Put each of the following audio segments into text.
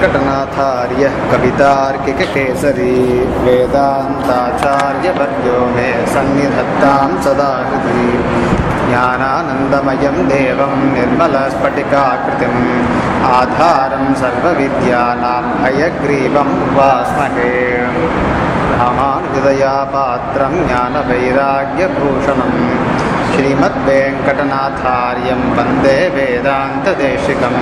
वेङ्कटनाथार्यः कवितार्किककेसरी वेदान्ताचार्यवर्यो मे सन्निधत्तां सदा हृदि ज्ञानानन्दमयं देवं निर्मलस्फटिकाकृतिम् आधारं सर्वविद्यानां हयग्रीवम् उपास्महे रामानुजदयापात्रं ज्ञानवैराग्यभूषणम् श्रीमद्वेङ्कटनाथार्यं वन्दे वेदान्तदेशिकं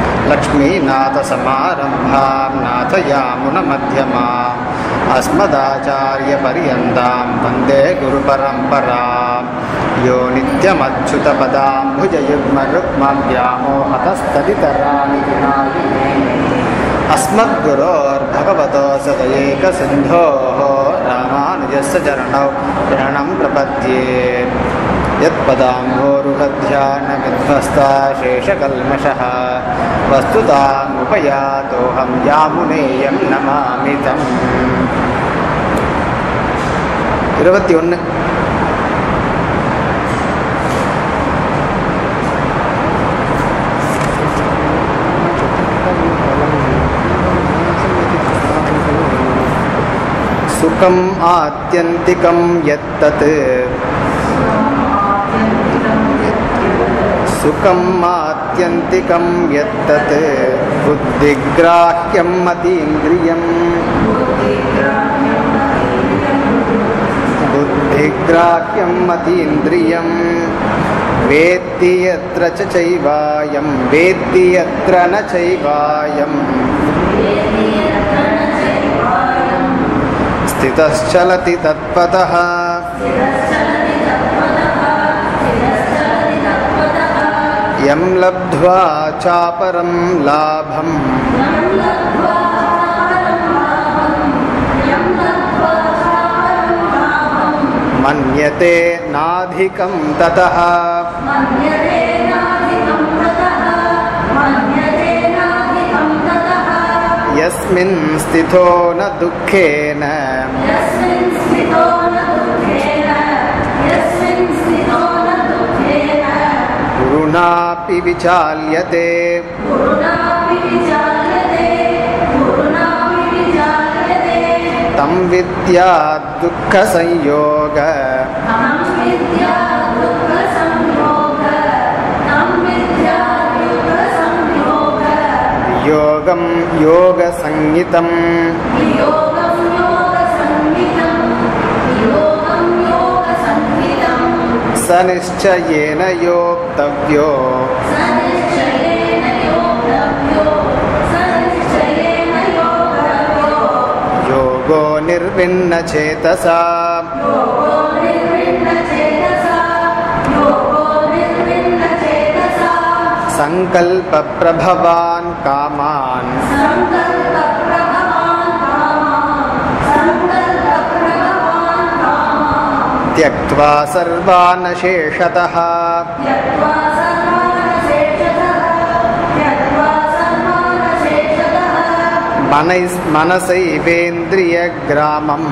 लक्ष्मीनाथसमारम्भां नाथयामुनमध्यमाम् अस्मदाचार्यपर्यन्तां वन्दे गुरुपरम्परां यो नित्यमच्युतपदाम्भुजयुग्मरुक्मव्यामोहतस्तदितराणि अस्मद्गुरोर्भगवतो सदयेकसिन्धोः रामानुजस्य चरणौ शरणं प्रपद्ये यत्पदाम्भोरुहध्यानविध्वस्ता शेषकल्मषः वस्तुतामुपयातोऽहं यामुनेयं नमामि तम् இருபத்தி ஒன்று सुखम् आत्यन्तिकं यत्तत् सुखम् आत्यन्तिकं यत्तत् बुद्धिग्राह्यम् अतीन्द्रियम् बुद्धिग्राह्यम् अतीन्द्रियम् वेत्ति यत्र च चैवायं वेत्ति यत्र न चैवायम् स्थितश्चलति तत्पतः यं लब्ध्वा चापरं लाभम् मन्यते नाधिकं ततः यस्मिन् स्थितो न दुःखेन गुरुणापि विचाल्यते तं विद्या दुःखसंयोग योगं योगसंज्ञितम् स निश्चयेन योक्तव्यो योगो निर्विण्णचेतसा सङ्कल्पप्रभवान् कामान् त्यक्त्वा सर्वान् शेषतः मनैस् मनसैवेन्द्रियग्रामम्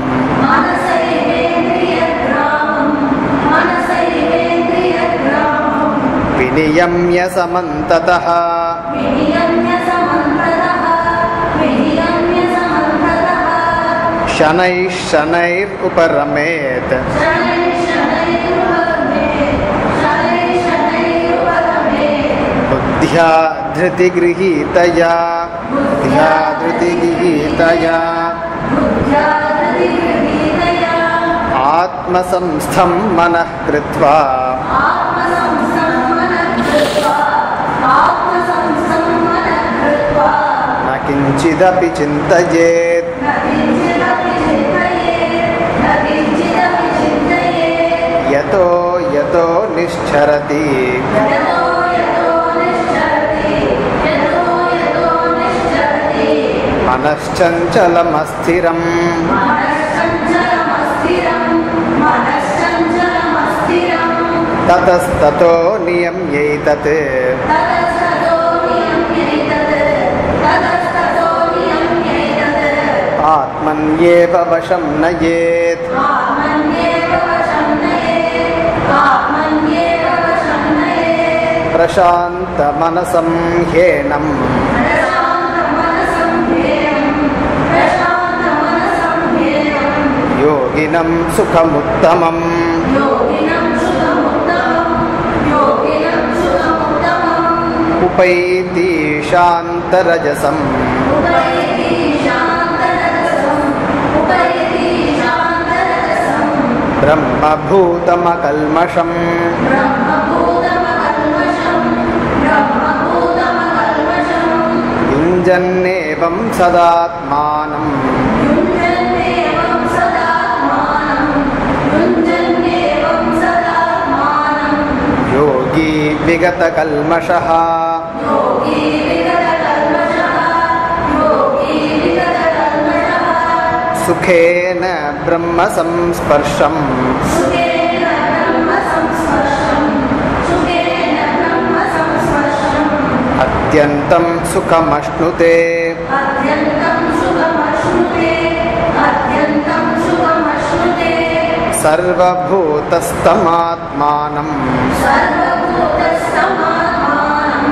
विनियम्य समन्ततः शनैः शनैरुपरमेत् बुद्ध्या धृतिगृहीतया बुद्ध्या धृतिगृहीतया आत्मसंस्थं मनः कृत्वा न किञ्चिदपि चिन्तयेत् यतो यतो निश्चरति मनश्चञ्चलमस्थिरम् ततस्ततो नियम्यैतत् आत्मन्येव वशं नयेत् प्रशान्तमनसं ह्येनम् योगिनं सुखमुत्तमम् योगिनं सुखमुत्तमं योगिनं सुखमुत्तमम् उपैति शान्तरजसम् उपैति शान्तरजसम् उपैति शान्तरजसम् ब्रह्मभूतमकल्मषम् ब्रह्मभूतमकल्मषम् ब्रह्मभूतमकल्मषम् युञ्जन्नेवं सदात्मानम् युञ्जन्नेवं सदात्मानं युञ्जन्नेवं सदात्मानं योगी विगतकल्मषः योगी विगतकल्मषः योगी विगतकल्मषः सुखेन ब्रह्मसंस्पर्शम् सुखेन ब्रह्मसंस्पर्शम् सुखेन ब्रह्मसंस्पर्शम् अत्यन्तं सुखमश्नुते अत्यन्तं सुखमश्नुते अत्यन्तं सुखमश्नुते सर्वभूतस्थमात्मानम् सर्वभूतस्थमात्मानं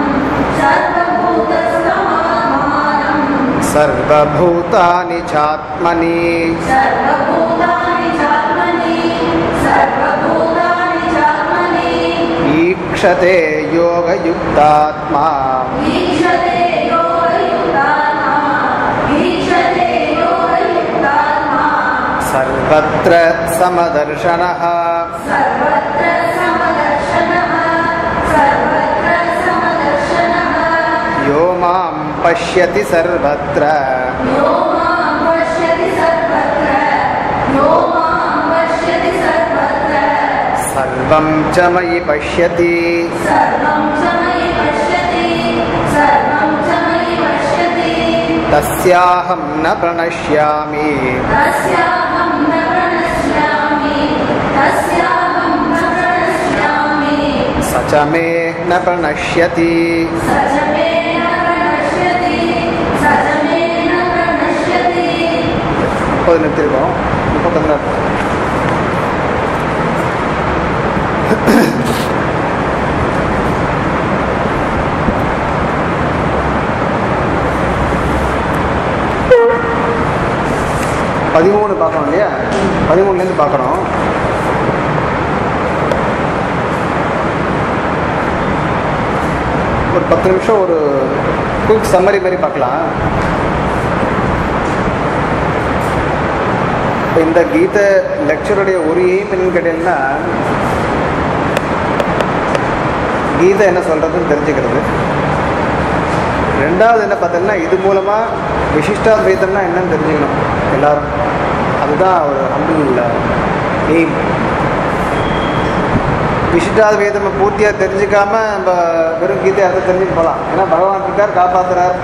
सर्वभूतस्थमात्मानं सर्वभूतानि चात्मनि सर्वभूतानि चात्मनि सर्वभूतानि चात्मनि ईक्षते योगयुक्तात्मा ईक्षते योगयुक्तात्मा ईक्षते योगयुक्तात्मा सर्वत्र समदर्शनः सर्वत्र समदर्शनः सर्वत्र समदर्शनः यो मां पश्यति सर्वत्र यो मां पश्यति सर्वत्र यो मां पश्यति सर्वत्र सर्वं च मयि पश्यति सर्वं च मयि पश्यति सर्वं च मयि पश्यति तस्याहं न प्रणश्यामि तस्याहं न प्रणश्यामि तस्याहं न प्रणश्यामि स च मे न प्रणश्यति स च मे न प्रणश्यति स च मे न प्रणश्यति முப்பது நிறுத்திருக்கோம் முப்பத்தொன்னு பதிமூணு பார்க்கணும் இல்லையா பதிமூணுலேருந்து பார்க்குறோம் ஒரு பத்து நிமிஷம் ஒரு குயிக் சம்மரி மாதிரி பார்க்கலாம் இப்போ இந்த கீத லெக்சருடைய ஒரு எய்ம் என்னன்னு கேட்டீங்கன்னா கீதை என்ன சொல்கிறதுன்னு தெரிஞ்சுக்கிறது ரெண்டாவது என்ன பார்த்தீங்கன்னா இது மூலமாக விசிஷ்டாத்வைத்தம்னா என்னன்னு தெரிஞ்சுக்கணும் எல்லாரும் அதுதான் ஒரு ஹம்பிள் எய்ம் விசிஷ்டாத்வைதம் பூர்த்தியாக தெரிஞ்சுக்காம நம்ம வெறும் கீதை அதை தெரிஞ்சுட்டு போகலாம் ஏன்னா பகவான் இருக்கார் காப்பாத்துறார்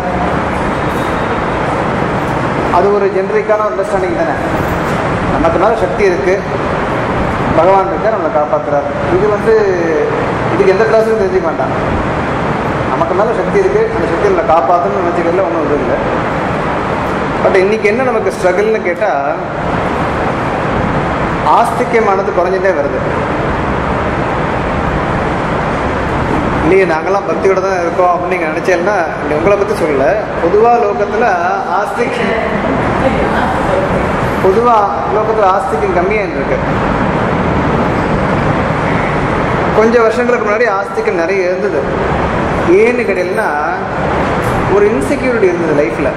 அது ஒரு ஜென்ரிக்கான அண்டர்ஸ்டாண்டிங் தானே நமக்கு மேலே சக்தி இருக்குது பகவான் இருக்கார் நம்மளை காப்பாற்றுறார் இது வந்து இதுக்கு எந்த கிளாஸுக்கும் தெரிஞ்சுக்க வேண்டாம் நமக்கு மேலே சக்தி இருக்குது அந்த சக்தியை நம்மளை காப்பாற்றணும்னு நினச்சிக்கிறதுல ஒன்றும் இது இல்லை பட் இன்னைக்கு என்ன நமக்கு ஸ்ட்ரகிள்னு கேட்டால் ஆஸ்திக்கியமானது குறைஞ்சிட்டே வருது இல்லையே நாங்களாம் பக்தியோட தான் இருக்கோம் அப்படின்னு நீங்கள் நினச்சேன்னா நீ உங்களை பற்றி சொல்லல பொதுவாக லோகத்தில் ஆஸ்திக் பொதுவாக லோகத்தில் ஆஸ்திக்கம் கம்மியாக இருக்கு கொஞ்சம் வருஷங்களுக்கு முன்னாடி ஆஸ்திக்கம் நிறைய இருந்தது ஏன்னு கேட்டீங்கன்னா ஒரு இன்செக்யூரிட்டி இருந்தது லைஃப்பில்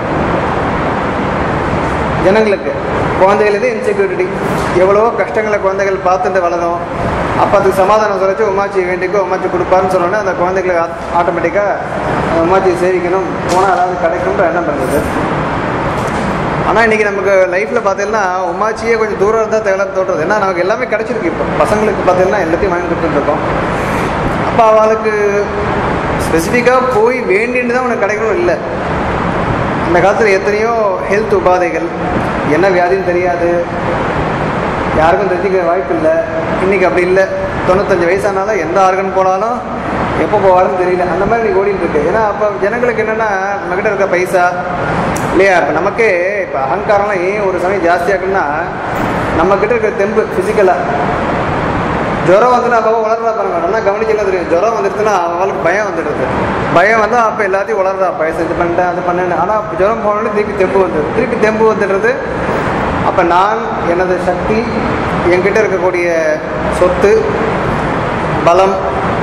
ஜனங்களுக்கு குழந்தைகளுக்கு இன்செக்யூரிட்டி எவ்வளவோ கஷ்டங்களை குழந்தைகள் பார்த்துட்டு வளரும் அப்போ அதுக்கு சமாதானம் சொல்லிச்சு உமாச்சி வேண்டிக்கோ உமாச்சி கொடுப்பாருன்னு சொன்னோன்னே அந்த குழந்தைகளுக்கு ஆட்டோமேட்டிக்காக அந்த உமாச்சியை சேவிக்கணும் போனால் ஏதாவது கிடைக்கும்ன்ற எண்ணம் இருந்தது ஆனால் இன்றைக்கி நமக்கு லைஃப்பில் பார்த்தீங்கன்னா உமாச்சியே கொஞ்சம் தூரம் இருந்தால் தேவையில்லாம தோன்றது ஏன்னா நமக்கு எல்லாமே கிடச்சிருக்கு இப்போ பசங்களுக்கு பார்த்தீங்கன்னா எல்லாத்தையும் வாங்கி கொடுத்துருக்கோம் அப்போ அவளுக்கு ஸ்பெசிஃபிக்காக போய் வேண்டின்னு தான் உனக்கு கிடைக்கணும் இல்லை அந்த காலத்தில் எத்தனையோ ஹெல்த் உபாதைகள் என்ன வியாதின்னு தெரியாது யாருக்கும் தெரிஞ்சுக்க வாய்ப்பு இல்லை இன்றைக்கி அப்படி இல்லை தொண்ணூத்தஞ்சு வயசானாலும் எந்த ஆர்கன் போனாலும் எப்போ போவாருன்னு தெரியல அந்த மாதிரி இன்னைக்கு ஓடிட்டு இருக்கு ஏன்னா அப்போ ஜனங்களுக்கு என்னென்னா நம்மக்கிட்ட இருக்க பைசா இல்லையா இப்போ நமக்கே இப்போ அகங்காரம்லாம் ஏன் ஒரு சமயம் ஜாஸ்தியாகுன்னா நம்மக்கிட்ட இருக்கிற தெம்பு ஃபிசிக்கலாக ஜுரம் வந்துன்னா அப்போ உளர்றா பாருங்க நல்லா கவனிச்சுலாம் தெரியும் ஜுரம் வந்துடுச்சுன்னா அவளுக்கு பயம் வந்துடுது பயம் வந்தால் அப்போ எல்லாத்தையும் உளர்றா பயம் இது பண்ணிட்டேன் அது பண்ணேன்னு ஆனால் ஜுரம் போனோடனே திருப்பி தெம்பு வந்துடுது திருப்பி தெம்பு வந்துடுறது அப்போ நான் எனது சக்தி என்கிட்ட இருக்கக்கூடிய சொத்து பலம்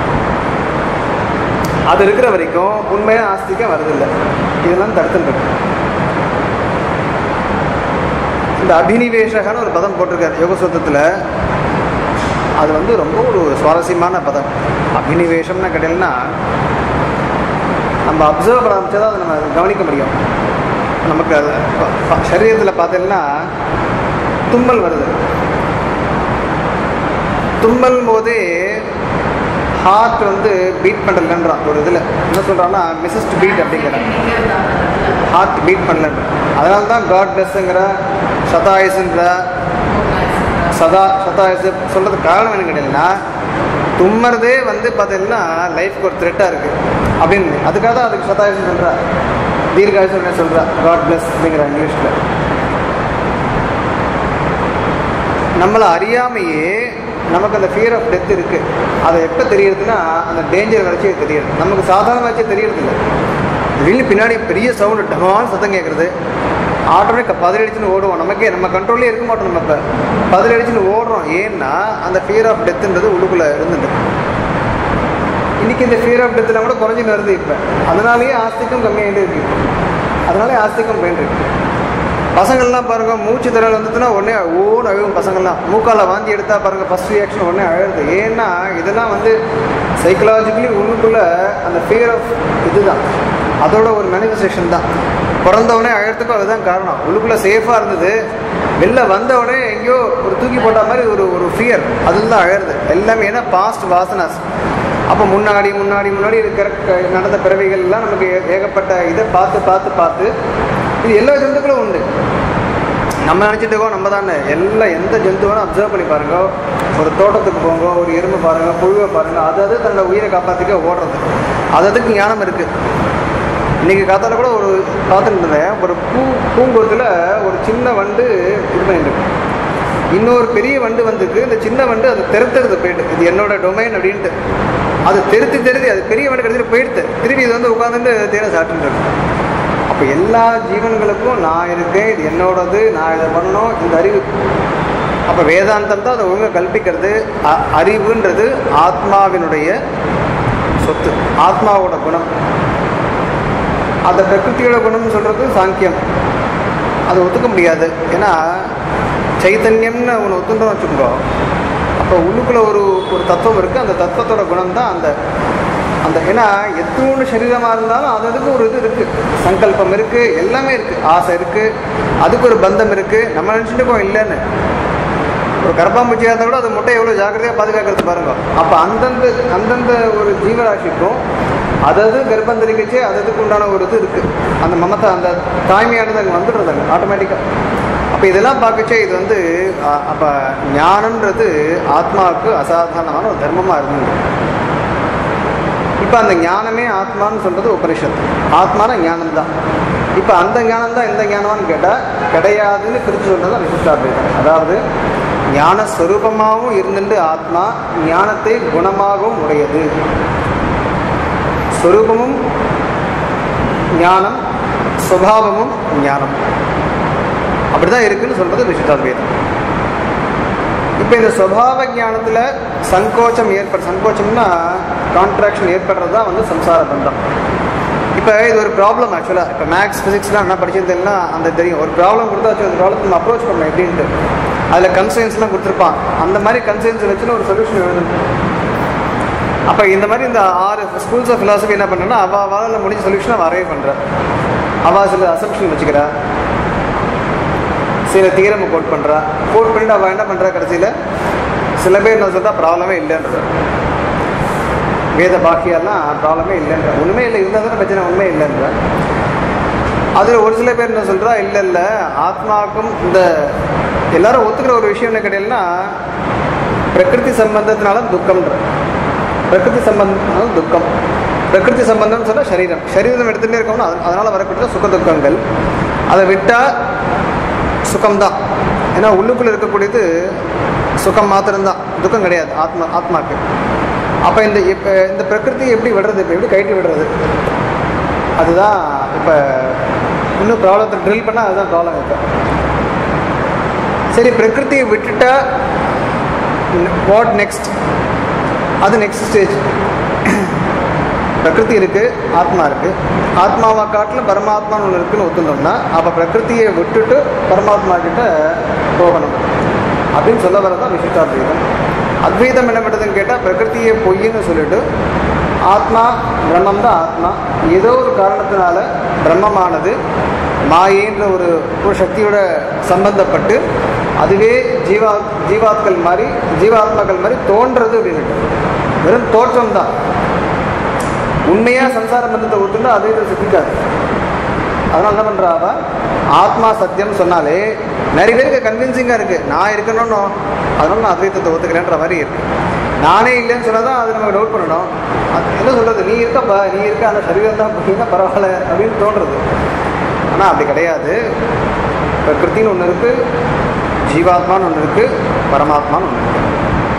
அது இருக்கிற வரைக்கும் உண்மையான ஆஸ்திகம் வருதில்லை இதெல்லாம் தடுத்துட்டு இருக்கு இந்த அபினிவேஷகன்னு ஒரு பதம் போட்டிருக்காரு யோக சூத்திரத்தில் அது வந்து ரொம்ப ஒரு சுவாரஸ்யமான பதம் அபினிவேஷம்னு கேட்டீங்கன்னா நம்ம அப்சர்வ் பண்ண ஆரம்பிச்சா தான் அதை நம்ம கவனிக்க முடியும் நமக்கு அது ப- ப- சரீரத்தில் பார்த்தீங்கன்னா தும்மல் வருது தும்மல் போதே ஹார்ட் வந்து பீட் பண்ணலன்றான் ஒரு இதில் என்ன சொல்கிறான்னா மிஸ்ஸ்ட் பீட் அப்படிங்கிறான் ஹார்ட் பீட் பண்ணலன்ற அதனால தான் காட் பிளஸ்ங்கிற சதாயுசுன்ற சதா சதாயுசு சொல்கிறதுக்கு காரணம் என்ன கேட்டீங்கன்னா தும்மறதே வந்து பார்த்தீங்கன்னா லைஃப்க்கு ஒரு த்ரெட்டாக இருக்குது அப்படின்னு அதுக்காக தான் அதுக்கு சதாயுசு சொல்கிறா தீர்காயுசு சொல்கிறா காட் பிளஸ் அப்படிங்கிற இங்கிலீஷில் நம்மளை அறியாமையே நமக்கு அந்த ஃபியர் ஆஃப் டெத் இருக்குது அதை எப்போ தெரியறதுன்னா அந்த டேஞ்சர் வரைச்சே தெரியுது நமக்கு சாதாரண வச்சே தெரியறது இல்லை திடீர்னு பின்னாடி பெரிய சவுண்டு டமால் சத்தம் கேட்குறது ஆட்டோமேட்டிக் பதிலடிச்சுன்னு ஓடுவோம் நமக்கே நம்ம கண்ட்ரோல்லே இருக்க மாட்டோம் நம்ம இப்போ பதிலடிச்சுன்னு ஓடுறோம் ஏன்னா அந்த ஃபியர் ஆஃப் டெத்துன்றது உள்ளுக்குள்ளே இருந்துட்டு இன்னைக்கு இந்த ஃபியர் ஆஃப் டெத்தில் கூட குறைஞ்சின்னு வருது இப்போ அதனாலேயே ஆஸ்திகம் கம்மியாகிட்டே இருக்கு அதனாலே ஆஸ்திகம் போயிட்டு இருக்கு பசங்கள்லாம் பாருங்க மூச்சு திறல் வந்ததுன்னா உடனே ஓடு அழுகும் பசங்கள்லாம் மூக்கால வாந்தி எடுத்தா பாருங்க ஃபர்ஸ்ட் ரியாக்ஷன் உடனே அழுது ஏன்னா இதெல்லாம் வந்து சைக்கலாஜிக்கலி உள்ளுக்குள்ள அந்த ஃபியர் ஆஃப் இதுதான் அதோட ஒரு மேனிஃபெஸ்டேஷன் தான் பிறந்த உடனே அழகிறதுக்கும் அதுதான் காரணம் உள்ளுக்குள்ள சேஃபாக இருந்தது வெளில வந்த உடனே எங்கேயோ ஒரு தூக்கி போட்ட மாதிரி ஒரு ஒரு ஃபியர் அதுதான் அழகுது எல்லாமே ஏன்னா பாஸ்ட் வாசனாஸ் அப்போ முன்னாடி முன்னாடி முன்னாடி இருக்கிற க- நடந்த பிறவிகள் எல்லாம் நமக்கு ஏ- ஏகப்பட்ட இதை பார்த்து பார்த்து பார்த்து இது எல்லா ஜந்துக்களும் உண்டு நம்ம நினச்சிட்டு இருக்கோம் நம்ம தானே எல்லா எந்த ஜந்து வேணும் அப்சர்வ் பண்ணி பாருங்க ஒரு தோட்டத்துக்கு போங்க ஒரு எறும்பு பாருங்க புழுவை பாருங்க அது அது தன்னோட உயிரை காப்பாற்றிக்க ஓடுறது அது அதுக்கு ஞானம் இருக்கு இன்னைக்கு காத்தால கூட ஒரு பார்த்துட்டு இருந்தேன் ஒரு பூ பூங்கொத்தில் ஒரு சின்ன வண்டு இது பண்ணிட்டு இருக்கு. இன்னொரு பெரிய வண்டு வந்துருக்கு இந்த சின்ன வண்டு அது தெருத்துறது போயிட்டு இது என்னோட டொமைன் அப்படின்ட்டு அது தெருத்தி தெருத்தி அது பெரிய வண்டு கிடச்சிட்டு போயிடுது திருப்பி இது வந்து உட்காந்துட்டு தேனை சாப்பிட்டுட்டு இருக்கு அப்போ எல்லா ஜீவன்களுக்கும் நான் இருக்கேன் இது என்னோடது நான் இதை பண்ணணும் இந்த அறிவு அப்போ வேதாந்தம் தான் அதை ஒழுங்காக கல்பிக்கிறது அ- அறிவுன்றது ஆத்மாவினுடைய சொத்து ஆத்மாவோட குணம் அந்த பிரகிருதியோட குணம்னு சொல்கிறது சாங்கியம் அதை ஒத்துக்க முடியாது ஏன்னா சைத்தன்யம்னு அவனை ஒத்துன்றோம் வச்சுக்கோ அப்போ உள்ளுக்குள்ள ஒரு ஒரு தத்துவம் இருக்குது அந்த தத்துவத்தோட குணம் தான் அந்த அந்த ஏன்னா எத்தோண்டு சரீரமாக இருந்தாலும் அது அதுக்கு ஒரு இது இருக்குது சங்கல்பம் இருக்குது எல்லாமே இருக்குது ஆசை இருக்குது அதுக்கு ஒரு பந்தம் இருக்குது நம்ம நினச்சிட்டு இருக்கோம் இல்லைன்னு ஒரு கரப்பாம்பூச்சியாக இருந்தால் கூட அது முட்டை எவ்வளோ ஜாக்கிரதையாக பாதுகாக்கிறது பாருங்க அப்போ அந்தந்த அந்தந்த ஒரு ஜீவராசிக்கும் அதது கர்ப்பம் தெரிவிச்சே அததுக்கு உண்டான ஒரு இது இருக்குது அந்த மமத்தை அந்த தாய்மையானது அங்கே வந்துடுறது அங்கே ஆட்டோமேட்டிக்காக அப்போ இதெல்லாம் பார்க்கச்சே இது வந்து அப்போ ஞானம்ன்றது ஆத்மாவுக்கு அசாதாரணமான ஒரு தர்மமாக இருந்தது இப்போ அந்த ஞானமே ஆத்மான்னு சொல்கிறது உபனிஷத் ஆத்மான ஞானம் தான் இப்போ அந்த ஞானம் தான் எந்த ஞானமான்னு கேட்டால் கிடையாதுன்னு பிரித்து சொல்கிறது தான் விசிஷ்டாத்வைதம் அதாவது ஞான ஸ்வரூபமாகவும் இருந்துட்டு ஆத்மா ஞானத்தை குணமாகவும் உடையது ஸ்வரூபமும் ஞானம் சுபாவமும் ஞானம் அப்படிதான் இருக்குன்னு சொல்றது விசிஷ்டாத்வைதம் இப்போ இந்த சுபாவ ஞானத்தில் சங்கோச்சம் ஏற்பட சங்கோச்சம்னா கான்ட்ராக்ஷன் ஏற்படுறது தான் வந்து சம்சார பந்தம் இப்போ இது ஒரு ப்ராப்ளம் ஆக்சுவலாக இப்போ மேக்ஸ் ஃபிசிக்ஸ்லாம் என்ன படிச்சிருந்தேன்னா அந்த தெரியும் ஒரு ப்ராப்ளம் கொடுத்தாச்சு அந்த ப்ராப்ளம் நம்ம அப்ரோச் பண்ணணும் எப்படின்ட்டு அதில் கன்சைன்ஸ்லாம் கொடுத்துருப்பான் அந்த மாதிரி கன்சைன்ஸ் வச்சுன்னு ஒரு சொல்யூஷன் எழுதணும் அப்போ இந்த மாதிரி இந்த ஆறு ஸ்கூல்ஸ் ஆஃப் ஃபிலாசபி என்ன பண்ணுறேன்னா அவள் அவளால் முடிஞ்ச சொல்யூஷனை வரைய பண்ணுறேன் அவள் சில அசம்ஷன் வச்சுக்கிறா சில தீரமை கோட் பண்ணுறா கோட் பண்ணிட்டு அவள் என்ன பண்ணுறா கடைசியில் சில பேர் என்ன சொல்கிறா ப்ராப்ளமே இல்லைன்ற வேத பாக்கியெல்லாம் ப்ராப்ளமே இல்லைன்ற உண்மை இல்லை இருந்தால் தானே பிரச்சனை உண்மை இல்லைன்ற அதில் ஒரு சில பேர் என்ன சொல்கிறா இல்லை இல்லை ஆத்மாவுக்கும் இந்த எல்லாரும் ஒத்துக்கிற ஒரு விஷயம் என்ன கேட்டீங்கன்னா பிரகிருதி சம்பந்தத்தினால துக்கம்ன்ற பிரகிருதி சம்பந்தம் துக்கம் பிரகிருதி சம்பந்தம் சொன்னால் சரீரம் சரீரம் எடுத்துகிட்டே இருக்கோம்னா அது- அதனால வரக்கூடிய சுக துக்கங்கள் அதை விட்டால் சுகம்தான் ஏன்னா உள்ளுக்குள்ளே இருக்கக்கூடியது சுகம் மாத்திரம்தான் துக்கம் கிடையாது ஆத்மா ஆத்மாக்கு அப்போ இந்த இப்போ இந்த பிரகிருதி எப்படி விடுறது இப்போ எப்படி கைட்டு விடுறது அதுதான் இப்போ இன்னும் ப்ராப்ளத்தை ட்ரில் பண்ணால் அதுதான் ப்ராப்ளம் இப்போ சரி பிரகிருதியை விட்டுட்டா வாட் நெக்ஸ்ட் அது நெக்ஸ்ட் ஸ்டேஜ் பிரகிருதி இருக்கு ஆத்மா இருக்கு ஆத்மாவை காட்டிலும் பரமாத்மான்னு ஒன்று இருக்குன்னு ஒத்துனோம்னா அப்போ பிரகிருதியை விட்டுட்டு பரமாத்மா கிட்ட போகணும் அப்படின்னு சொல்ல வரதான் விசிஷ்டாத்வைதம் அத்வைதம் என்ன பண்ணுறதுன்னு கேட்டால் பிரகிருதியை பொய்ன்னு சொல்லிட்டு ஆத்மா பிரம்மம் தான் ஆத்மா ஏதோ ஒரு காரணத்தினால பிரம்மமானது மாயேன்ற ஒரு ஒரு சக்தியோட சம்பந்தப்பட்டு அதுவே ஜீவா ஜீவாத்கள் மாதிரி ஜீவாத்மாக்கள் மாதிரி தோன்றது அப்படின்னுட்டு வெறும் தோற்றம் தான் உண்மையாக சம்சார பந்தத்தை ஒத்துண்டு அதே இதை சித்திக்காது அதனால என்ன பண்ணுறா அவ ஆத்மா சத்தியம் சொன்னாலே நிறைய பேருக்கு கன்வின்சிங்காக இருக்குது நான் இருக்கணும்னு அதனால நான் அத்வைத்தத்தை ஒத்துக்கிறேன்ற மாதிரி இருக்கு நானே இல்லைன்னு சொன்னால் தான் அது நம்ம டவுட் பண்ணணும் அது என்ன சொல்கிறது நீ இருக்கப்பா நீ இருக்க அந்த சரீரம் தான் பார்த்தீங்கன்னா பரவாயில்ல அப்படின்னு தோன்றது ஆனால் அப்படி கிடையாது பிரகிருத்தின்னு ஒன்று இருக்குது ஜீவாத்மான்னு ஒன்று இருக்குது பரமாத்மான்னு ஒன்று இருக்குது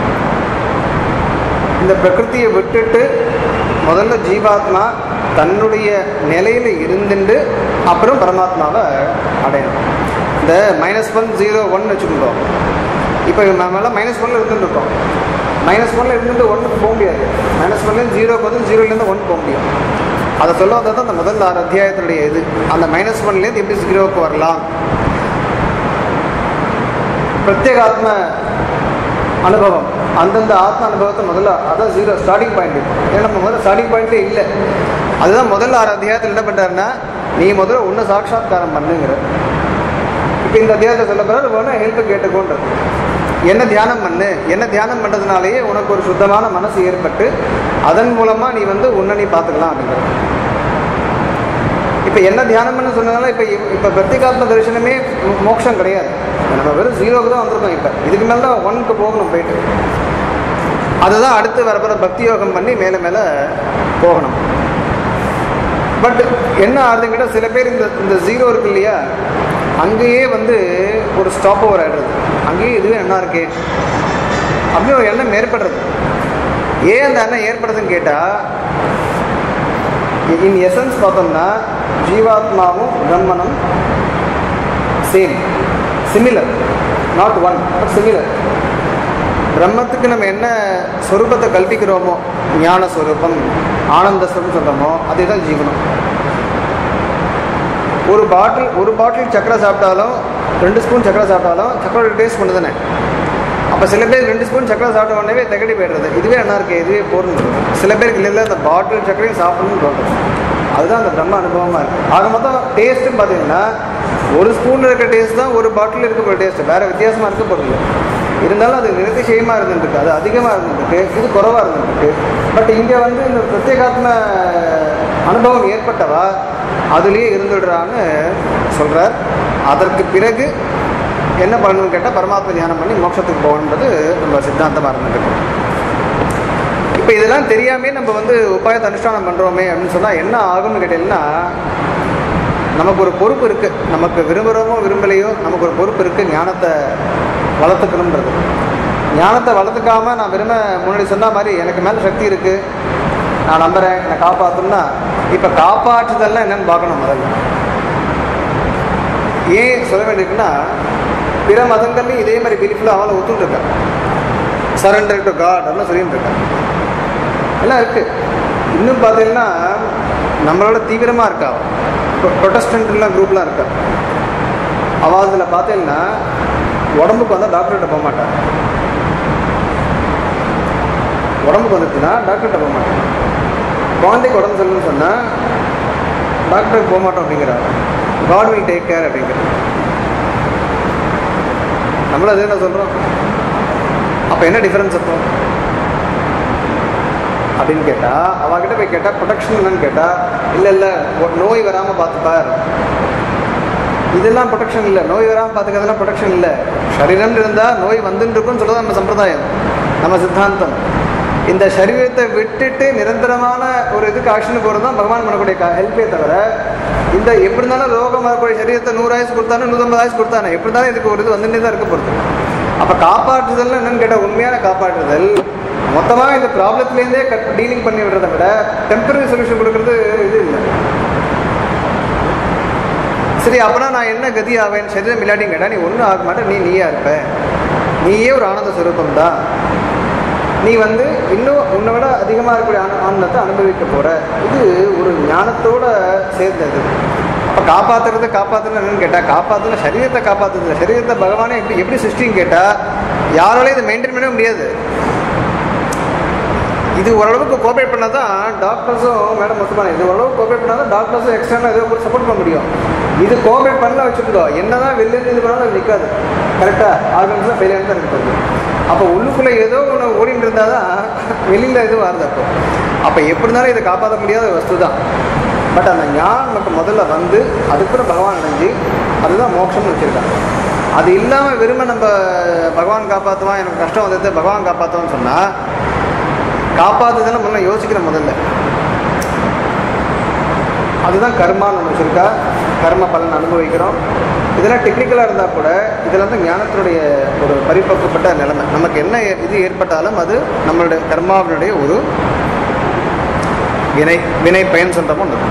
இந்த பிரகிருத்தியை விட்டுட்டு முதல்ல ஜீவாத்மா தன்னுடைய நிலையில் இருந்துட்டு அப்புறம் பரமாத்மாவை அடையணும் இந்த மைனஸ் ஒன் ஜீரோ ஒன் வச்சுக்கிட்டோம் இப்போ நம்மளாம் மைனஸ் ஒன்ல இருந்துட்டு இருக்கோம் மைனஸ் ஒன்ல இருந்துட்டு ஒன்றுக்கு போக முடியாது மைனஸ் ஒன்லேருந்து ஜீரோக்கு வந்து ஜீரோலேருந்து ஒன் போக முடியும் அதை சொல்ல வந்தது தான் அந்த முதல் ஆறு அத்தியாயத்தினுடைய இது அந்த மைனஸ் ஒன்லேருந்து எப்படி ஜீரோவுக்கு வரலாம் பிரத்யேகாத்ம அனுபவம் அந்தந்த ஆத்ம அனுபவத்தை முதல்ல அதான் ஜீரோ ஸ்டார்டிங் பாயிண்ட் ஏன்னா நம்ம முதல்ல ஸ்டார்டிங் பாயிண்ட்டே இல்லை அதுதான் முதல் ஆறு அத்தியாயத்தில் என்ன பண்ணுறாருன்னா நீ முதல்ல உன்னை சாட்சாத்காரம் பண்ணுங்கிற இப்போ இந்த அத்தியாயத்தை சொல்ல போகிறார் வேணும் ஹெல்ப் கேட்டுக்கோன்றது என்ன தியானம் பண்ணு என்ன தியானம் பண்ணுறதுனாலேயே உனக்கு ஒரு சுத்தமான மனசு ஏற்பட்டு அதன் மூலமாக நீ வந்து உன்னை நீ பார்த்துக்கலாம் அப்படிங்கிறது இப்போ என்ன தியானம் பண்ண சொன்னதால இப்போ இப்போ பிரத்யேகாத்ம தரிசனமே மோ- மோட்சம் கிடையாது நம்ம வெறும் ஜீரோக்கு தான் வந்திருக்கோம் இப்போ இதுக்கு மேலே தான் ஒன்க்கு போகணும் போயிட்டு அதுதான் அடுத்து வரப்போகிற பக்தி யோகம் பண்ணி மேலே மேலே போகணும் பட் என்ன ஆகுதுங்கிட்ட சில பேர் இந்த இந்த ஜீரோ இருக்கு இல்லையா அங்கேயே வந்து ஒரு ஸ்டாப் ஓவர் ஆகிடுறது அங்கேயே இதுவே என்ன இருக்கே அப்படின்னு ஒரு எண்ணம் ஏற்படுறது ஏன் அந்த எண்ணம் ஏற்படுதுன்னு கேட்டால் இன் எசன்ஸ் பார்த்தோம்னா ஜீவாத்மாவும் பிரம்மனும் same similar not one but similar பிரம்மத்துக்கு நம்ம என்ன ஸ்வரூபத்தை கல்பிக்கிறோமோ ஞான ஸ்வரூபம் ஆனந்த ஸ்வரூபம் சொல்கிறோமோ அதே தான் ஜீவனம் ஒரு பாட்டில் ஒரு பாட்டில் சக்கரை சாப்பிட்டாலும் ரெண்டு ஸ்பூன் சக்கரை சாப்பிட்டாலும் சக்கரோட டேஸ்ட் கொண்டு தானே அப்போ சில பேர் ரெண்டு ஸ்பூன் சக்கரை சாப்பிட்ட உடனே தகடி போயிடுறது இதுவே என்ன இருக்கு இதுவே போர்னு சில பேருக்கு இல்லை இல்லை அந்த பாட்டில் சக்கரையும் சாப்பிடணும்னு தோன்றும் அதுதான் அந்த பிரம்ம அனுபவமாக இருக்குது ஆக மொத்தம் டேஸ்ட்டுன்னு பார்த்தீங்கன்னா ஒரு ஸ்பூனில் இருக்கிற டேஸ்ட் தான் ஒரு பாட்டில் இருக்க போகிற டேஸ்ட் வேறு வித்தியாசமாக இருக்க போகிறது இருந்தாலும் அது நிறதிசயமாக இருந்துருக்கு அது அதிகமாக இருந்துருக்கு இது குறைவாக இருந்துருக்கு பட் இங்கே வந்து இந்த பிரத்யேகாத்ம அனுபவம் ஏற்பட்டவா அதுலேயே இருந்துடுறான்னு சொல்கிறார் அதற்கு பிறகு என்ன பண்ணணும்னு கேட்டால் பரமாத்ம தியானம் பண்ணி மோட்சத்துக்கு போகணுன்றது நம்ம சித்தாந்தமாக இருந்துருக்கு இப்போ இதெல்லாம் தெரியாமே நம்ம வந்து உபாயத்தை அனுஷ்டானம் பண்ணுறோமே அப்படின்னு சொன்னால் என்ன ஆகும்னு கேட்டீங்கன்னா நமக்கு ஒரு பொறுப்பு இருக்குது நமக்கு விரும்புகிறோமோ விரும்பலையோ நமக்கு ஒரு பொறுப்பு இருக்குது ஞானத்தை வளர்த்துக்கணுன்றது ஞானத்தை வளர்த்துக்காம நான் விரும்ப முன்னாடி சொன்ன மாதிரி எனக்கு மேலே சக்தி இருக்குது நான் நம்புகிறேன் என்னை காப்பாற்றணும்னா இப்போ காப்பாற்றுதல்லாம் என்னன்னு பார்க்கணும் முதல்ல ஏன் சொல்ல வேண்டியிருக்குன்னா பிற மதங்கள்லையும் இதே மாதிரி பிலிஃபில் அவளை ஒத்துட்டுருக்கேன் சரண்டர் டு காட் அப்படின்னு சொல்லிட்டு இருக்கேன் எல்லாம் இருக்கு இன்னும் பார்த்தீங்கன்னா நம்மளோட தீவிரமாக இருக்கா ப்ரொட்டஸ்டன்ட்லாம் குரூப்லாம் இருக்கா அவள் அதில் பார்த்தீங்கன்னா உடம்புக்கு வந்தால் டாக்டர்கிட்ட போக மாட்டான் உடம்புக்கு வந்துச்சுன்னா டாக்டர்கிட்ட போக மாட்டான் குழந்தைக்கு உடம்பு சரியில்லைன்னு சொன்னால் டாக்டருக்கு போக மாட்டோம் அப்படிங்கிறாங்க காட் வில் டேக் கேர் அப்படிங்கிறது நம்மளும் அதே என்ன சொல்கிறோம் அப்போ என்ன டிஃப்ரென்ஸ் அப்போ அப்படின்னு கேட்டால் அவகிட்ட போய் கேட்டால் ப்ரொடெக்ஷன் என்னன்னு கேட்டால் இல்லை இல்லை நோய் வராமல் பார்த்துப்பார் இதெல்லாம் ப்ரொடெக்ஷன் இல்லை நோய் வராமல் பார்த்துக்கிறதுலாம் ப்ரொடெக்ஷன் இல்லை சரீரம் இருந்தால் நோய் வந்துட்டு இருக்குன்னு சொல்கிறது நம்ம சம்பிரதாயம் நம்ம சித்தாந்தம் இந்த சரீரத்தை விட்டுட்டு நிரந்தரமான ஒரு இதுக்கு ஆக்ஷனுக்கு போகிறது தான் பகவான் பண்ணக்கூடிய ஹெல்ப்பே தவிர இந்த எப்படி இருந்தாலும் ரோகம் வரக்கூடிய சரீரத்தை நூறு ஆயுசு கொடுத்தானே நூற்றம்பது ஆயுசு கொடுத்தானே எப்படி இருந்தாலும் இதுக்கு ஒரு இது வந்துட்டே தான் இருக்க போகிறது அப்போ காப்பாற்றுதல் என்னன்னு கேட்டால் உண்மையான காப்பாற்றுதல் மொத்தமாக இந்த ப்ராப்ளத்துலேருந்தே கட் டீலிங் பண்ணி விடுறதை விட டெம்பரரி சொல்யூஷன் கொடுக்கறது இது இல்லை சரி அப்பனா நான் என்ன கதி ஆவேன் சரீரம் இல்லாட்டியும் கேட்டால் நீ ஒன்றும் ஆக மாட்டே நீ நீயா இருப்ப நீயே ஒரு ஆனந்த சுரூபம் தான் நீ வந்து இன்னும் உன்னை விட அதிகமாக இருக்கக்கூடிய ஆன ஆனந்தத்தை அனுபவிக்க போற இது ஒரு ஞானத்தோட சேர்ந்தது அப்போ காப்பாத்துறது காப்பாத்துறது என்னன்னு கேட்டால் காப்பாற்றுன சரீரத்தை காப்பாற்றுறது சரீரத்தை பகவானே எப்படி எப்படி சிருஷ்டின்னு கேட்டால் யாராலையும் இதை மெயின்டைன் பண்ணவே முடியாது இது ஓரளவுக்கு கோஆப்ரேட் பண்ணால் தான் டாக்டர்ஸும் மேடம் ஒத்துப்பாங்க இது ஓரளவுக்கு கோஆப்ரேட் பண்ணால் தான் டாக்டர்ஸும் எக்ஸ்டர்னல் ஏதோ ஒரு சப்போர்ட் பண்ண முடியும் இது கோஆப்ரேட் பண்ணல வச்சுக்கோ என்னதான் வெளில இது பண்ணாலும் அது நிற்காது கரெக்டாக ஆர்கன்ஸும் ஃபெயிலியர் தான் இருக்குது அப்போ உள்ளுக்குள்ளே ஏதோ ஒன்று ஓடிட்டு இருந்தால் தான் வெளியில் இது வருது அப்போ அப்போ எப்படி இருந்தாலும் இதை காப்பாற்ற முடியாத வஸ்து தான் பட் அந்த ஞானம் நமக்கு முதல்ல வந்து அதுக்கப்புறம் பகவான் அடைஞ்சு அதுதான் மோட்சம்னு வச்சுருக்காங்க அது இல்லாமல் வெறுமை நம்ம பகவான் காப்பாற்றுவான் எனக்கு கஷ்டம் வந்தது பகவான் காப்பாற்றுவான்னு சொன்னால் காப்பாற்றுதுன்னு முதல்ல யோசிக்கிறேன் முதல்ல அதுதான் கர்மான்னு ஒன்று வச்சுருக்கா கர்ம பலன் அனுபவிக்கிறோம் இதெல்லாம் டெக்னிக்கலாக இருந்தால் கூட இதில் வந்து ஞானத்தினுடைய ஒரு பரிபக்குவப்பட்ட நிலைமை நமக்கு என்ன ஏ- இது ஏற்பட்டாலும் அது நம்மளுடைய கர்மாவினுடைய ஒரு வினை வினை பயன் சொல்கிறப்போ ஒன்று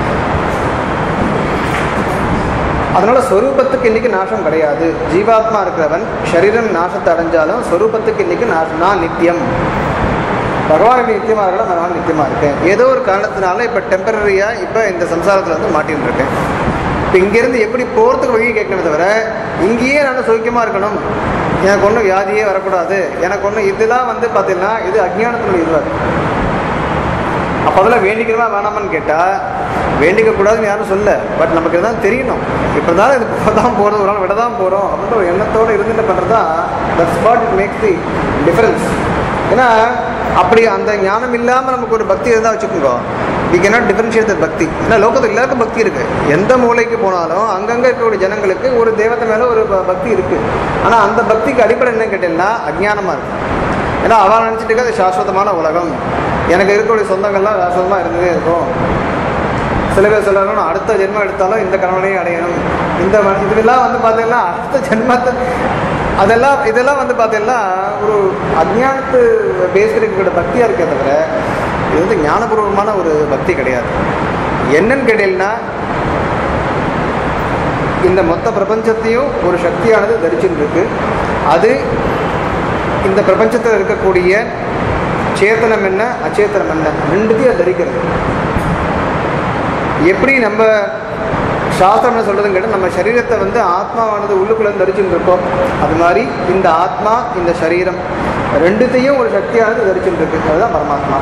அதனால ஸ்வரூபத்துக்கு இன்னைக்கு நாசம் கிடையாது ஜீவாத்மா இருக்கிறவன் சரீரம் நாசத்தை அடைஞ்சாலும் ஸ்வரூபத்துக்கு இன்னைக்கு நாசம் நான் நித்தியம் பகவானுக்கு நித்தியமாக இருக்கல நான் நித்தியமாக இருக்கேன் ஏதோ ஒரு காரணத்தினால இப்போ டெம்பரரியாக இப்போ இந்த சம்சாரத்தில் வந்து மாட்டின்னு இருக்கேன் இப்போ இங்கேருந்து எப்படி போகிறதுக்கு வழி கேட்கணுமே தவிர இங்கேயே நான் சௌக்கியமாக இருக்கணும் எனக்கு ஒன்றும் வியாதியே வரக்கூடாது எனக்கு ஒன்றும் இதெல்லாம் வந்து பார்த்தீங்கன்னா இது அஜ்ஞானத்தினுடைய இதுவாக இருக்கு அப்போ அதெல்லாம் வேண்டிக்கிறவா வேணாமான்னு கேட்டால் வேண்டிக்க கூடாதுன்னு யாரும் சொல்ல பட் நமக்கு தான் தெரியணும் இப்போ தான் இது போக தான் போகிறது ஒரு நாள் விட தான் போகிறோம் அப்படின்ற ஒரு எண்ணத்தோடு இருந்துட்டு பண்ணுறது தான் that's what it makes the difference ஏன்னா அப்படி அந்த ஞானம் இல்லாமல் நமக்கு ஒரு பக்தி இருந்தால் வச்சுக்கோங்க வி cannot differentiate the பக்தி ஏன்னா லோகத்தில் எல்லாருக்கும் பக்தி இருக்குது எந்த மூலைக்கு போனாலும் அங்கங்கே இருக்கக்கூடிய ஜனங்களுக்கு ஒரு தெய்வத்தை மேலே ஒரு ப- பக்தி இருக்குது ஆனால் அந்த பக்திக்கு அடிப்படை என்ன கேட்டீங்கன்னா அஜ்ஞானமாக இருக்குது ஏன்னா அவன் நினச்சிட்டு இருக்க அது சாஸ்வதமான உலகம் எனக்கு இருக்கக்கூடிய சொந்தங்கள்லாம் சாஸ்வதமாக இருந்ததே இருக்கும் சில பேர் சொல்கிறாங்க நான் அடுத்த ஜென்மம் எடுத்தாலும் இந்த கணவனையும் அடையணும் இந்த ம- இதெல்லாம் வந்து பார்த்தீங்கன்னா அடுத்த ஜென்மத்தை அதெல்லாம் இதெல்லாம் வந்து பார்த்தீங்கன்னா ஒரு அஜ்ஞானத்து பேஸ்டு இருக்கக்கூடிய பக்தியாக இருக்கே தவிர இது வந்து ஞானபூர்வமான ஒரு பக்தி கிடையாது என்னன்னு கேட்டீங்கன்னா இந்த மொத்த பிரபஞ்சத்தையும் ஒரு சக்தியானது தரிச்சுட்டு இருக்கு அது இந்த பிரபஞ்சத்தில் இருக்கக்கூடிய சேத்தனம் என்ன அச்சேத்தனம் என்ன ரெண்டுத்தையும் அது தரிக்கிறது எப்படி நம்ம சாஸ்திரம் என்ன சொல்றதுன்னு கேட்டால் நம்ம சரீரத்தை வந்து ஆத்மாவானது உள்ளுக்குள்ள தரிச்சுட்டு இருக்கோம் அது மாதிரி இந்த ஆத்மா இந்த சரீரம் ரெண்டுத்தையும் ஒரு சக்தியானது தரிச்சுட்டு இருக்கு அதுதான் பரமாத்மா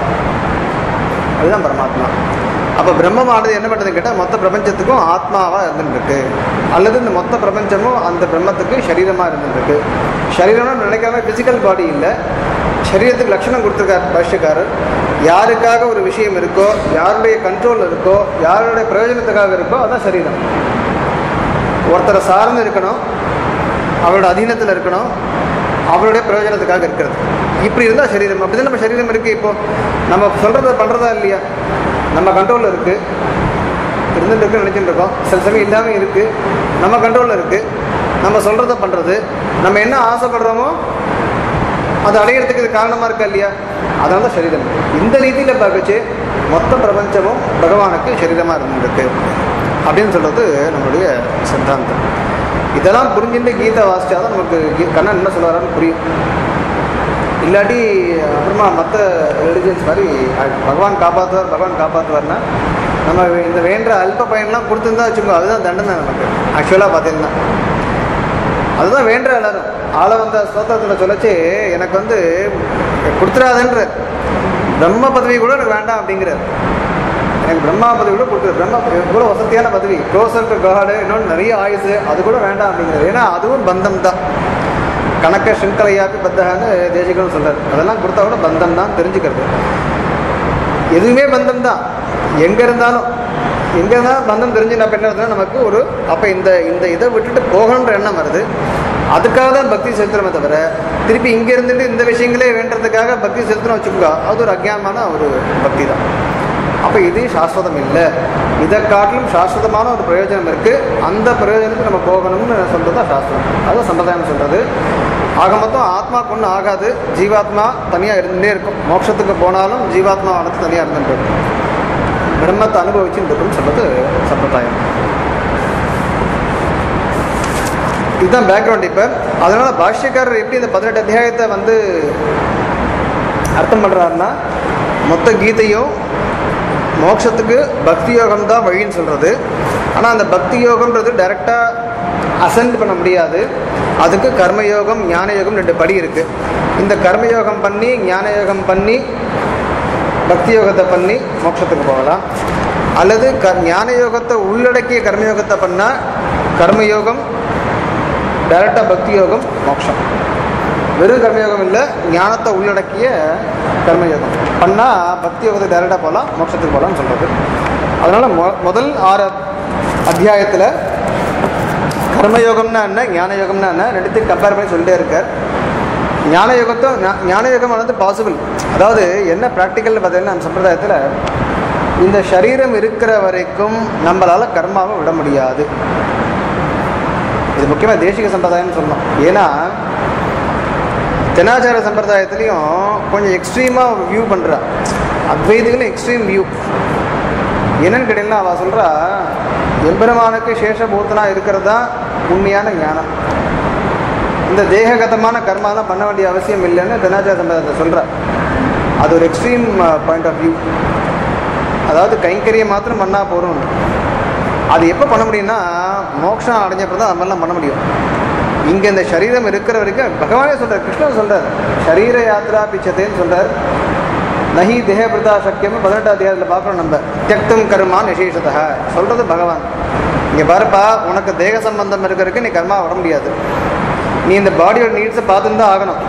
அதுதான் பரமாத்மா அப்போ பிரம்மமானது என்ன பண்ணுறதுன்னு கேட்டால் மொத்த பிரபஞ்சத்துக்கும் ஆத்மாவாக இருந்துருக்கு அல்லது இந்த மொத்த பிரபஞ்சமும் அந்த பிரம்மத்துக்கு சரீரமாக இருந்துருக்கு சரீரம்னு நினைக்காம ஃபிசிக்கல் பாடி இல்லை சரீரத்துக்கு லட்சணம் கொடுத்துருக்கார் பாஷ்யக்காரர் யாருக்காக ஒரு விஷயம் இருக்கோ யாருடைய கண்ட்ரோல் இருக்கோ யாருடைய பிரயோஜனத்துக்காக இருக்கோ அதான் சரீரம் ஒருத்தரை சார்ந்து இருக்கணும் அவரோட அதீனத்தில் இருக்கணும் அவருடைய பிரயோஜனத்துக்காக இருக்கிறது இப்படி இருந்தால் சரீரம் அப்படி நம்ம சரீரம் இருக்குது இப்போ நம்ம சொல்கிறத பண்ணுறதா இல்லையா நம்ம கண்ட்ரோலில் இருக்குது இருந்துட்டு இருக்குன்னு நினச்சிட்டு இருக்கோம் சில சமயம் இல்லாமல் இருக்குது நம்ம கண்ட்ரோலில் இருக்குது நம்ம சொல்கிறத பண்ணுறது நம்ம என்ன ஆசைப்படுறோமோ அது அடையிறதுக்கு இது காரணமாக இருக்கா இல்லையா அதனால தான் சரீரம் இந்த ரீதியில் பார்க்கச்சு மொத்த பிரபஞ்சமும் பகவானுக்கு சரீரமாக இருந்திருக்கு அப்படின்னு சொல்கிறது நம்மளுடைய சித்தாந்தம் இதெல்லாம் புரிஞ்சுட்டு கீதை வாசிச்சா தான் நமக்கு கீ- கண்ணன் என்ன சொல்லுவாரான்னு புரியும் இல்லாட்டி அப்புறமா மற்ற ரிலிஜன்ஸ் மாதிரி அஹ், பகவான் காப்பாற்றுவார் பகவான் காப்பாற்றுவார்னா நம்ம இந்த வேண்ட அல்ப பயன்லாம் கொடுத்துருந்தா வச்சுக்கோ அதுதான் தண்டனை நமக்கு ஆக்சுவலாக பார்த்தீங்கன்னா அதுதான் வேண்ட எல்லாரும் ஆள வந்த ஸ்தோத்திரத்தில் சொல்லச்சு எனக்கு வந்து கொடுத்துடாதன்ற பிரம்ம பதவி கூட எனக்கு வேண்டாம் அப்படிங்கிறார் எனக்கு பிரம்மா பதவி கூட கொடுக்குறது பிரம்ம கூட வசதியான பதவி க்ளோசர் டு காடு இன்னொன்று நிறைய ஆயுசு அது கூட வேண்டாம் அப்படிங்கிறது ஏன்னா அதுவும் பந்தம் தான் கணக்க சிங்கலையாப்பி பத்தகான்னு தேசிகன்னு சொல்றாரு அதெல்லாம் கொடுத்தா கூட பந்தம் தான் தெரிஞ்சுக்கிறது எதுவுமே பந்தம் தான் எங்கே இருந்தாலும் எங்கே இருந்தாலும் பந்தம் தெரிஞ்சு நான் என்ன வருதுன்னா நமக்கு ஒரு அப்போ இந்த இந்த இதை விட்டுட்டு போகணுன்ற எண்ணம் வருது அதுக்காக தான் பக்தி செலுத்துறோமே தவிர திருப்பி இங்கே இருந்துட்டு இந்த விஷயங்களே வேண்டதுக்காக பக்தி செலுத்தணும் வச்சுக்கோங்க அது ஒரு அஜ்ஞானமான ஒரு பக்தி தான் அப்போ இது சாஸ்வதம் இல்லை இதை காட்டிலும் சாஸ்வதமான ஒரு பிரயோஜனம் இருக்குது அந்த பிரயோஜனத்துக்கு நம்ம போகணும்னு சொல்கிறது தான் சாஸ்திரம் அதுதான் சம்பிரதாயம் சொல்கிறது ஆக மொத்தம் ஆத்மாக்கு ஒன்றும் ஆகாது ஜீவாத்மா தனியாக இருந்துகிட்டே இருக்கும் மோட்சத்துக்கு போனாலும் ஜீவாத்மா ஆனது தனியாக இருந்துட்டு இருக்கும் பிரம்மத்தை அனுபவிச்சுட்டு இருக்குன்னு சொல்கிறது சம்பிரதாயம் இதுதான் பேக்ரவுண்ட் இப்போ அதனால பாஷ்யக்காரர் எப்படி இந்த பதினெட்டு அத்தியாயத்தை வந்து அர்த்தம் பண்ணுறாருன்னா மொத்த கீதையும் மோட்சத்துக்கு பக்தி யோகம் தான் வழின்னு சொல்கிறது ஆனால் அந்த பக்தி யோகம்ன்றது டைரெக்டாக அசென்ட் பண்ண முடியாது அதுக்கு கர்மயோகம் ஞான யோகம் ரெண்டு படி இருக்குது இந்த கர்மயோகம் பண்ணி ஞான யோகம் பண்ணி பக்தி யோகத்தை பண்ணி மோட்சத்துக்கு போகலாம் அல்லது க ஞான யோகத்தை உள்ளடக்கிய கர்மயோகத்தை பண்ணால் கர்மயோகம் டைரெக்டாக பக்தி யோகம் மோட்சம் வெறும் கர்மயோகம் இல்லை ஞானத்தை உள்ளடக்கிய கர்மயோகம் பண்ணால் பக்தி யோகத்தை டைரெக்டாக போகலாம் மோட்சத்துக்கு போகலாம்னு சொல்கிறது அதனால் மொ முதல் ஆறு அத்தியாயத்தில் கர்மயோகம்னா என்ன ஞான யோகம்னா என்ன ரெண்டுத்தையும் கம்பேர் பண்ணி சொல்லிட்டே இருக்கார் ஞான யோகத்தை ஞா- ஞான யோகம் வந்து பாசிபிள் அதாவது என்ன ப்ராக்டிக்கல்னு பார்த்தீங்கன்னா நம்ம சம்பிரதாயத்தில் இந்த சரீரம் இருக்கிற வரைக்கும் நம்மளால் கர்மாவை விட முடியாது இது முக்கியமாக தேசிக சம்பிரதாயம்னு சொல்லணும் ஏன்னா தெனாச்சார சம்பிரதாயத்துலேயும் கொஞ்சம் எக்ஸ்ட்ரீமாக வியூ பண்ணுறா அத்வைதிகளும் எக்ஸ்ட்ரீம் வியூ என்னன்னு கேட்டீங்கன்னா அவள் சொல்கிறா எம்பெருமானுக்கு சேஷபூத்தனாக இருக்கிறது தான் உண்மையான ஞானம் இந்த தேககதமான கர்மாலாம் பண்ண வேண்டிய அவசியம் இல்லைன்னு தெனாச்சார சம்பிரதாயத்தை சொல்கிறா அது ஒரு எக்ஸ்ட்ரீம் பாயிண்ட் ஆஃப் வியூ அதாவது கைங்கரியம் மாத்திரம் பண்ணால் போதும் அது எப்போ பண்ண முடியும்னா மோட்சம் அடைஞ்சப்போ தான் அது மாதிரிலாம் பண்ண முடியும் இங்கே இந்த சரீரம் இருக்கிற வரைக்கும் பகவானே சொல்கிறார் கிருஷ்ணன் சொல்கிறார் சரீர யாத்ரா பிச்சத்தைன்னு சொல்கிறார் நஹி தேகபிரதா சக்கியம் பதினெட்டாம் அத்தியாயத்தில் பார்க்குறோம் நம்ம தியக்தம் கர்மா நிசேஷதா சொல்கிறது பகவான் இங்கே பாருப்பா உனக்கு தேக சம்பந்தம் இருக்கிறதுக்கு நீ கர்மா விட முடியாது நீ இந்த பாடியோட நீட்ஸை பார்த்துன்னு தான் ஆகணும்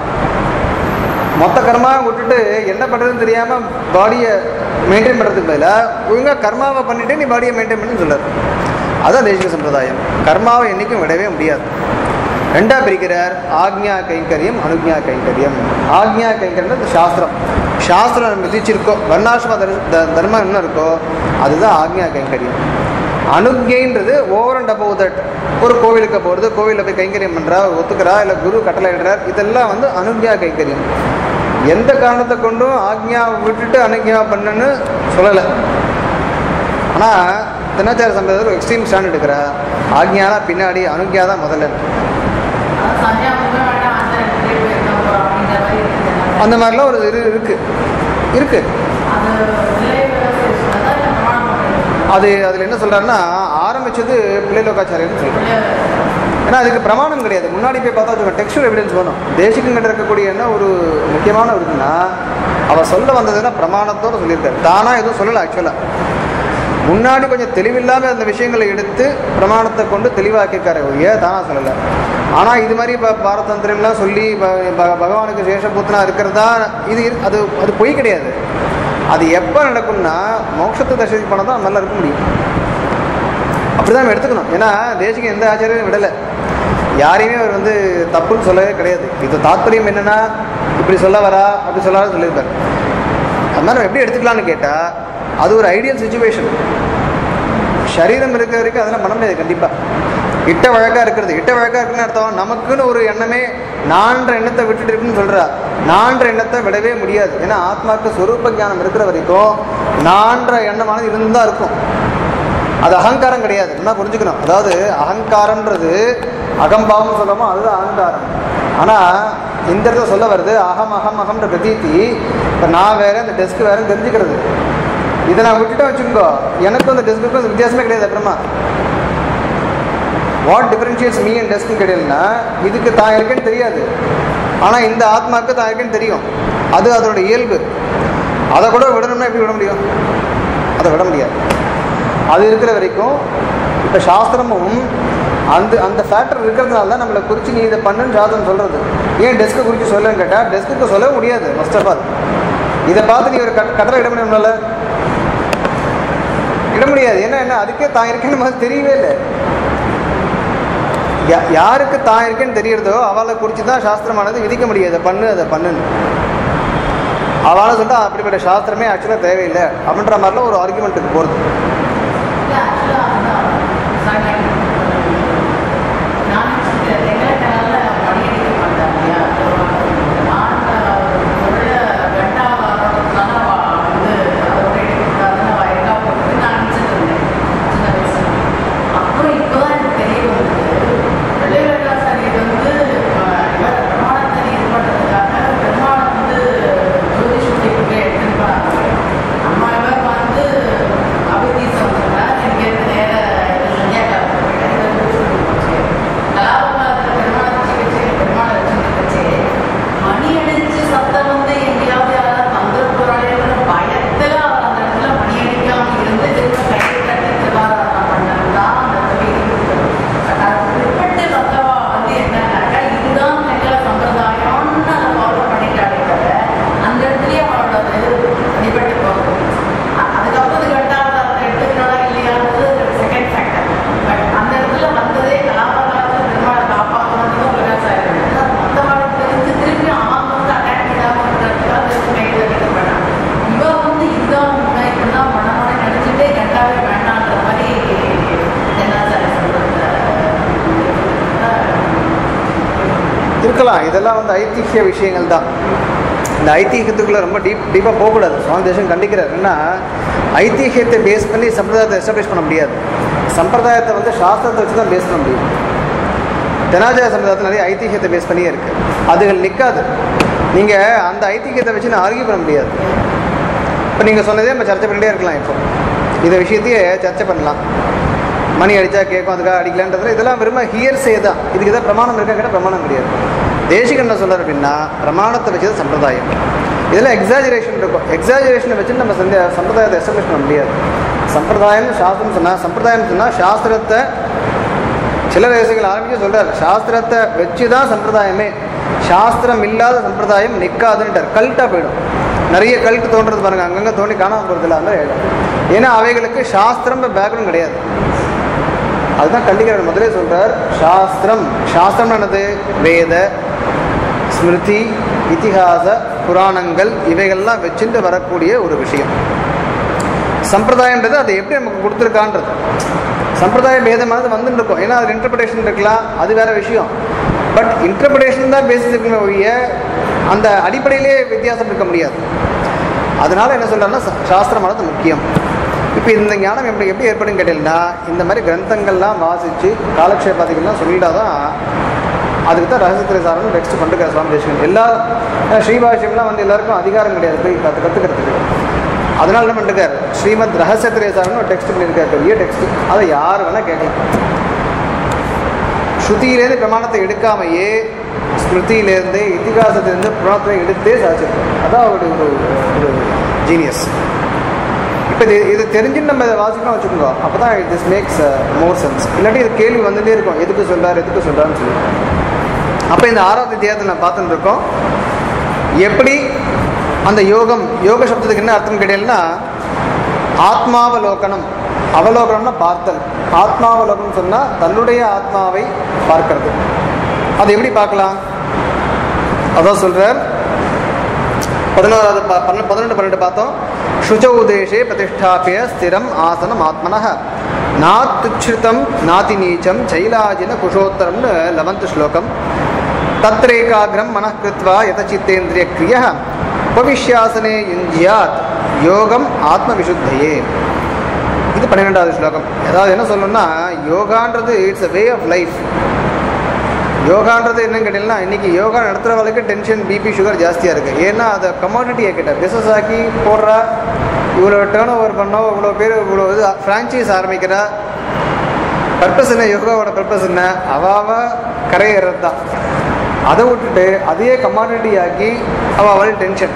மொத்த கர்மாவை விட்டுட்டு என்ன பண்ணுறதுன்னு தெரியாமல் பாடியை மெயின்டைன் பண்ணுறதுக்கு பதிலாக ஒழுங்காக கர்மாவை பண்ணிவிட்டு நீ பாடியை மெயின்டைன் பண்ணி சொல்லார் அதான் தேசிக சம்பிரதாயம் கர்மாவை என்றைக்கும் விடவே முடியாது ரெண்டா பிரிக்கிறார் ஆக்ஞா கைங்கரியம் அனுக்ஞா கைங்கரியம் ஆக்ஞா கைங்கரியம்ன்றது சாஸ்திரம் சாஸ்திரம் நம்ம விதிச்சிருக்கோ வர்ணாசிரம தர் த- தர்மம் என்ன இருக்கோ அதுதான் ஆக்ஞா கைங்கரியம் அனுக்ஞைன்றது ஓவர் அண்ட் அபவ் தட் ஒரு கோவிலுக்கு போகிறது கோவிலில் போய் கைங்கரியம் பண்ணுறா ஒத்துக்கிறா இல்லை குரு கட்டளை இடுறார் இதெல்லாம் வந்து அனுக்ஞா கைங்கரியம் எந்த காரணத்தை கொண்டும் ஆக்ஞாவை விட்டுட்டு அனுக்ஞா பண்ணுன்னு சொல்லலை ஆனால் தினச்சார சம்பிரதாயத்தில் எக்ஸ்ட்ரீம் ஸ்டாண்ட் எடுக்கிறா ஆக்ஞானா பின்னாடி அனுக்ஞா தான் முதல்ல அதான் சந்தியாவுக்கு வேண்டாம் அந்த இடத்துலயே போயிருந்தா போறோம் அப்படின்ற மாதிரி இருக்குது அந்த மாதிரிலாம் ஒரு இது இருக்குது இருக்குது அது விளைவு சொன்னதா இல்லை பிரமாணம் பண்ணுறது அது அதில் என்ன சொல்கிறாருன்னா ஆரம்பிச்சது பிள்ளைலோகாச்சாரியர்னு சொல்கிறேன் ஏன்னா அதுக்கு பிரமாணம் கிடையாது முன்னாடி போய் பார்த்தா அது டெக்ஸ்டர் எவிடன்ஸ் வேணும் தேசிகங்கிட்ட இருக்கக்கூடிய என்ன ஒரு முக்கியமான ஒரு இருக்குன்னா அவர் சொல்ல வந்ததுன்னா பிரமாணத்தோடு சொல்லியிருக்காரு தானாக எதுவும் சொல்லலை ஆக்சுவலாக முன்னாடி கொஞ்சம் தெளிவில்லாமல் அந்த விஷயங்களை எடுத்து பிரமாணத்தை கொண்டு தெளிவாக்கியிருக்காரு ஒழிய தானா சொல்லலை ஆனால் இது மாதிரி இப்போ பாரதந்திரம்லாம் சொல்லி ப- ப- பகவானுக்கு சேஷபூத்தனா இருக்கிறதா இது இரு- அது அது பொய் கிடையாது அது எப்போ நடக்கும்னா மோட்சத்தை தரிசனம் பண்ண தான் நல்லா இருக்க முடியும் அப்படிதான் நம்ம எடுத்துக்கணும் ஏன்னா தேசிகம் எந்த ஆச்சாரியும் விடலை யாரையுமே அவர் வந்து தப்புன்னு சொல்லவே கிடையாது இது தாத்பரியம் என்னன்னா இப்படி சொல்ல வரா அப்படி சொல்லாத சொல்லியிருக்காரு அது மாதிரி நம்ம எப்படி எடுத்துக்கலாம்னு கேட்டால் அது ஒரு ஐடியல் சுச்சுவேஷன் சரீரம் இருக்கிற வரைக்கும் அதெல்லாம் பண்ண முடியாது கண்டிப்பாக இட்ட வழக்காக இருக்கிறது இட்ட வழக்காக இருக்குன்னு அர்த்தம் நமக்குன்னு ஒரு எண்ணமே நான்ற எண்ணத்தை விட்டுட்டு இருக்குன்னு சொல்கிறா நான்ற எண்ணத்தை விடவே முடியாது ஏன்னா ஆத்மாவுக்கு சொரூப ஞானம் இருக்கிற வரைக்கும் நான்ற எண்ணமானது இருந்து தான் இருக்கும் அது அகங்காரம் கிடையாது என்ன புரிஞ்சுக்கணும் அதாவது அகங்காரம்ன்றது அகம்பாவம் சொல்லமோ அதுதான் அகங்காரம் ஆனால் இந்த இடத்துல சொல்ல வருது அகம் அகம் அகம்ன்ற பிரதீத்தி இப்போ நான் வேற இந்த டெஸ்க் வேறன்னு தெரிஞ்சுக்கிறது இதை நான் விட்டுட்டேன் வச்சுக்கோ எனக்கும் அந்த டெஸ்க்குக்கும் அந்த வித்தியாசமே கிடையாது அப்புறமா வாட் டிஃபரன்ஷியேட்ஸ் மீ அண்ட் டெஸ்க்கு கிடையாதுன்னா இதுக்கு தான் இருக்கேன்னு தெரியாது ஆனால் இந்த ஆத்மாவுக்கு தான் இருக்கேன்னு தெரியும் அது அதோட இயல்பு அதை கூட விடணும்னா எப்படி விட முடியும் அதை விட முடியாது அது இருக்கிற வரைக்கும் இப்போ சாஸ்திரமும் அந்த அந்த ஃபேக்டர் இருக்கிறதுனால தான் நம்மளை குறித்து நீ இதை பண்ணுன்னு சாஸ்திரம் சொல்கிறது ஏன் டெஸ்க்கை குறித்து சொல்லன்னு கேட்டால் டெஸ்க்குக்கு சொல்ல முடியாது ஃபர்ஸ்ட் ஆஃப் ஆல் இதை பார்த்து நீ ஒரு கட் கட்டளை இட முடியும்ல இட முடியாது ஏன்னா என்ன அதுக்கே தான் இருக்கேன்னு மாதிரி தெரியவே இல்லை யா- யாருக்கு தான் இருக்கேன்னு தெரியறதோ அவளை குறித்து தான் சாஸ்திரமானது விதிக்க முடியாது இதை பண்ணு அதை பண்ணுன்னு அவளை சொல்லிட்டு அப்படிப்பட்ட சாஸ்திரமே ஆக்சுவலாக தேவையில்லை அப்படின்ற மாதிரிலாம் ஒரு ஆர்குமெண்ட்டுக்கு போகிறது இல்லை ஆக்சுவலாக அதுதான் சாயங்காலம் நான் நினச்சிட்டு ரெண்டாயிரத்தி படிக்க மாட்டேன் இல்லையா ஆண்ட உள்ள வெட்டாவாரதுனால வந்து அதோட எடுக்கிறாருன்னு அவள் எங்கா போட்டு நான் நினச்சிட்டு இருந்தேன் சின்ன வயசுல அப்புறம் இப்போ தான் எனக்கு தெரிய வருது வெள்ளை வெள்ளா இருக்கலாம் இதெல்லாம் வந்து ஐதிஹ்ய விஷயங்கள் தான் இந்த ஐதீகத்துக்குள்ளே ரொம்ப டீப் டீப்பாக போகக்கூடாது சுவாமி தேசம் கண்டிக்கிறார் ஏன்னா ஐதீகத்தை பேஸ் பண்ணி சம்பிரதாயத்தை எஸ்டாப்ளிஷ் பண்ண முடியாது சம்பிரதாயத்தை வந்து சாஸ்திரத்தை வச்சு தான் பேஸ் பண்ண முடியும் தெனாஜாய சம்பிரதாயத்தில் நிறைய ஐதீகத்தை பேஸ் பண்ணியே இருக்குது அதுகள் நிற்காது நீங்கள் அந்த ஐதீகத்தை வச்சு நான் ஆர்கியூ பண்ண முடியாது இப்போ நீங்கள் சொன்னதே நம்ம சர்ச்சை பண்ணிட்டே இருக்கலாம் இப்போ இந்த விஷயத்தையே சர்ச்சை பண்ணலாம் மணி அடித்தா கேட்கும் அதுக்காக அடிக்கலான்றதுல இதெல்லாம் வெறும் ஹியர்ஸே தான் இதுக்கு தான் பிரமாணம் இருக்கா கேட்டால் பிரமாணம் கிடையாது தேசிகன் என்ன சொல்கிறார் அப்படின்னா பிரமாணத்தை வச்சது சம்பிரதாயம் இதெல்லாம் எக்ஸாஜரேஷன் இருக்கும் எக்ஸாஜரேஷனை வச்சு நம்ம சந்த சம்பிரதாயத்தை எஸ்டாப்ளிஷ் பண்ண முடியாது சம்பிரதாயம் சாஸ்திரம் சொன்னால் சம்பிரதாயம் சொன்னால் சாஸ்திரத்தை சில ரகசியங்கள் ஆரம்பிச்சு சொல்றாரு சாஸ்திரத்தை வச்சு தான் சம்பிரதாயமே சாஸ்திரம் இல்லாத சம்பிரதாயம் நிற்காதுன்ட்டார் கல்ட்டாக போயிடும் நிறைய கல்ட்டு தோன்றது பாருங்க அங்கங்கே தோண்டி காணாம போகிறதில்ல அந்த மாதிரி ஆயிடும் ஏன்னா அவைகளுக்கு சாஸ்திரம் பேக்ரவுண்ட் கிடையாது அதுதான் கல்விக்கிறவர் முதலே சொல்றார் சாஸ்திரம் சாஸ்திரம் என்னது வேத ஸ்மிருதி இதிகாச புராணங்கள் இவைகள்லாம் வச்சுட்டு வரக்கூடிய ஒரு விஷயம் சம்பிரதாயன்றது அதை எப்படி நமக்கு கொடுத்துருக்கான்றது சம்பிரதாய பேதமானது வந்துட்டு இருக்கும் ஏன்னா அது இன்டர்பிரேஷன் இருக்கலாம் அது வேற விஷயம் பட் இன்டர்பிரேஷன் தான் பேசிஸ் இருக்குமே ஒழிய அந்த அடிப்படையிலே வித்தியாசம் இருக்க முடியாது அதனால என்ன சொல்றாருன்னா சா- சாஸ்திரமானது முக்கியம் இப்போ இந்த ஞானம் எப்படி எப்படி ஏற்படும் கேட்டீங்கன்னா இந்த மாதிரி கிரந்தங்கள்லாம் வாசித்து காலக்ஷேபாதிகள்லாம் சொல்லிட்டாதான் அதுக்கு தான் ரகசியத்திரை சாரணும் டெக்ஸ்ட் பண்ணிருக்காரு சுவாமி தேசிகன் எல்லா அஹ் ஸ்ரீபாஷ்யம்லாம் வந்து எல்லாருக்கும் அதிகாரம் கிடையாது போய் கற்று கற்றுக்கிறதுக்கு அதனால என்ன பண்ணிருக்காரு ஸ்ரீமத் ரகசியத்திரை சாரணும் ஒரு டெக்ஸ்ட் பண்ணியிருக்காரு பெரிய டெக்ஸ்ட் அதை யார் வேணால் கேட்கலாம் ஸ்ருதியிலேருந்து பிரமாணத்தை எடுக்காமையே ஸ்மிருதியிலேருந்து இதிகாசத்திலேருந்து புராணத்தை எடுத்தே சாதிச்சிருக்காரு அதான் அவருடைய ஒரு ஒரு ஜீனியஸ் இப்போ இது இது தெரிஞ்சு நம்ம இதை வாசிக்கணும் வச்சுக்கோங்க அப்போ தான் திஸ் மேக்ஸ் மோர் சென்ஸ் இல்லாட்டி இது கேள்வி வந்துட்டே இருக்கும் எதுக்கு சொல்றாரு எதுக்கு சொல்றாருன்னு சொல்லி அப்போ இந்த ஆறாவது அத்தியாயத்தில் நான் பார்த்துட்டு இருக்கோம் எப்படி அந்த யோகம் யோக சப்தத்துக்கு என்ன அர்த்தம் கேட்டீங்கன்னா ஆத்மாவலோகனம் அவலோகனம்னா பார்த்தல் ஆத்மாவலோகனம் சொன்னால் தன்னுடைய ஆத்மாவை பார்க்கிறது அது எப்படி பார்க்கலாம் அதான் சொல்றார் பதினோராவது ப- பன்ன- பதினொன்று பன்னெண்டு பார்த்தோம் சுச்சௌ தேசே பிரதிஷ்டாபிய ஸ்திரம் ஆசனம் ஆத்மனः நாத்துச்சிருத்தம் நாதி நீச்சம் சைலாஜின குஷோத்தரம்னு லெவன்த் ஸ்லோகம் தத்ரேகாகிரம் மனः கிருத்வா யதச்சித்தேந்திரிய கிரிய உபவிஷ்யாசனே யுஞ்சியாத் யோகம் ஆத்மவிசுத்தையே இது பன்னிரெண்டாவது ஸ்லோகம் ஏதாவது என்ன சொல்லணும்னா யோகான்றது it's a way of life யோகான்றது என்னன்னு கேட்டீங்கன்னா இன்னைக்கு யோகா நடத்துகிறவங்களுக்கு டென்ஷன் பிபி சுகர் ஜாஸ்தியாக இருக்குது ஏன்னா அதை கமாடிட்டி ஆக்கிட்ட பிஸ்னஸ் ஆக்கி போடுறா இவ்வளோ டேர்ன் ஓவர் பண்ணோம் இவ்வளோ பேர் இவ்வளோ இது ஃப்ரான்ச்சைஸ் ஆரம்பிக்கிறா பர்பஸ் என்ன யோகாவோட பர்பஸ் என்ன அவாவ கரையேறது தான் அதை விட்டுட்டு அதையே கமாடிட்டி ஆக்கி அவள் அவள் டென்ஷன்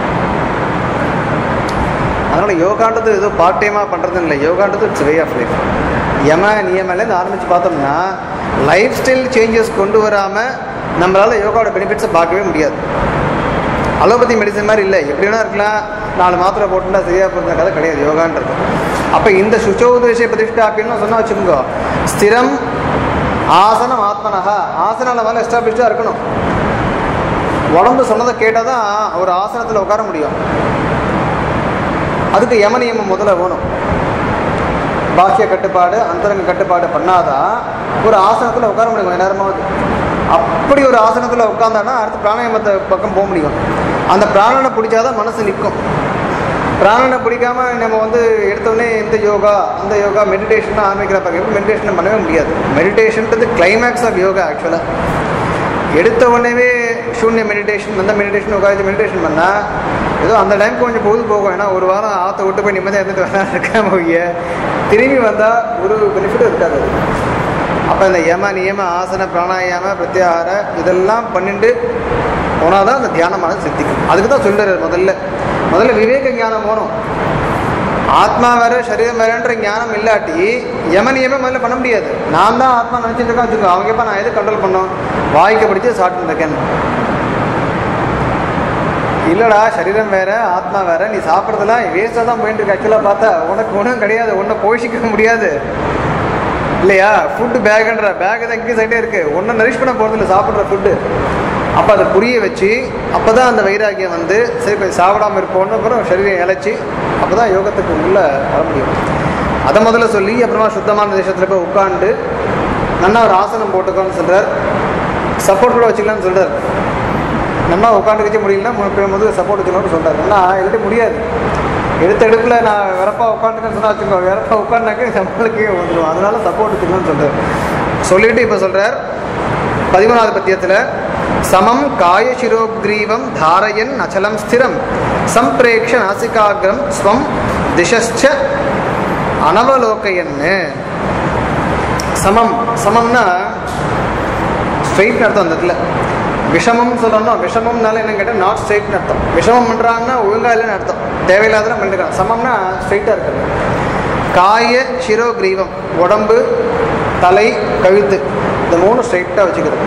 அதனால் யோகான்றது ஏதோ பார்ட் டைமாக பண்ணுறது இல்லை யோகான்றது இட்ஸ் வே ஆஃப் லைஃப் யம நியமலேருந்து ஆரம்பித்து பார்த்தோம்னா லைஃப் ஸ்டைல் சேஞ்சஸ் கொண்டு வராமல் நம்மளால் யோகாவோட பெனிஃபிட்ஸை பார்க்கவே முடியாது அலோபதி மெடிசன் மாதிரி இல்லை எப்படி வேணா இருக்கலாம் நாலு மாத்திரை போட்டுட்டா சரியாக போகிற கதை கிடையாது யோகான்றது அப்போ இந்த சுச்சோதேச பிரதிஷ்டா அப்படின்னு சொன்னால் வச்சுக்கோங்க ஸ்திரம் ஆசனம் ஆத்மனஹா ஆசனால மேலே எஸ்டாப்ளிஷ்டாக இருக்கணும் உடம்பு சொன்னதை கேட்டால் தான் ஒரு ஆசனத்தில் உட்கார முடியும் அதுக்கு யம நியமம் முதல்ல வேணும் பாக்கிய கட்டுப்பாடு அந்தரங்க கட்டுப்பாடு பண்ணாதான் ஒரு ஆசனத்தில் உட்கார முடியும் கொஞ்ச நேரமாவது அப்படி ஒரு ஆசனத்தில் உட்காந்தானா அடுத்து பிராணாயாமத்தை பக்கம் போக முடியும் அந்த பிராணனை பிடிச்சாதான் மனசு நிற்கும் பிராணனை பிடிக்காம நம்ம வந்து எடுத்தோடனே இந்த யோகா அந்த யோகா மெடிடேஷன் ஆரம்பிக்கிற பார்க்க மெடிடேஷன் பண்ணவே முடியாது மெடிடேஷன்றது கிளைமேக்ஸ் ஆஃப் யோகா ஆக்சுவலாக எடுத்த உடனே சூன்ய மெடிடேஷன் அந்த மெடிடேஷன் உட்காந்து மெடிடேஷன் பண்ணால் ஏதோ அந்த டைம் கொஞ்சம் பொழுது போகும் ஏன்னா ஒரு வாரம் ஆற்ற விட்டு போய் நிம்மதியாக இருந்துட்டு வரா இருக்காம ஒழிய திரும்பி வந்தால் ஒரு பெனிஃபிட்டும் இருக்காது அது அப்போ இந்த யம நியம ஆசன பிராணாயாம பிரத்யாகார இதெல்லாம் பண்ணிட்டு போனால் தான் அந்த தியானமானது சித்திக்கும் அதுக்கு தான் சொல்லுறாரு முதல்ல முதல்ல விவேக ஞானம் போகணும் ஆத்மா வேற சரீரம் வேறன்ற ஞானம் இல்லாட்டி யம நியமம் முதல்ல பண்ண முடியாது நான் தான் ஆத்மா நினச்சிட்டு இருக்கேன் வச்சுக்கோ அவங்க எப்போ நான் எது கண்ட்ரோல் பண்ணோம் வாய்க்கு படித்து சாப்பிட்டு இருக்கேன் இல்லடா சரீரம் வேற ஆத்மா வேற நீ சாப்பிட்றதெல்லாம் வேஸ்ட்டாக தான் போயிட்டு இருக்கு ஆக்சுவலாக பார்த்தா உனக்கு ஒன்றும் கிடையாது ஒன்றை போஷிக்க முடியாது இல்லையா ஃபுட்டு பேக்குன்ற பேக் தான் இன்க்ரீஸ் ஆகிட்டே இருக்கு ஒன்றும் நரிஷ் பண்ண போகிறது இல்லை சாப்பிட்ற ஃபுட்டு அப்போ அதை புரிய வச்சு அப்போ தான் அந்த வைராகியம் வந்து சரி கொஞ்சம் சாப்பிடாம இருப்போம்னு அப்புறம் சரீரம் இழைச்சி அப்போ தான் யோகத்துக்கு உள்ளே வர முடியும் அதை முதல்ல சொல்லி அப்புறமா சுத்தமான தேசத்தில் போய் உட்காந்து நல்லா ஒரு ஆசனம் போட்டுக்கோன்னு சொல்கிறார் சப்போர்ட் கூட வச்சுக்கலாம்னு சொல்கிறார் நம்ம உட்காந்துக்கிச்சே முடியலன்னா மு- முதுகு சப்போர்ட் வச்சுக்கணும்னு சொல்கிறார் ஏன்னா இல்லாட்டி முடியாது எடுத்த எடுப்பில் நான் விறப்பா உட்காந்துக்கன்னு சொன்னா வச்சுக்கோ விறப்பா உட்காந்தாக்க நம்மளுக்கே வந்துடும் அதனால சப்போர்ட் வச்சுக்கணும்னு சொல்கிறார் சொல்லிட்டு இப்போ சொல்கிறார் பதிமூணாவது பத்தியத்தில் சமம் காயசிரோக்ரீவம் தாரயன் அச்சலம் ஸ்திரம் சம்பிரேக்ஷ நாசிகாகிரம் ஸ்வம் திசஸ்ச அனவலோகையன்னு சமம் சமம்னா ஸ்ட்ரெயிட் அர்த்தம் அந்த இடத்துல விஷமம் சொல்லணும் விஷமம்னால என்ன கேட்டால் நாட் ஸ்ட்ரெயிட்னு அர்த்தம் விஷமம் பண்ணுறாங்கன்னா ஒழுங்கா இல்லைன்னு அர்த்தம் தேவையில்லாதெல்லாம் பண்ணிருக்கான் சமம்னா ஸ்ட்ரெயிட்டாக இருக்கிறது காய சிரோ கிரீவம் உடம்பு தலை கழுத்து இந்த மூணு ஸ்ட்ரெயிட்டாக வச்சுக்கிறது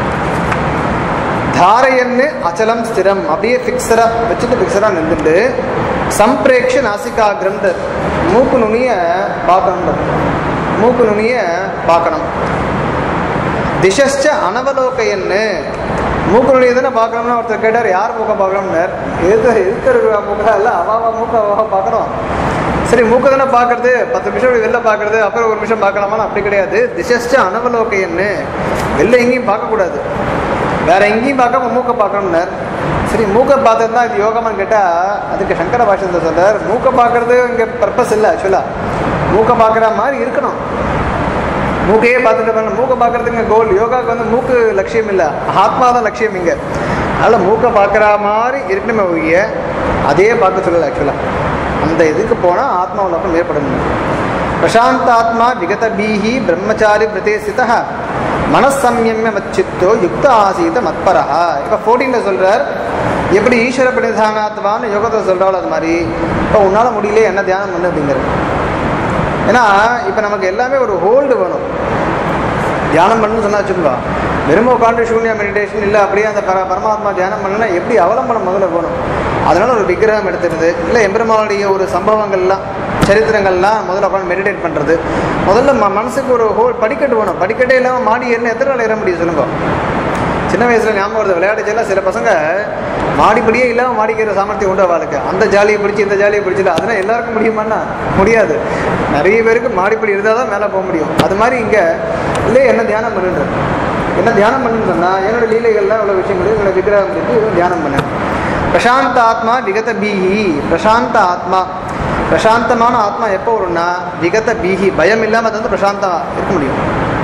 தாரையன்னு அச்சலம் ஸ்திரம் அப்படியே ஃபிக்ஸடாக வச்சுட்டு ஃபிக்ஸடாக நின்றுட்டு சம்பிரேக்ஷ நாசிகாகிரம்ன்ற மூக்கு நுனிய பார்க்கணும் மூக்கு நுனிய பார்க்கணும் திசஸ்ச அனவலோகையன்னு மூக்கு நுனியை தானே பார்க்கணும்னு ஒருத்தர் கேட்டார் யார் மூக்க பார்க்கணும்னார் எது இருக்கிற மூக்கா இல்லை அவாவா மூக்க அவாவா பார்க்கணும் சரி மூக்க தானே பார்க்கறது பத்து நிமிஷம் இப்படி வெளில பார்க்கறது அப்புறம் ஒரு நிமிஷம் பார்க்கலாமான்னு அப்படி கிடையாது திசஸ்ச அனவலோகையன்னு வெளில எங்கேயும் பார்க்கக்கூடாது வேற எங்கேயும் பார்க்காம மூக்க பார்க்கணும்னார் சரி மூக்க பார்த்தது தான் இது யோகமான்னு கேட்டால் அதுக்கு சங்கர பாஷத்தில் சொல்றார் மூக்க பார்க்கறது இங்கே பர்பஸ் இல்லை ஆக்சுவலாக மூக்க பார்க்குற மாதிரி இருக்கணும் மூக்கையே பார்த்துட்டு பண்ண மூக்கை பார்க்கறதுங்க கோல் யோகாவுக்கு வந்து மூக்கு லட்சியம் இல்லை ஆத்மா தான் லட்சியம் இங்கே அதனால் மூக்கை பார்க்குற மாதிரி இருக்கணுமே ஒழிய அதே பார்க்க சொல்லலை ஆக்சுவலாக அந்த இதுக்கு போனால் ஆத்மா உலகம் ஏற்படணும் பிரசாந்தாத்மா விகத பீஹி பிரம்மச்சாரி பிரதே சிதா மனசம்யமிய மச்சித்தோ யுக்த ஆசீத மத்பரஹா இப்போ ஃபோர்டீனில் சொல்கிறார் எப்படி ஈஸ்வர பிரணிதானாத்வான்னு யோகத்தை சொல்கிறாள் அது மாதிரி இப்போ உன்னால் முடியல என்ன தியானம் பண்ணு அப்படிங்கிறது ஏன்னா இப்போ நமக்கு எல்லாமே ஒரு ஹோல்டு வேணும் தியானம் பண்ணணும்னு சொன்னா வச்சுக்கோ வெறும் உட்காந்து சூன்யா மெடிடேஷன் இல்லை அப்படியே அந்த பர பரமாத்மா தியானம் பண்ணனா எப்படி அவலம்பனம் முதல்ல வேணும் அதனால ஒரு விக்கிரகம் எடுத்துருது இல்லை எம்பெருமானுடைய ஒரு சம்பவங்கள்லாம் சரித்திரங்கள்லாம் முதல்ல உட்காந்து மெடிடேட் பண்ணுறது முதல்ல ம மனசுக்கு ஒரு ஹோல் படிக்கட்டு வேணும் படிக்கட்டே இல்லாமல் மாடி ஏறினா எத்தனை நாள் ஏற முடியும் சொல்லுங்க சின்ன வயசுல ஞாபகம் வருது விளையாட்டுச்செல்லாம் சில பசங்க மாடிப்படியே இல்லாமல் மாடிக்கிற சாமர்த்தியம் உண்டு அவளுக்கு அந்த ஜாலியை பிடிச்சி இந்த ஜாலியை பிடிச்சிட்டு அதெல்லாம் எல்லாருக்கும் முடியுமான்னா முடியாது நிறைய பேருக்கு மாடிப்படி இருந்தால் தான் மேலே போக முடியும் அது மாதிரி இங்கே இல்லையே என்ன தியானம் பண்ணுன்ற என்ன தியானம் பண்ணுன்னு சொன்னால் என்னோட லீலைகள்லாம் இவ்வளோ விஷயங்கள் என்னோட விக்கிரகம் இருக்கு இதுவும் தியானம் பண்ணேன் பிரசாந்த ஆத்மா விகத பீஹி பிரசாந்த ஆத்மா பிரசாந்தமான ஆத்மா எப்போ வரும்னா விகத பீஹி பயம் இல்லாமல் அது வந்து பிரசாந்தம் இருக்க முடியும்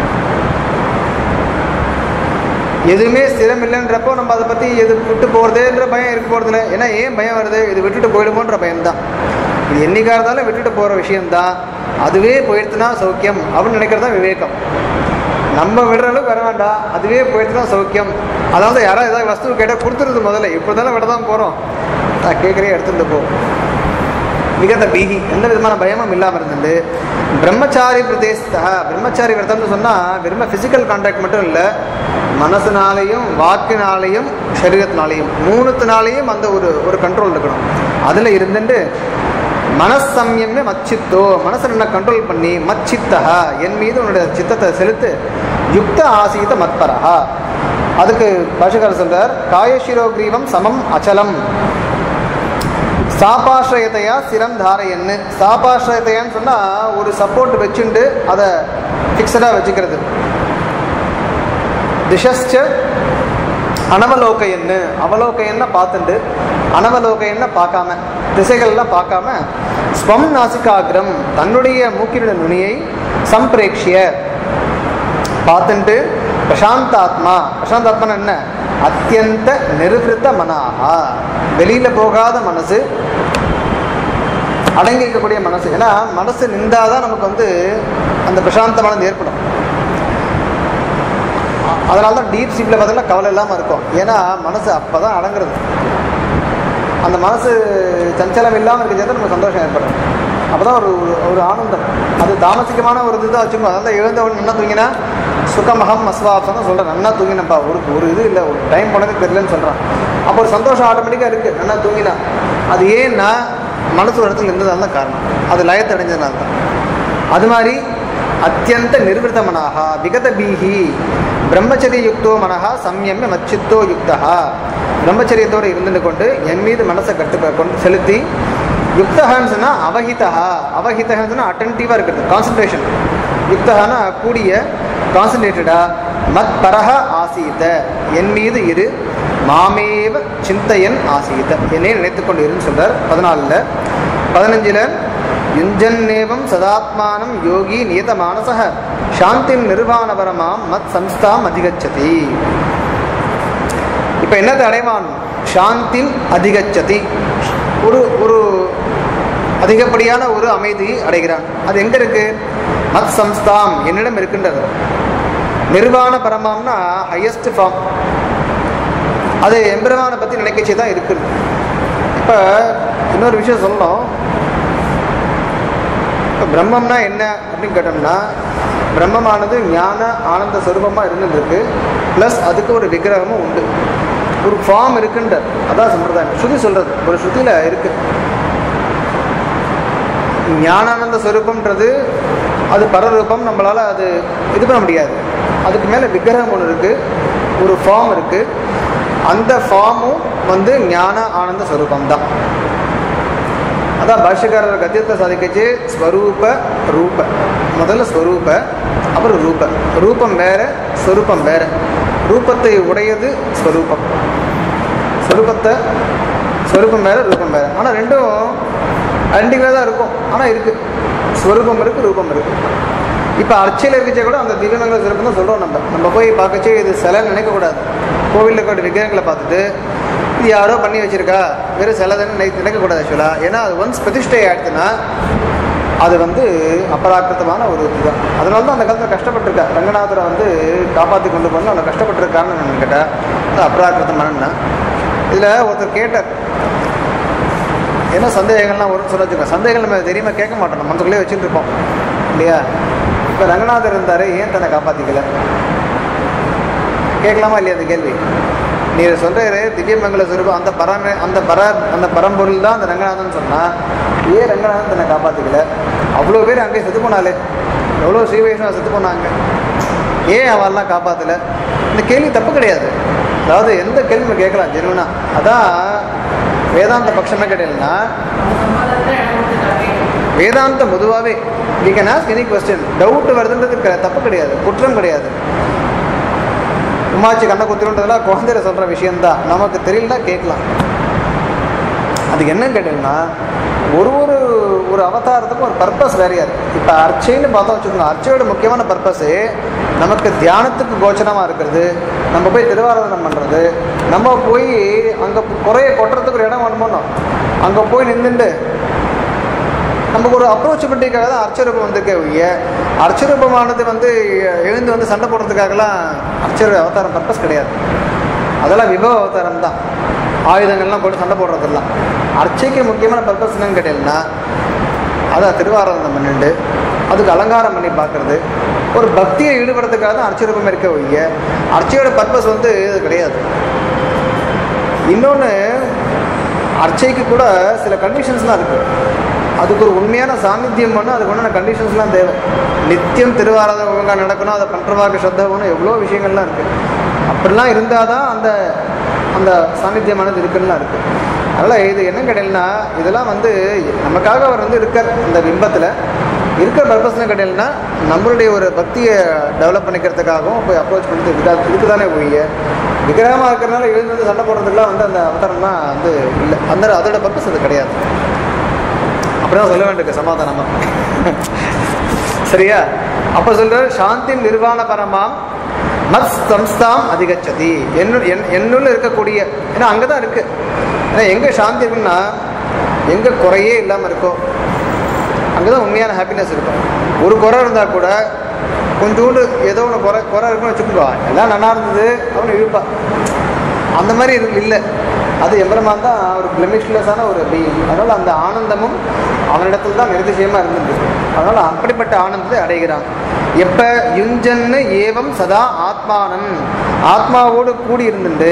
எதுவுமே ஸ்திரம் இல்லைன்றப்போ நம்ம அதை பற்றி எது விட்டு போகிறதேன்ற பயம் இருக்க போகிறதில்ல ஏன்னா ஏன் பயம் வருது இது விட்டுட்டு போயிடுமோன்ற பயம்தான் இது என்னைக்கா இருந்தாலும் விட்டுட்டு போகிற விஷயம்தான் அதுவே போயிடுச்சுன்னா சௌக்கியம் அப்படின்னு நினைக்கிறது தான் விவேகம் நம்ம விடுற அளவுக்கு வர வேண்டாம் அதுவே போயிடுச்சுன்னா சௌக்கியம் அதாவது யாராவது ஏதாவது வஸ்து கேட்டால் கொடுத்துருது முதல்ல இப்போ தானே விட தான் போகிறோம் நான் கேட்குறே எடுத்துகிட்டு போ விகத பீகி எந்த விதமான பயமும் இல்லாமல் இருந்துட்டு பிரம்மச்சாரி பிரதேசத்தா பிரம்மச்சாரி விரதம்னு சொன்னால் வெறும் ஃபிசிக்கல் கான்டாக்ட் மட்டும் இல்லை மனசுனாலையும் வாக்கினாலையும் சரீரத்தினாலையும் மூணுத்தினாலையும் அந்த ஒரு ஒரு கண்ட்ரோல் இருக்கணும் அதில் இருந்துட்டு மனசம்யமே மச்சித்தோ மனசை நல்லா கண்ட்ரோல் பண்ணி மச்சித்தா என் மீது உன்னுடைய சித்தத்தை செலுத்து யுக்த ஆசீத மத்பரஹா அதுக்கு பாஷகாரர் சொல்றார் காயசிரோக்ரீவம் சமம் அச்சலம் சாபாஸ்ரயத்தையா சிரம் தாரையன்னு சாபாஸ்ரயத்தையான்னு சொன்னால் ஒரு சப்போர்ட் வச்சுண்டு அதை ஃபிக்ஸடாக வச்சுக்கிறது திசஸ்ச அனவலோகையன்னு அவலோகையன்னு பார்த்துண்டு அனவலோகையன்னு பார்க்காம திசைகள்லாம் பார்க்காம ஸ்வம் நாசிகாகிரம் தன்னுடைய மூக்கினுடைய நுனியை சம்பிரேக்ஷிய பார்த்துட்டு பிரசாந்தாத்மா பிரசாந்தாத்மா என்ன அத்தியந்த நிருபிருத்த மனாகா வெளியில போகாத மனசு அடங்கி இருக்கக்கூடிய மனசு ஏன்னா மனசு நின்றாதான் நமக்கு வந்து அந்த பிரசாந்தமானது ஏற்படும் அதனால தான் டீப் ஸ்லீப்பில் பார்த்தீங்கன்னா கவலை இல்லாமல் இருக்கும் ஏன்னா மனசு அப்போ தான் அடங்குறது அந்த மனசு சஞ்சலம் இல்லாமல் இருக்கிறது நமக்கு சந்தோஷம் ஏற்படும் அப்போ தான் ஒரு ஒரு- ஒரு ஆனந்தம் அது தாமசிகமான ஒரு இதுதான் வச்சுக்கோ அதான் எழுந்தவன் என்ன தூங்கினா சுகமகம் அஸ்வாசம் சொல்கிறேன் நன்னா தூங்கினப்பா ஒரு ஒரு இது இல்லை ஒரு டைம் போனது தெரியலன்னு சொல்கிறான் அப்போ ஒரு சந்தோஷம் ஆட்டோமேட்டிக்காக இருக்குது நன்னா தூங்கினா அது ஏன்னா மனசு ஒரு இடத்துல இருந்ததால தான் காரணம் அது லயத்தை அடைஞ்சதுனால தான் அது மாதிரி அத்தியந்த நிர்விருத்த மனஹா விகத பீஹி பிரம்மச்சரிய யுக்தோ மனஹா சம்யம்ய மச்சித்தோ யுக்தா பிரம்மச்சரியத்தோடு இருந்துட்டு கொண்டு என் மீது மனசை கட்டு கொண்டு செலுத்தி யுக்தகான்னு சொன்னால் அவஹிதா அவஹிதகான்னு சொன்னால் அட்டன்டிவாக இருக்கிறது கான்சன்ட்ரேஷன் யுக்தகானா கூடிய கான்சன்ட்ரேட்டடாக மத் பரஹ ஆசீத என் மீது இரு மாமேவ சிந்தையன் ஆசீத என்னை நினைத்துக் கொண்டு இருன்னு சொல்றார் பதினாலில் பதினஞ்சில் யுஞ்சன்னேவம் சதாத்மானம் யோகி நியத மானசக சாந்திம் நிர்வாணபரமாம் மத் சம்ஸ்தாம் அதிகச்சதி இப்போ என்னது அடைவான் சாந்தின் அதிகச்சதி ஒரு ஒரு அதிகப்படியான ஒரு அமைதி அடைகிறான் அது எங்க இருக்கு மத் சம்ஸ்தாம் என்னிடம் இருக்கின்றது நிர்வாண பரமாம்னா ஹையஸ்ட் ஃபார்ம் அது எம்பெருமானை பற்றி நினைக்கச்சி தான் இருக்குது இப்போ இன்னொரு விஷயம் சொல்லணும் இப்போ பிரம்மம்னா என்ன அப்படின்னு கேட்டோம்னா பிரம்மமானது ஞான ஆனந்த சொரூபமாக இருந்துருக்கு ப்ளஸ் அதுக்கு ஒரு விக்கிரகமும் உண்டு ஒரு ஃபார்ம் இருக்குன்ற அதான் சம்பிரதாயம் ஸ்ருதி சொல்கிறது ஒரு ஸ்ருதியில் இருக்கு ஞானானந்த சொரூபம்ன்றது அது பரரூபம் நம்மளால் அது இது பண்ண முடியாது அதுக்கு மேலே விக்கிரகம் ஒன்று இருக்குது ஒரு ஃபார்ம் இருக்குது அந்த ஃபார்மும் வந்து ஞான ஆனந்த ஸ்வரூபம் தான் அதான் பாஷ்யக்காரர் கத்தியத்தை சாதிக்கச்சு ஸ்வரூப ரூப முதல்ல ஸ்வரூப அப்புறம் ரூப ரூபம் வேற ஸ்வரூபம் வேற ரூபத்தை உடையது ஸ்வரூபம் ஸ்வரூபத்தை ஸ்வரூபம் வேற ரூபம் வேற ஆனால் ரெண்டும் ஐடென்டிக்கலாக தான் இருக்கும் ஆனால் இருக்கு ஸ்வரூபம் இருக்கு ரூபம் இருக்கு இப்போ அர்ச்சையில் இருக்கச்சே கூட அந்த திவ்யமங்கல சிறப்பு தான் சொல்கிறோம் நம்ம நம்ம போய் பார்க்கச்சே இது சிலைன்னு நினைக்கக்கூடாது கோவிலில் இருக்கிற விக்கிரகங்களை பார்த்துட்டு இது யாரோ பண்ணி வச்சிருக்கா வெறும் சிலை தானே நினை நினைக்கக்கூடாது ஆக்சுவலாக ஏன்னா அது ஒன்ஸ் பிரதிஷ்டை ஆயிடுச்சுன்னா அது வந்து அபராக்கிருத்தமான ஒரு இதுதான் அதனால தான் அந்த காலத்தில் கஷ்டப்பட்டிருக்கா ரங்கநாதரை வந்து காப்பாற்றி கொண்டு போகணும் அவனை கஷ்டப்பட்டிருக்கான்னு நான் கேட்டேன் அது அபராக்கிருத்தமானன்னா இதில் ஒருத்தர் கேட்டார் என்ன சந்தேகங்கள்லாம் வரும்னு சொல்ல வச்சுக்கோங்க சந்தேகங்கள் நம்ம தெரியாம கேட்க மாட்டோம் நம்ம மனசுக்குள்ளே வச்சுட்டு இருப்போம் இல்லையா இப்போ ரங்கநாதர் இருந்தார் ஏன் தன்னை காப்பாற்றிக்கல கேட்கலாமா இல்லையா அந்த கேள்வி நீர் சொல்கிறாரு திவ்யமங்கல சுரூபம் அந்த பரம அந்த பர அந்த பரம்பொருள் தான் அந்த ரங்கநாதன் சொன்னால் ஏன் ரங்கநாதன் தன்னை காப்பாற்றிக்கல அவ்வளோ பேர் அங்கே செத்து போனாலே எவ்வளோ ஸ்ரீ வைஷ்ணவ செத்து போனாங்க ஏன் அவெல்லாம் காப்பாற்றலை இந்த கேள்வி தப்பு கிடையாது அதாவது எந்த கேள்வி நம்ம கேட்கலாம் ஜெனுவனா அதான் வேதாந்த பட்சமே கிடையாதுன்னா சம்மதத்தை இடம் கொடுத்துட்டாங்க வேதாந்தம் பொதுவாகவே we can ask any question doubt வருதுன்றது க- தப்பு கிடையாது குற்றம் கிடையாது உமாச்சி கண்ணை குத்துறன்றதெல்லாம் குழந்தையில சொல்கிற விஷயம்தான் நமக்கு தெரியலனா கேட்கலாம் அதுக்கு என்ன கேட்டீங்கன்னா ஒரு ஒரு ஒரு அவதாரத்துக்கும் ஒரு பர்பஸ் வேறையா இருக்கு இப்போ அர்ச்சைன்னு பார்த்தோம் வச்சுக்கோங்க அர்ச்சையோட முக்கியமான பர்பஸு நமக்கு தியானத்துக்கு கோச்சரமாக இருக்கிறது நம்ம போய் திருவாராதனம் பண்ணுறது நம்ம போய் அங்கே குறைய கொட்டுறதுக்கு ஒரு இடம் வேணுமோனோ அங்கே போய் நின்றுட்டு நமக்கு ஒரு அப்ரோச்சபிலிட்டிக்காக தான் அர்ச்சரூபம் வந்திருக்கே ஒழிய அர்ச்சரூபமானது வந்து எழுந்து வந்து சண்டை போடுறதுக்காகலாம் அர்ச்சர அவதாரம் பர்பஸ் கிடையாது அதெல்லாம் விபவ அவதாரம் தான் ஆயுதங்கள்லாம் போட்டு சண்டை போடுறதெல்லாம் அர்ச்சைக்கு முக்கியமான பர்பஸ் என்னன்னு கேட்டீங்கன்னா அதான் திருவாராதனம் பண்ணிட்டு அதுக்கு அலங்காரம் பண்ணி பார்க்கறது ஒரு பக்தியை ஈடுபடுறதுக்காக தான் அர்ச்சரூபம் இருக்க ஒழிய அர்ச்சையோட பர்பஸ் வந்து இது கிடையாது இன்னொன்று அர்ச்சைக்கு கூட சில கண்டிஷன்ஸ்லாம் இருக்குது அதுக்கு ஒரு உண்மையான சாநித்தியம் பண்ணணும் அதுக்கு உண்டான கண்டிஷன்ஸ்லாம் தேவை நித்தியம் திருவாராதம் ஒழுங்காக நடக்கணும் அதை பண்ணுறவாக்கு ஸ்ரத்த வேணும் எவ்வளோ விஷயங்கள்லாம் இருக்குது அப்படிலாம் இருந்தால் தான் அந்த அந்த சாநித்தியமானது இருக்குன்னுலாம் இருக்குது அதனால் இது என்ன கேட்டீங்கன்னா இதெல்லாம் வந்து நமக்காக அவர் வந்து இருக்கார் இந்த பிம்பத்தில் இருக்கிற பர்பஸ்னு கேட்டீங்கன்னா நம்மளுடைய ஒரு பக்தியை டெவலப் பண்ணிக்கிறதுக்காகவும் போய் அப்ரோச் பண்ணிட்டு இதுக்காக இதுக்கு தானே போய் விக்கிரகமாக இருக்கிறனால எழுந்து வந்து சண்டை போடுறதுக்குலாம் வந்து அந்த அவதாரம்லாம் வந்து இல்லை அந்த அதோட பர்பஸ் அது கிடையாது அப்படிதான் சொல்ல வேண்டியிருக்கு சமாதானமா சரியா அப்ப சொல்ற சாந்தி நிர்வாண பரமாம் மத் சம்ஸ்தாம் அதிகச்சதி என்னு என்- என்னுள்ள இருக்கக்கூடிய ஏன்னா அங்கே தான் இருக்கு ஏன்னா எங்கே சாந்தி இருக்குன்னா எங்கே குறையே இல்லாமல் இருக்கோ அங்கே தான் உண்மையான ஹாப்பினஸ் இருக்கும் ஒரு குறை இருந்தால் கூட கொஞ்சோண்டு ஏதோ ஒன்று குறை குறை இருக்குன்னு வச்சுக்கோ எல்லாம் நல்லா இருந்தது அவனு இழுப்பா அந்த மாதிரி இரு- இல்லை அது எம்பெருமான் தான் ஒரு பிளமிஷ்லெஸ்ஸான ஒரு பீயிங் அதனால் அந்த ஆனந்தமும் அவனிடத்தில் தான் நிர்திசயமாக இருந்தது அதனால் அப்படிப்பட்ட ஆனந்தத்தை அடைகிறான் எப்ப யுஞ்சன்னு ஏவம் சதா ஆத்மானன் ஆத்மாவோடு கூடி இருந்துட்டு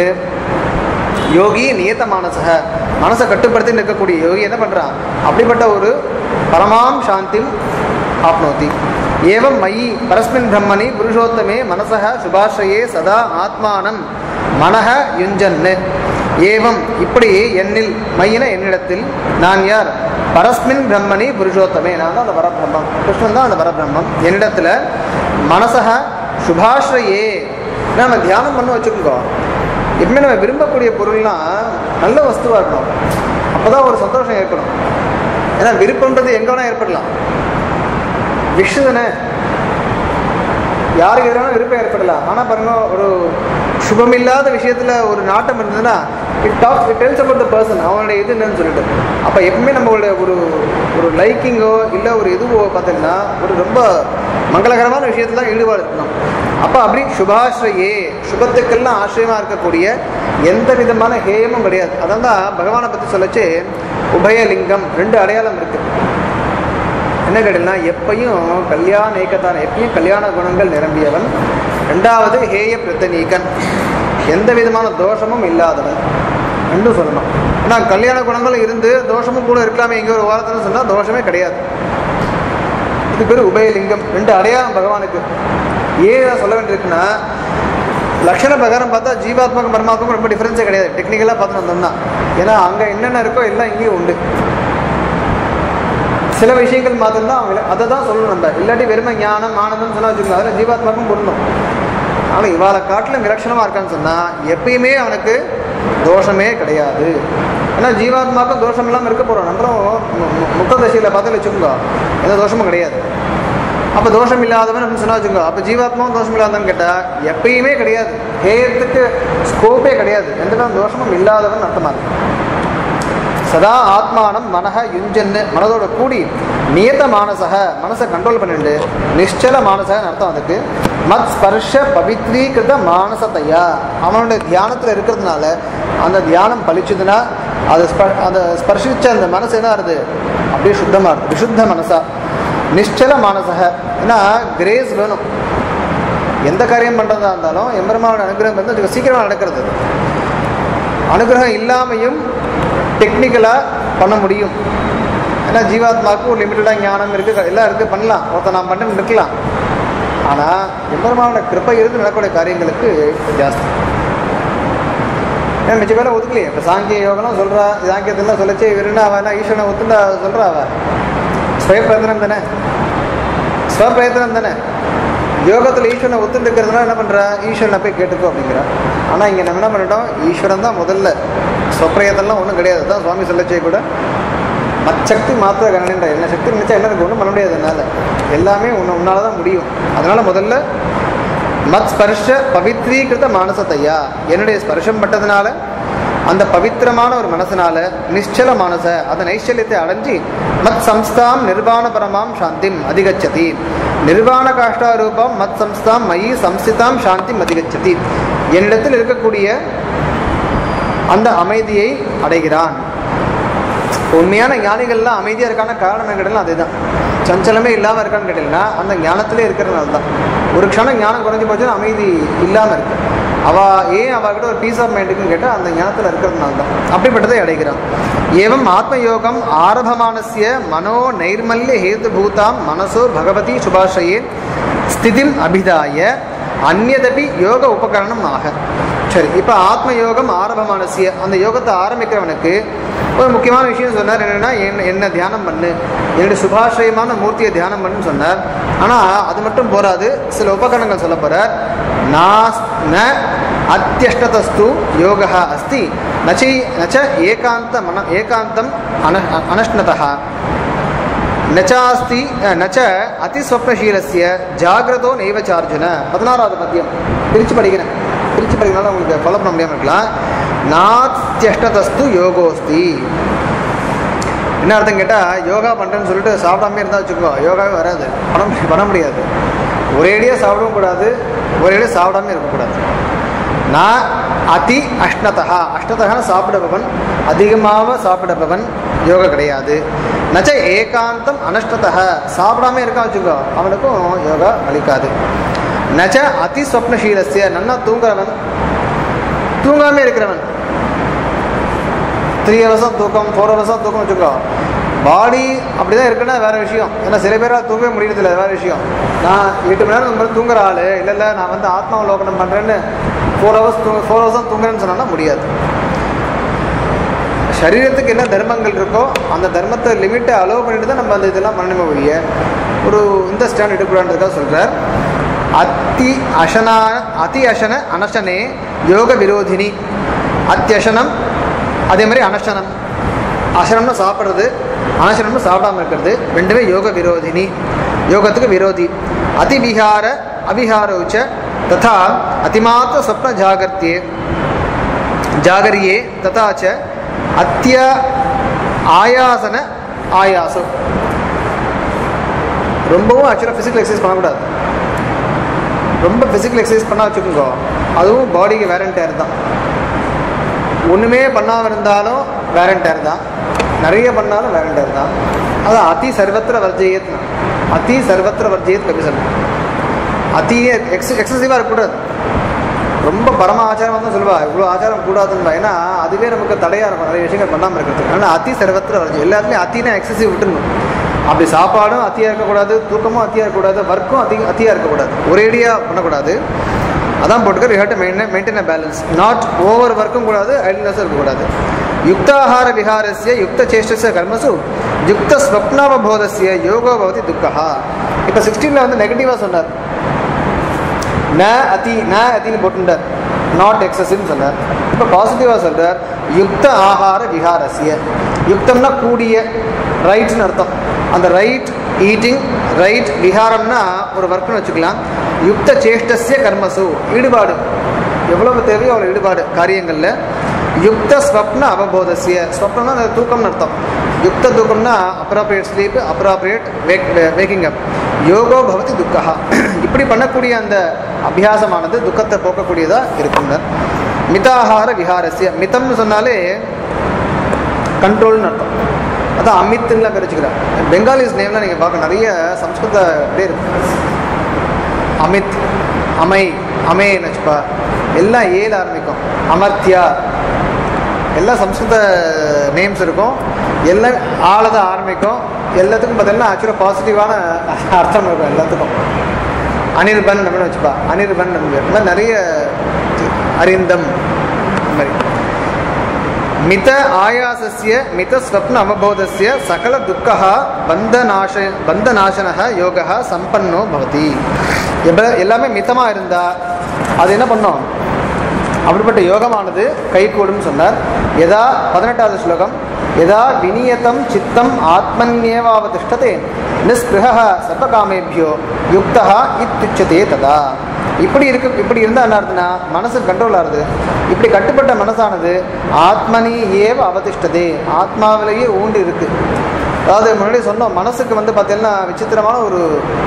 யோகி நியத மானசக மனசை கட்டுப்படுத்தி நிற்கக்கூடிய யோகி என்ன பண்ணுறான் அப்படிப்பட்ட ஒரு பரமாம் சாந்திம் ஆப்னோதி ஏவம் மயி பரஸ்மின் பிரம்மணி புருஷோத்தமே மனசக சுபாஷயே சதா ஆத்மானம் மனக யுஞ்சன்னு ஏவம் இப்படி என்னில் மையின என்னிடத்தில் நான் யார் பரஸ்மின் பிரம்மணி புருஷோத்தமே நான் தான் அந்த பரபிரம்மம் கிருஷ்ணன் தான் அந்த பரபிரம்மம் என்னிடத்துல மனசக சுபாஸ்ரயே நம்ம தியானம் பண்ண வச்சுக்கோங்க எப்பவுமே நம்ம விரும்பக்கூடிய பொருள்லாம் நல்ல வஸ்துவாக இருக்கணும் அப்போ தான் ஒரு சந்தோஷம் ஏற்படும் ஏன்னா விருப்பம்ன்றது எங்கே வேணால் ஏற்படலாம் விஷு தானே யாருக்கு எதிரான விருப்பம் ஏற்படலாம் ஆனால் பாருங்க ஒரு சுபமில்லாத விஷயத்தில் ஒரு நாட்டம் இருந்ததுன்னா it talks it tells about the person அவனுடைய இது என்னன்னு சொல்லிட்டு அப்போ எப்பவுமே நம்மளோட ஒரு ஒரு லைக்கிங்கோ இல்லை ஒரு இதுவோ பார்த்தீங்கன்னா ஒரு ரொம்ப மங்களகரமான விஷயத்துல தான் ஈடுபாடு இருக்கணும் அப்போ அப்படி சுபாஸ்ரயே சுபத்துக்கெல்லாம் ஆசிரியமாக இருக்கக்கூடிய எந்த விதமான ஹேயமும் கிடையாது அதான் தான் பகவானை பற்றி சொல்லச்சு உபயலிங்கம் ரெண்டு அடையாளம் இருக்குது என்ன கேட்டீங்கன்னா எப்பையும் கல்யாண ஏக்கத்தான எப்பயும் கல்யாண குணங்கள் நிரம்பியவன் ரெண்டாவது ஹேய பிரத்தனீகன் எந்த விதமான தோஷமும் இல்லாதவன் ரெண்டும் சொல்லணும் ஏன்னா கல்யாண குணங்கள் இருந்து தோஷமும் கூட இருக்கலாமே எங்கே ஒரு வாரத்தில் சொன்னால் தோஷமே கிடையாது இது பேர் உபயலிங்கம் ரெண்டு அடையாளம் பகவானுக்கு ஏன் இதை சொல்ல வேண்டியிருக்குன்னா லட்சண பிரகாரம் பார்த்தா ஜீவாத்மாக்கும் பரமாத்மாக்கும் ரொம்ப டிஃப்ரென்ஸே கிடையாது டெக்னிக்கலாக பார்த்து வந்தோம்னா ஏன்னா அங்கே என்னென்ன இருக்கோ எல்லாம் இங்கேயும் உண்டு சில விஷயங்கள் மாத்திரம் தான் அவங்க அதை தான் சொல்லணும் நம்ம இல்லாட்டி வெறுமை ஞானம் ஆனந்தம் சொன்னா வச்சுக்கோங்க அதில் ஜீவாத்மாக்கும் பொருந்தும் ஆனால் இவாளை காட்டிலும் விலட்சணமாக இருக்கான்னு சொன்னால் எப்பயுமே அவனுக்கு தோஷமே கிடையாது ஏன்னா ஜீவாத்மாக்கும் தோஷம் இல்லாமல் இருக்க போகிறோம் நம்மளும் மு- மு- முக்த தசையில் பார்த்து வச்சுக்கோங்க எந்த தோஷமும் கிடையாது அப்போ தோஷம் இல்லாதவன் அப்படின்னு சொன்னா வச்சுக்கோங்க அப்போ ஜீவாத்மாவும் தோஷம் இல்லாதவன் கேட்டால் எப்பயுமே கிடையாது ஹேயத்துக்கு ஸ்கோப்பே கிடையாது எந்த விதமான தோஷமும் இல்லாதவன் அர்த்தமாக இருக்கு சதா ஆத்மானம் மனஹ யுஞ்சன்னு மனதோட கூடி நியத மானசக மனசை கண்ட்ரோல் பண்ணிட்டு நிಶ್ಚல மானசகன்னு அர்த்தம் அதுக்கு மத் ஸ்பர்ஷ பவித்ரீகிருத மானசத்தையா அவனுடைய தியானத்தில் இருக்கிறதுனால அந்த தியானம் பலிச்சதுன்னா அது ஸ்ப அதை ஸ்பர்ஷிச்ச அந்த மனசு என்ன ஆகுது அப்படியே சுத்தமாக இருக்குது விசுத்த மனசா நிಶ್ಚல மானசக ஏன்னா கிரேஸ் வேணும் எந்த காரியம் பண்ணுறதா இருந்தாலும் எம்பெருமானோட அனுகிரகம் வந்து அதுக்கு சீக்கிரமாக நடக்கிறது அனுகிரகம் இல்லாமையும் டெக்னிக்கலாக பண்ண முடியும் ஏன்னா ஜீவாத்மாவுக்கு ஒரு லிமிட்டடாக ஞானம் இருக்குது எல்லாம் இருக்குது பண்ணலாம் ஒருத்தர் நான் பண்ணு இருக்கலாம் ஆனால் எம்பெருமானோட கிருப்பை இருந்து நடக்கக்கூடிய காரியங்களுக்கு ஜாஸ்தி ஏன் மிச்ச பேரை ஒதுக்கலையே இப்போ சாங்கிய யோகம்லாம் சொல்கிறா சாங்கியத்தெல்லாம் சொல்லச்சு இவருன்னா அவன் என்ன ஈஸ்வரனை ஒத்துண்டா சொல்கிறா அவ ஸ்வய பிரயத்தனம் தானே ஸ்வப்பிரயத்தனம் தானே யோகத்தில் ஈஸ்வரனை ஒத்துட்டு இருக்கிறதுனால என்ன பண்ணுறா ஈஸ்வரனை போய் கேட்டுக்கோ அப்படிங்கிறா ஆனால் இங்கே நம்ம என்ன பண்ணிட்டோம் ஈஸ்வரன் தான் முதல்ல ஸ்வப்பிரயத்தனம்லாம் ஒன்றும் கிடையாது தான் சுவாமி சொல்லச்சே கூட மச்சக்தி மாத்திர கணனின்ற என்ன சக்தி நினைச்சா என்ன இருக்கு ஒன்றும் பண்ண முடியாது என்னால் எல்லாமே உன்னை உன்னால தான் முடியும் அதனால் முதல்ல மத் ஸ்பர்ஷ பவித்ரீகிருத மானசத்தையா என்னுடைய ஸ்பர்ஷம் பட்டதுனால அந்த பவித்திரமான ஒரு மனசனால நிശ്ചல மானச அந்த நைச்சல்யத்தை அடைஞ்சி மத் சம்ஸ்தாம் நிர்வாண பரமாம் சாந்திம் அதிகச்சதி நிர்வாண காஷ்டாரூபம் மத் சம்ஸ்தாம் மயி சம்ஸ்திதாம் சாந்திம் அதிகச்சதி என்னிடத்தில் இருக்கக்கூடிய அந்த அமைதியை அடைகிறான் உண்மையான ஞானிகள்லாம் அமைதியாக இருக்கான காரணம் என்ன கேட்டாலும் அதுதான் சஞ்சலமே இல்லாமல் இருக்கான்னு கேட்டீங்கன்னா அந்த ஞானத்திலே இருக்கிறதுனால தான் ஒரு க்ஷணம் ஞானம் குறைஞ்சி போச்சுன்னா அமைதி இல்லாமல் இருக்கு அவ ஏன் அவகிட்ட ஒரு பீஸ் ஆஃப் மைண்டுக்குன்னு கேட்டால் அந்த ஞானத்தில் இருக்கிறதுனால தான் அப்படிப்பட்டதை அடைகிறான் ஏவம் ஆத்மயோகம் ஆரம்பமானசிய மனோ நைர்மல்ய ஹேதுபூதாம் மனசோர் பகவதி சுபாஷயே ஸ்திதிம் அபிதாய அந்நதபி யோக உபகரணம் ஆக சரி இப்போ ஆத்ம யோகம் ஆரம்பமானசிய அந்த யோகத்தை ஆரம்பிக்கிறவனுக்கு ஒரு முக்கியமான விஷயம் சொன்னார் என்னென்னா என்ன என்ன தியானம் பண்ணு என்னுடைய சுபாஷயமான மூர்த்தியை தியானம் பண்ணுன்னு சொன்னார் ஆனால் அது மட்டும் போராது சில உபகரணங்கள் சொல்ல போகிறார் நாஸ் ந அத்தியஷ்டதஸ்து யோகா அஸ்தி நச்சி நச்ச ஏகாந்த மன ஏகாந்தம் அன அனஷ்ணதா நச்சாஸ்தி நச்ச அதிஸ்வப்னஷீலஸ்ய ஜாகிரதோ நைவச்சார்ஜுன பதினாறாவது பத்தியம் பிரித்து படிக்கிறேன் பிரித்து படிக்கிறனால உங்களுக்கு ஃபாலோ பண்ண முடியாமல் இருக்கலாம் நாத்தியஷ்டதஸ்து யோகோஸ்தி என்ன அர்த்தம் கேட்டால் யோகா பண்ணுறேன்னு சொல்லிட்டு சாப்பிடாம இருந்தால் வச்சுக்கோ யோகாவே வராது பண்ண முடியாது பண்ண முடியாது ஒரேடியாக சாப்பிடவும் கூடாது ஒரேடியாக சாப்பிடாம இருக்கக்கூடாது நான் அதி அஷ்ணதா அஷ்ணதகான சாப்பிடுபவன் அதிகமாக சாப்பிடுபவன் யோகா கிடையாது நச்ச ஏகாந்தம் அனஷ்டதா சாப்பிடாம இருக்கான் வச்சுக்கோ அவனுக்கும் யோகா அளிக்காது நச்ச அதி ஸ்வப்னஷீலஸ்ய நன்னா தூங்குறவன் தூங்காமே இருக்கிறவன் த்ரீ ஹவர்ஸாக தூக்கம் ஃபோர் ஹவர்ஸாக தூக்கம் வச்சுக்கோ பாடி அப்படி தான் இருக்குன்னா வேறு விஷயம் ஏன்னா சில பேரால் தூங்கவே முடியறதில்ல அது வேறு விஷயம் நான் எட்டு மணி நேரம் இந்த மாதிரி தூங்குற ஆள் இல்லை இல்லை நான் வந்து ஆத்மாவலோகனம் பண்ணுறேன்னு ஃபோர் ஹவர்ஸ் தூங்க ஃபோர் ஹவர்ஸ் தான் தூங்குறேன்னு சொன்னா முடியாது சரீரத்துக்கு என்ன தர்மங்கள் இருக்கோ அந்த தர்மத்தை லிமிட்டை அலோவ் பண்ணிட்டு தான் நம்ம அந்த இதெல்லாம் பண்ணணுமே ஒழிய ஒரு இந்த ஸ்டாண்ட் எடுக்கக்கூடாதுக்காக சொல்கிறார் அத்தி அசனா அதி அசன அனசனே யோக விரோதினி அத்தியசனம் அதே மாதிரி அனசனம் அசனம்னு சாப்பிட்றது அனசனம்னு சாப்பிடாம இருக்கிறது ரெண்டுமே யோக விரோதினி யோகத்துக்கு விரோதி அதிவிகார அவிகார உச்ச ததா அதிமாத்திர சொப்ன ஜாகர்த்தியே ஜாகரியே ததா ச அத்திய ஆயாசன ஆயாசம் ரொம்பவும் ஆக்சுவலாக ஃபிசிக்கல் எக்ஸசைஸ் பண்ணக்கூடாது ரொம்ப ஃபிசிக்கல் எக்ஸசைஸ் பண்ணால் வச்சுக்கோங்க அதுவும் பாடிக்கு வேரண்டேர் தான் ஒன்றுமே பண்ணாமல் இருந்தாலும் வேரண்டேர் தான் நிறைய பண்ணாலும் வேரண்டேர் தான் அது அதி சர்வத்திர வர்ஜயத் அதி சர்வத்திர வர்ஜயத் கபி சொல்லணும் அதி எக்ஸ் எக்ஸசிவாக இருக்கக்கூடாது ரொம்ப பரம ஆச்சாரம் தான் சொல்லுவா இவ்வளோ ஆச்சாரம் கூடாதுன்னு ஏன்னா அதுவே நமக்கு தடையாக இருக்கும் நிறைய விஷயங்கள் பண்ணாமல் இருக்கிறதுக்கு ஆனால் அதி சர்வத்திர வர்ஜயம் எல்லாத்துலேயும் அத்தினா எக்ஸசிவ் விட்டுருணும் அப்படி சாப்பாடும் அத்தியாக இருக்கக்கூடாது தூக்கமும் அத்தியாக இருக்கக்கூடாது ஒர்க்கும் அதி அத்தியாக இருக்கக்கூடாது ஒரேடியாக பண்ணக்கூடாது அதான் போட்டுக்க you have to maintain maintain a balance not over ஒர்க்கும் கூடாது ஐட்லஸும் இருக்கக்கூடாது யுக்தாஹார விஹாரஸ்ய யுக்த சேஷ்டஸ்ய கர்மசு யுக்த ஸ்வப்னாவபோதஸ்ய யோகோ பவதி துக்கஹா இப்போ சிக்ஸ்டீனில் வந்து நெகட்டிவாக சொன்னார் ந அதி ந அதின்னு போட்டுட்டார் நாட் எக்ஸசிவ்னு சொன்னார் இப்போ பாசிட்டிவாக சொல்கிறார் யுக்த ஆகார விஹாரஸ்ய யுக்தம்னா கூடிய ரைட்னு அர்த்தம் அந்த ரைட் ஈட்டிங் ரைட் விஹாரம்னா ஒரு ஒர்க்னு வச்சுக்கலாம் யுக்த சேஷ்டஸ்ய கர்மசு ஈடுபாடு எவ்வளவு தேவையோ அவ்வளோ ஈடுபாடு காரியங்களில் யுக்த ஸ்வப்ன அவபோதசிய ஸ்வப்னம்னா அந்த தூக்கம்னு அர்த்தம் யுக்த தூக்கம்னா appropriate sleep appropriate wake waking up யோகோ பவதி துக்கஹா இப்படி பண்ணக்கூடிய அந்த அபியாசமானது துக்கத்தை போக்கக்கூடியதாக இருக்குங்க மிதாகார விஹாரஸ்ய மிதம்னு சொன்னாலே கண்ட்ரோல்னு அர்த்தம் அதான் அமித்துலாம் பிரிச்சுக்கிறார் பெங்காலிஸ் நேம்லாம் நீங்கள் பார்க்க நிறைய சம்ஸ்கிருத பேர் அமித் அமை அமேன்னு வச்சுப்பா எல்லாம் ஏல ஆரம்பிக்கும் அமர்த்தியா எல்லாம் சம்ஸ்கிருத நேம்ஸ் இருக்கும் எல்லாம் ஆள தான் ஆரம்பிக்கும் எல்லாத்துக்கும் பார்த்தீங்கன்னா ஆக்சுவலாக பாசிட்டிவான அர்த்தம் இருக்கும் எல்லாத்துக்கும் அனிர்பன் அப்படின்னு வச்சுப்பா அனிர்பன் நம்ம இந்த மாதிரி நிறைய அரிந்தம் இந்த மாதிரி மித ஆயாசஸ்ய மித ஸ்வப்ன அவபோதஸ்ய சகல துக்கா பந்தநாச பந்தநாசனக யோகா சம்பன்னோ பவதி எப்ப எல்லாமே மிதமாக இருந்தால் அது என்ன பண்ணோம் அப்படிப்பட்ட யோகமானது கைகூடும் சொன்னார் எதா பதினெட்டாவது ஸ்லோகம் எதா விநியதம் சித்தம் ஆத்மன்யேவாவதிஷ்டதே நிஸ்பிருக சர்வகாமேபியோ யுக்தா இத்துச்சதே ததா இப்படி இருக்கு இப்படி இருந்தால் என்ன அர்த்தம்னா மனசு கண்ட்ரோல் ஆகுது இப்படி கட்டுப்பட்ட மனசானது ஆத்மனி ஏவ அவதிஷ்டதே ஆத்மாவிலேயே ஊண்டு இருக்கு அதாவது முன்னாடி சொன்னோம் மனசுக்கு வந்து பார்த்தீங்கன்னா விசித்திரமான ஒரு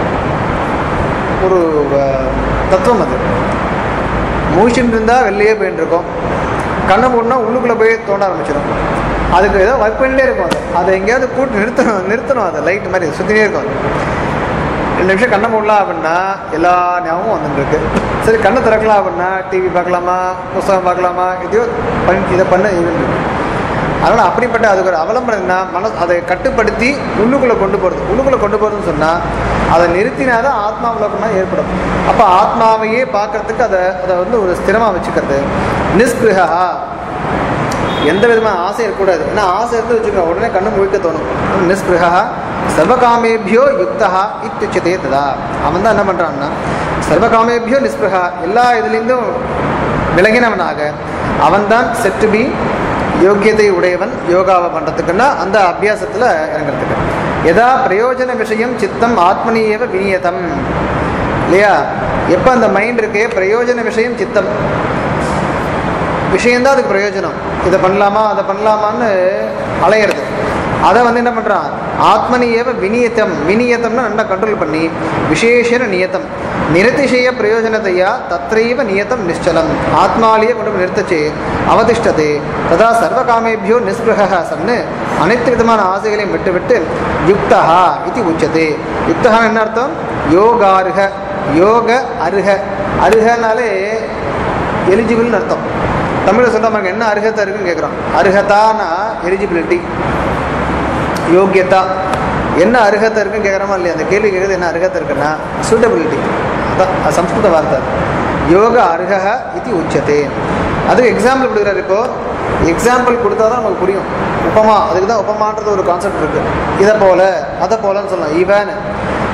ஒரு அஹ், தத்துவம் அது மூச்சுன்னு இருந்தால் வெளியே போயின்னு இருக்கும் கண்ணை மூடினா உள்ளுக்குள்ளே போய் தோண்ட ஆரம்பிச்சிடும் அதுக்கு ஏதோ ஒர்க் பண்ணிட்டே இருக்கும் அது அதை எங்கேயாவது கூட்டு நிறுத்தணும் நிறுத்தணும் அதை லைட் மாதிரி சுற்றினே இருக்கும் அது ரெண்டு நிமிஷம் கண்ணை மூடலாம் அப்படின்னா எல்லா ஞாபகமும் வந்துட்டு இருக்கு சரி கண்ணை திறக்கலாம் அப்படின்னா டிவி பார்க்கலாமா புஸ்தகம் பார்க்கலாமா இதையோ பண்ணி இதை பண்ண இது இருக்கு. அதனால் அப்படிப்பட்ட அதுக்கு ஒரு அவலம்பரம் என்ன மனசு அதை கட்டுப்படுத்தி உள்ளுக்குள்ளே கொண்டு போகிறது உள்ளுக்குள்ளே கொண்டு போகிறதுன்னு சொன்னால் அதை நிறுத்தினா தான் ஆத்மாவலோகம்னா ஏற்படும் அப்போ ஆத்மாவையே பார்க்கறதுக்கு அதை அதை வந்து ஒரு ஸ்திரமாக வச்சுக்கிறது நிஸ்பிருகா எந்த விதமான ஆசை இருக்கக்கூடாது ஏன்னா ஆசை இருந்து வச்சுக்கோங்க உடனே கண்ணு முழிக்க தோணும் நிஸ்பிருகா சர்வகாமேபியோ யுக்தா இத்துச்சதே ததா அவன் தான் என்ன பண்ணுறான்னா சர்வகாமேபியோ நிஸ்பிருகா எல்லா இதுலேருந்தும் விலகினவனாக அவன்தான் செட் டு பி யோக்கியத்தை உடையவன் யோகாவை பண்ணுறதுக்குன்னா அந்த அபியாசத்தில் இறங்குறதுக்கு எதா பிரயோஜன விஷயம் சித்தம் ஆத்மனியேவ விநியதம் இல்லையா எப்போ அந்த மைண்ட் இருக்கே பிரயோஜன விஷயம் சித்தம் விஷயந்தான் அதுக்கு பிரயோஜனம் இதை பண்ணலாமா அதை பண்ணலாமான்னு அலையிறது அதை வந்து என்ன பண்ணுறான் ஆத்மனியேவ விநியத்தம் விநியத்தம்னா நல்லா கண்ட்ரோல் பண்ணி விசேஷன நியத்தம் நிரதிசய பிரயோஜனத்தையா தத்ரைவ நியத்தம் நிச்சலம் ஆத்மாலேயே கொண்டு போய் நிறுத்தச்சு அவதிஷ்டதே ததா சர்வகாமேபியோ நிஸ்பிருக சன்னு அனைத்து விதமான ஆசைகளையும் விட்டுவிட்டு யுக்தா இது உச்சதே யுக்தா என்ன அர்த்தம் யோகாருக யோக அருக அருகனாலே எலிஜிபிள்னு அர்த்தம் தமிழில் சொல்கிற மாதிரி என்ன அருகத்தை இருக்குன்னு கேட்குறோம் அருகதானா எலிஜிபிலிட்டி யோக்கியதா என்ன அருகத்தை இருக்குன்னு கேட்குறோமா இல்லையா அந்த கேள்வி கேட்குறது என்ன அருகத்தை இருக்குன்னா சூட்டபிலிட்டி அதான் அது சம்ஸ்கிருத வார்த்தை யோக அருக இது உச்சதே அதுக்கு எக்ஸாம்பிள் கொடுக்குறாரு இப்போ எக்ஸாம்பிள் கொடுத்தா தான் நமக்கு புரியும் உபமா அதுக்கு தான் உபமான்றது ஒரு கான்செப்ட் இருக்குது இதை போல அதை போலன்னு சொல்லலாம் இவன்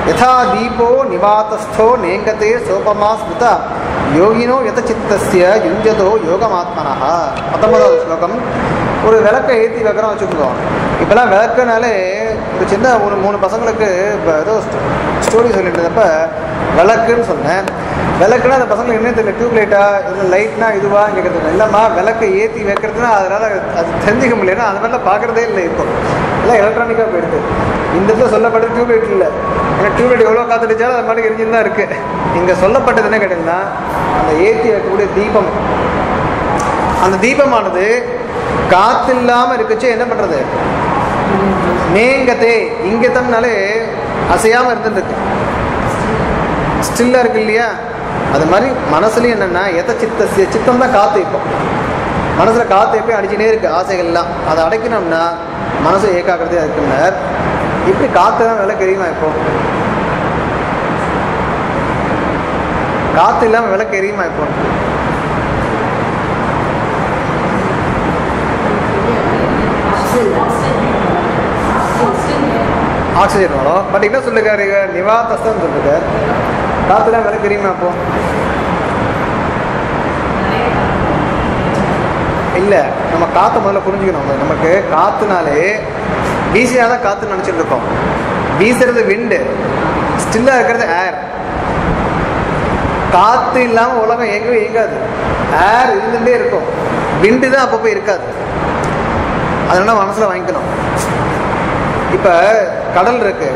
யதா தீபோ நிவாதஸ்தோ நேங்கதே சோபமா ஸ்மிருதா யோகினோ யத சித்தஸ்ய யுஞ்சதோ யோகமாத்மனஹ பத்தொன்பதாவது ஸ்லோகம் ஒரு விளக்கை ஏற்றி வைக்கிறோம் வச்சுக்கோங்க இப்போலாம் விளக்குனாலே ஒரு சின்ன ஒரு மூணு பசங்களுக்கு இப்போ ஏதோ ஸ்டோரி சொல்லிட்டு இருந்தப்ப விளக்குன்னு சொன்னேன் விளக்குனா அந்த பசங்களுக்கு என்ன தெரியல டியூப் லைட்டா இல்லை லைட்னா இதுவா கேட்கறது இல்லைம்மா விளக்கை ஏற்றி வைக்கிறதுனா அதனால் அது தெரிஞ்சுக்க முடியலன்னா அந்த மாதிரிலாம் பார்க்குறதே இல்லை இப்போ எல்லாம் எலக்ட்ரானிக்காக போயிடுது இந்த இடத்துல சொல்லப்பட்டது டியூப் லைட் இல்லை ஏன்னா டியூப் லைட் எவ்வளோ காத்துடிச்சாலும் அது மாதிரி எரிஞ்சுன்னு தான் இருக்குது இங்கே சொல்லப்பட்டது என்ன கேட்டிங்கன்னா அந்த ஏற்றி வைக்கக்கூடிய தீபம் அந்த தீபமானது காத்து இல்லாமல் இருக்குச்சு என்ன பண்ணுறது நேங்கத்தே இங்கத்தம்னாலே அசையாமல் இருந்துருக்கு ஸ்டில்லாக இருக்கு இல்லையா அது மாதிரி மனசுலையும் என்னென்னா எத சித்த சித்தம் தான் காற்று இப்போ மனசில் காற்று எப்பயும் அடிச்சுட்டே இருக்கு ஆசைகள்லாம் அதை அடைக்கணும்னா மனசு ஏகாக்கிரதையாக இருக்குன்னார் இப்படி காற்று தான் விலை தெரியுமா இப்போ காற்று இல்லாமல் விளக்கு எரியுமா இப்போ ஆக்சிஜன் வரும் பட் என்ன சொல்லுக்காரு நிவாதஸ்தான் சொல்லிருக்கார் காற்றுலாம் விளக்கு எரியுமா அப்போ இல்லை நம்ம காற்றை முதல்ல புரிஞ்சுக்கணும் நமக்கு காற்றுனாலே வீசினா தான் காற்று நினச்சிட்டு இருக்கோம் வீசுறது விண்டு ஸ்டில்லாக இருக்கிறது ஏர் காற்று இல்லாமல் உலகம் எங்கேயும் இயங்காது ஏர் இருந்துகிட்டே இருக்கும் விண்டு தான் அப்பப்போ இருக்காது அதனால மனசில் வாங்கிக்கணும் இப்போ கடல் இருக்கு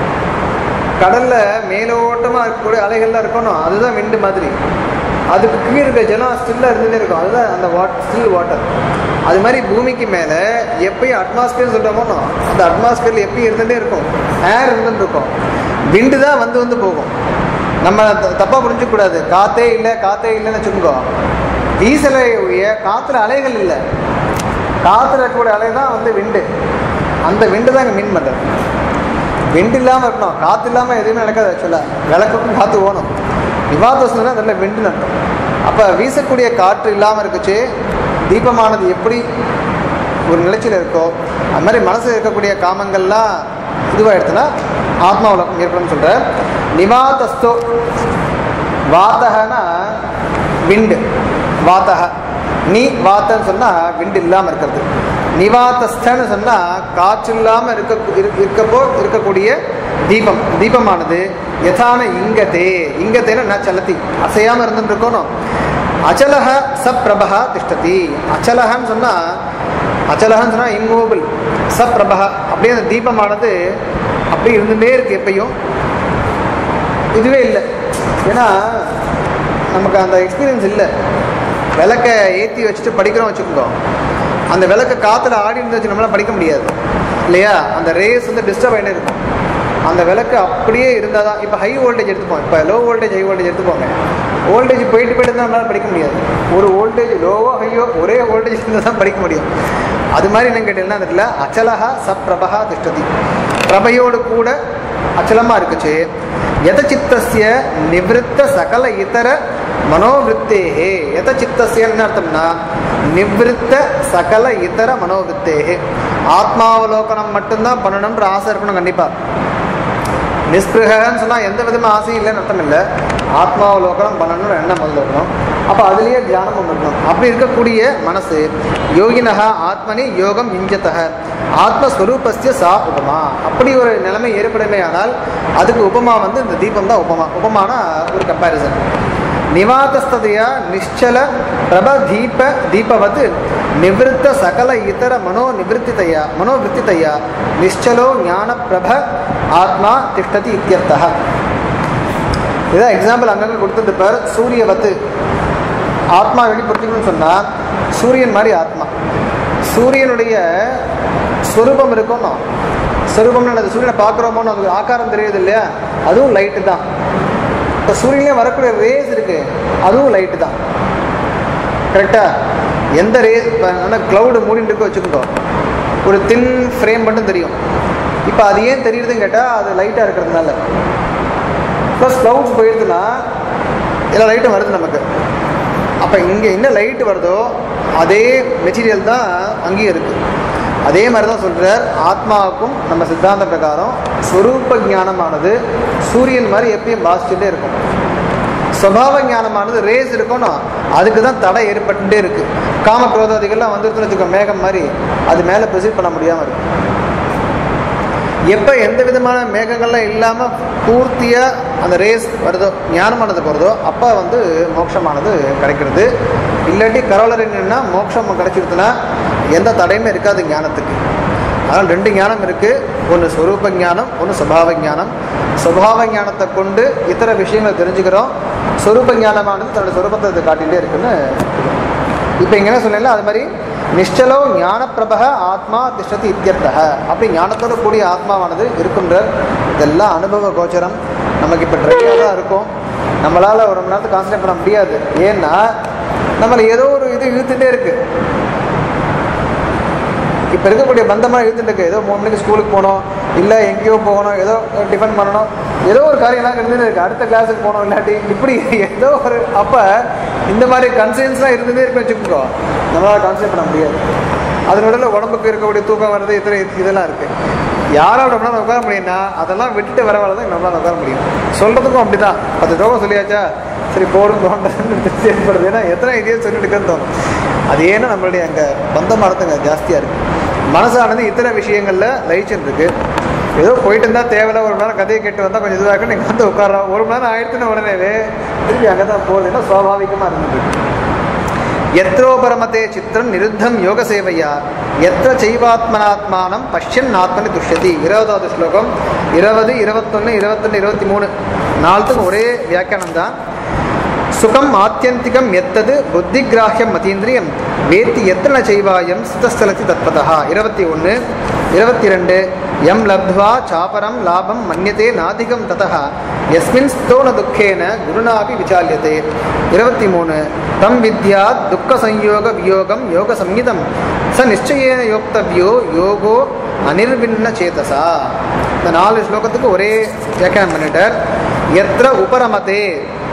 கடல்ல மேலோட்டமாக இருக்கக்கூடிய அலைகள்லாம் இருக்கணும் அதுதான் விண்டு மாதிரி அதுக்கு கீழே இருக்க ஜலம் ஸ்டில்லாக இருந்துகிட்டே இருக்கும் அதுதான் அந்த வாட் ஸ்டில் வாட்டர் அது மாதிரி பூமிக்கு மேலே எப்பயும் அட்மாஸ்பியர் சொல்கிறோமோ அந்த அட்மாஸ்பியரில் எப்பயும் இருந்துகிட்டே இருக்கும் ஏர் இருந்துட்டு இருக்கும் விண்டு தான் வந்து வந்து போகும் நம்ம த- தப்பா புரிஞ்சுக்கூடாது காத்தே இல்லை காத்தே இல்லைன்னு வச்சுக்கோ டீசலை ஒழிய காற்றுல அலைகள் இல்லை காற்றுல இருக்கக்கூடிய அலை தான் வந்து விண்டு அந்த விண்டு தான் இங்கே மீன் பண்ணுறது விண்டு இல்லாமல் இருக்கணும் காற்று இல்லாமல் எதுவுமே நடக்காது ஆக்சுவலாக விளக்குக்கும் காற்று ஓணும் விவாதம்னா அதில் விண்டு நடக்கும் அப்போ வீசக்கூடிய காற்று இல்லாமல் இருக்குச்சு தீபமானது எப்படி ஒரு நிலைச்சில் இருக்கோ அது மாதிரி மனசில் இருக்கக்கூடிய காமங்கள்லாம் இதுவாக எடுத்துனா ஆத்மா உலகம் ஏற்படும் சொல்கிற நிவாதஸ்தோ வாத்தகனா விண்டு வாத்தக நீ வாத்தன்னு சொன்னால் விண்டு இல்லாமல் இருக்கிறது நிவாத்தஸ்தன்னு சொன்னால் காற்று இல்லாமல் இருக்க இரு- இருக்கப்போ இருக்கக்கூடிய தீபம் தீபமானது யதான இங்கத்தே இங்கத்தேன்னு நான் சலத்தி அசையாமல் இருந்துட்டு இருக்கணும் அச்சலக சப்ரபா திஷ்டதி அச்சலகன்னு சொன்னால் அச்சலகன்னு சொன்னால் இம்மூவபிள் சப்ரபா அப்படியே அந்த தீபமானது அப்படியே இருந்துகிட்டே இருக்கு எப்பயும் இதுவே இல்லை ஏன்னா நமக்கு அந்த எக்ஸ்பீரியன்ஸ் இல்லை விளக்க ஏற்றி வச்சுட்டு படிக்கிறோம் வச்சுக்கோங்க அந்த விளக்க காற்றுல ஆடி இருந்து வச்சு நம்மளால படிக்க முடியாது இல்லையா அந்த ரேஸ் வந்து டிஸ்டர்ப் ஆகிட்டே இருக்கும் அந்த விளக்கு அப்படியே இருந்தால் தான் இப்போ ஹை வோல்டேஜ் எடுத்துப்போம் இப்போ லோ வோல்டேஜ் ஹை வோல்டேஜ் எடுத்துப்போங்க வோல்டேஜ் போயிட்டு போயிட்டு தான் நம்மளால படிக்க முடியாது ஒரு வோல்டேஜ் லோவோ ஹையோ ஒரே வோல்டேஜ் இருந்தால் தான் படிக்க முடியும் அது மாதிரி என்ன கேட்டீங்கன்னா அந்த இடத்துல அச்சலஹா சப்ரபா திஷ்டதி பிரபையோடு கூட அச்சலமாக இருக்குச்சு யதச்சித்தஸ்ய நிவிருத்த சகல இதர மனோவிருத்தேகே யதச்சித்தஸ்ய என்ன அர்த்தம்னா நிவிருத்த சகல இதர மனோவிருத்தேகே ஆத்மாவலோகனம் மட்டும்தான் பண்ணணுன்ற ஆசை இருக்கணும் கண்டிப்பாக நிஸ்பிருகன்னு சொன்னால் எந்த விதமாக ஆசையும் இல்லைன்னு அர்த்தம் இல்லை ஆத்மாவலோகனம் பண்ணணும்னு எண்ணம் முதல்ல இருக்கணும் அப்போ அதுலேயே தியானமும் இருக்கணும் அப்படி இருக்கக்கூடிய மனசு யோகினஹா ஆத்மனி யோகம் இஞ்சத்தக ஆத்மஸ்வரூபஸ்ய சா உபமா அப்படி ஒரு நிலைமை ஏற்படுமே ஆனால் அதுக்கு உபமா வந்து இந்த தீபம் தான் உபமா உபமான ஒரு கம்பேரிசன் நிவாதஸ்ததையா நிಶ್ಚಲ பிரப தீப தீபவத் நிவிருத்த சகல இதர மனோ நிவೃತ್ತಿತೆಯ மனோவிருத்திதையா நிಶ್ಚலோ ஞான பிரப ஆத்மா திஷ்டதி இத்தியர்த்தः இதான் எக்ஸாம்பிள் அங்கங்கே கொடுத்துருப்பார் சூரியவத்து ஆத்மா எப்படி புரிஞ்சுக்கணும்னு சொன்னால் சூரியன் மாதிரி ஆத்மா சூரியனுடைய ஸ்வரூபம் இருக்கணும் ஸ்வரூபம்னு அந்த சூரியனை பார்க்குறோமோ அதுக்கு ஆக்காரம் தெரியுது இல்லையா அதுவும் லைட்டு தான் இப்போ சூரியன்லேயே வரக்கூடிய ரேஸ் இருக்கு அதுவும் லைட்டு தான் கரெக்டா எந்த ரேஸ் இப்போ ஆனால் க்ளவுடு மூடிட்டு இருக்க வச்சுக்கோ ஒரு தின் ஃப்ரேம் மட்டும் தெரியும் இப்போ அது ஏன் தெரியுதுன்னு கேட்டால் அது லைட்டாக இருக்கிறதுனால ப்ளஸ் க்ளவுட்ஸ் போயிடுதுன்னா எல்லா லைட்டும் வருது நமக்கு அப்போ இங்கே என்ன லைட்டு வருதோ அதே மெட்டீரியல் தான் அங்கேயும் இருக்குது அதே மாதிரி தான் சொல்கிறார் ஆத்மாவுக்கும் நம்ம சித்தாந்த பிரகாரம் ஸ்வரூப ஞானமானது சூரியன் மாதிரி எப்பயும் பாசிச்சுட்டே இருக்கும் சுபாவ ஞானமானது ரேஸ் இருக்கணும் அதுக்கு தான் தடை ஏற்பட்டுட்டே இருக்கு காம குரோதாதிகள்லாம் வந்துருச்சுன்னு வச்சுக்கோ மேகம் மாதிரி அது மேலே ப்ரெசிட் பண்ண முடியாமல் இருக்கு எப்போ எந்த விதமான மேகங்கள்லாம் இல்லாமல் பூர்த்தியாக அந்த ரேஸ் வருதோ ஞானமானது போகிறதோ அப்போ வந்து மோட்சமானது கிடைக்கிறது இல்லாட்டி கரோலர் என்னன்னா மோட்சம் கிடைச்சிருச்சுன்னா எந்த தடையுமே இருக்காது ஞானத்துக்கு அதனால் ரெண்டு ஞானம் இருக்குது ஒன்று ஸ்வரூப ஞானம் ஒன்று சுபாவ ஞானம் சுபாவ ஞானத்தை கொண்டு இத்தர விஷயங்களை தெரிஞ்சுக்கிறோம் ஸ்வரூப ஞானமானது தன்னோட சொரூபத்தை காட்டிகிட்டே இருக்குன்னு இப்போ இங்கே என்ன சொன்னேன்ல அது மாதிரி நிஷ்டலோ ஞானப்பிரபக ஆத்மா திஷ்டதி இத்தியர்த்தக அப்படி ஞானத்தோட கூடிய ஆத்மாவானது இருக்கின்ற இதெல்லாம் அனுபவ கோச்சரம் நமக்கு இப்போ ட்ரையாக தான் இருக்கும் நம்மளால் ஒரு மணி நேரத்துக்கு கான்சன்ட்ரேட் பண்ண முடியாது ஏன்னா நம்மளை ஏதோ ஒரு இது இழுத்துட்டே இருக்கு இப்போ இருக்கக்கூடிய பந்தமாக இழுத்துட்டு இருக்கு ஏதோ மூணு மணிக்கு ஸ்கூலுக்கு போகணும் இல்லை எங்கேயோ போகணும் ஏதோ டிஃபன் பண்ணணும் ஏதோ ஒரு காரியம்லாம் இருந்துட்டு இருக்கு அடுத்த கிளாஸுக்கு போகணும் இல்லாட்டி இப்படி ஏதோ ஒரு அப்போ இந்த மாதிரி கன்சைன்ஸ்லாம் இருந்துகிட்டே இருக்கு வச்சுக்கோ நம்மளால் கான்சன்ட்ரேட் பண்ண முடியாது அதனோட உடம்புக்கு இருக்கக்கூடிய தூக்கம் வர்றது இத்தனை இதெல்லாம் இருக்குது யாரால் நம்மளால் உட்கார முடியும்னா அதெல்லாம் விட்டுட்டு வரவால தான் நம்மளால் உட்கார முடியும் சொல்கிறதுக்கும் அப்படி தான் பத்து தோகம் சொல்லியாச்சா சரி போடும் தோன்றதுன்னு ஏற்படுது ஏன்னா எத்தனை இதே சொல்லிட்டு இருக்குன்னு தோணும் அது ஏன்னா நம்மளுடைய அங்கே பந்தமானதுங்க ஜாஸ்தியாக இருக்குது மனசானது இத்தனை விஷயங்களில் லயிச்சுன்னு இருக்கு ஏதோ போயிட்டு இருந்தால் தேவையில்ல ஒரு மணி நேரம் கதையை கேட்டு வந்தால் கொஞ்சம் இதுவாக நீங்கள் வந்து உட்காரோம் ஒரு மணி நேரம் ஆயிடுத்துன்னு உடனேவே திருப்பி அங்கே தான் போகுதுன்னா சுவாபாவிகமாக இருந்துட்டு எத்ரோபரமதே சித்திரம் நிருத்தம் யோக சேவையா எத்த செய்வாத்மனாத்மானம் பஷ்யன் ஆத்மனி துஷ்யதி இருபதாவது ஸ்லோகம் இருபது இருபத்தொன்று இருபத்தொன்று இருபத்தி மூணு நாலுத்துக்கும் ஒரே வியாக்கியானம் தான் சுகம் ஆத்தியந்திகம் எத்தது புத்திகிராஹ்யம் மதீந்திரியம் வேத்தி எத்தனை செய்வாயம் சித்தஸ்தலத்தி தத்பதா இருபத்தி ஒன்று இருபத்தி ரெண்டு எம் லப்த்வா சாபரம் லாபம் மன்யதே நாதிகம் ததா எஸ்மின் ஸ்தோன துக்கேன குருணாபி விசால்யதே இருபத்தி மூணு தம் வித்யாத் துக்க சம்யோக வியோகம் யோக சம்யுதம் ச நிச்சயேன யோக்தவ்யோ யோகோ அனிர்விண்ண சேதசா இந்த நாலு ஸ்லோகத்துக்கு ஒரே வியாக்கியானம் பண்ணிட்டார் எத்திர உபரமதே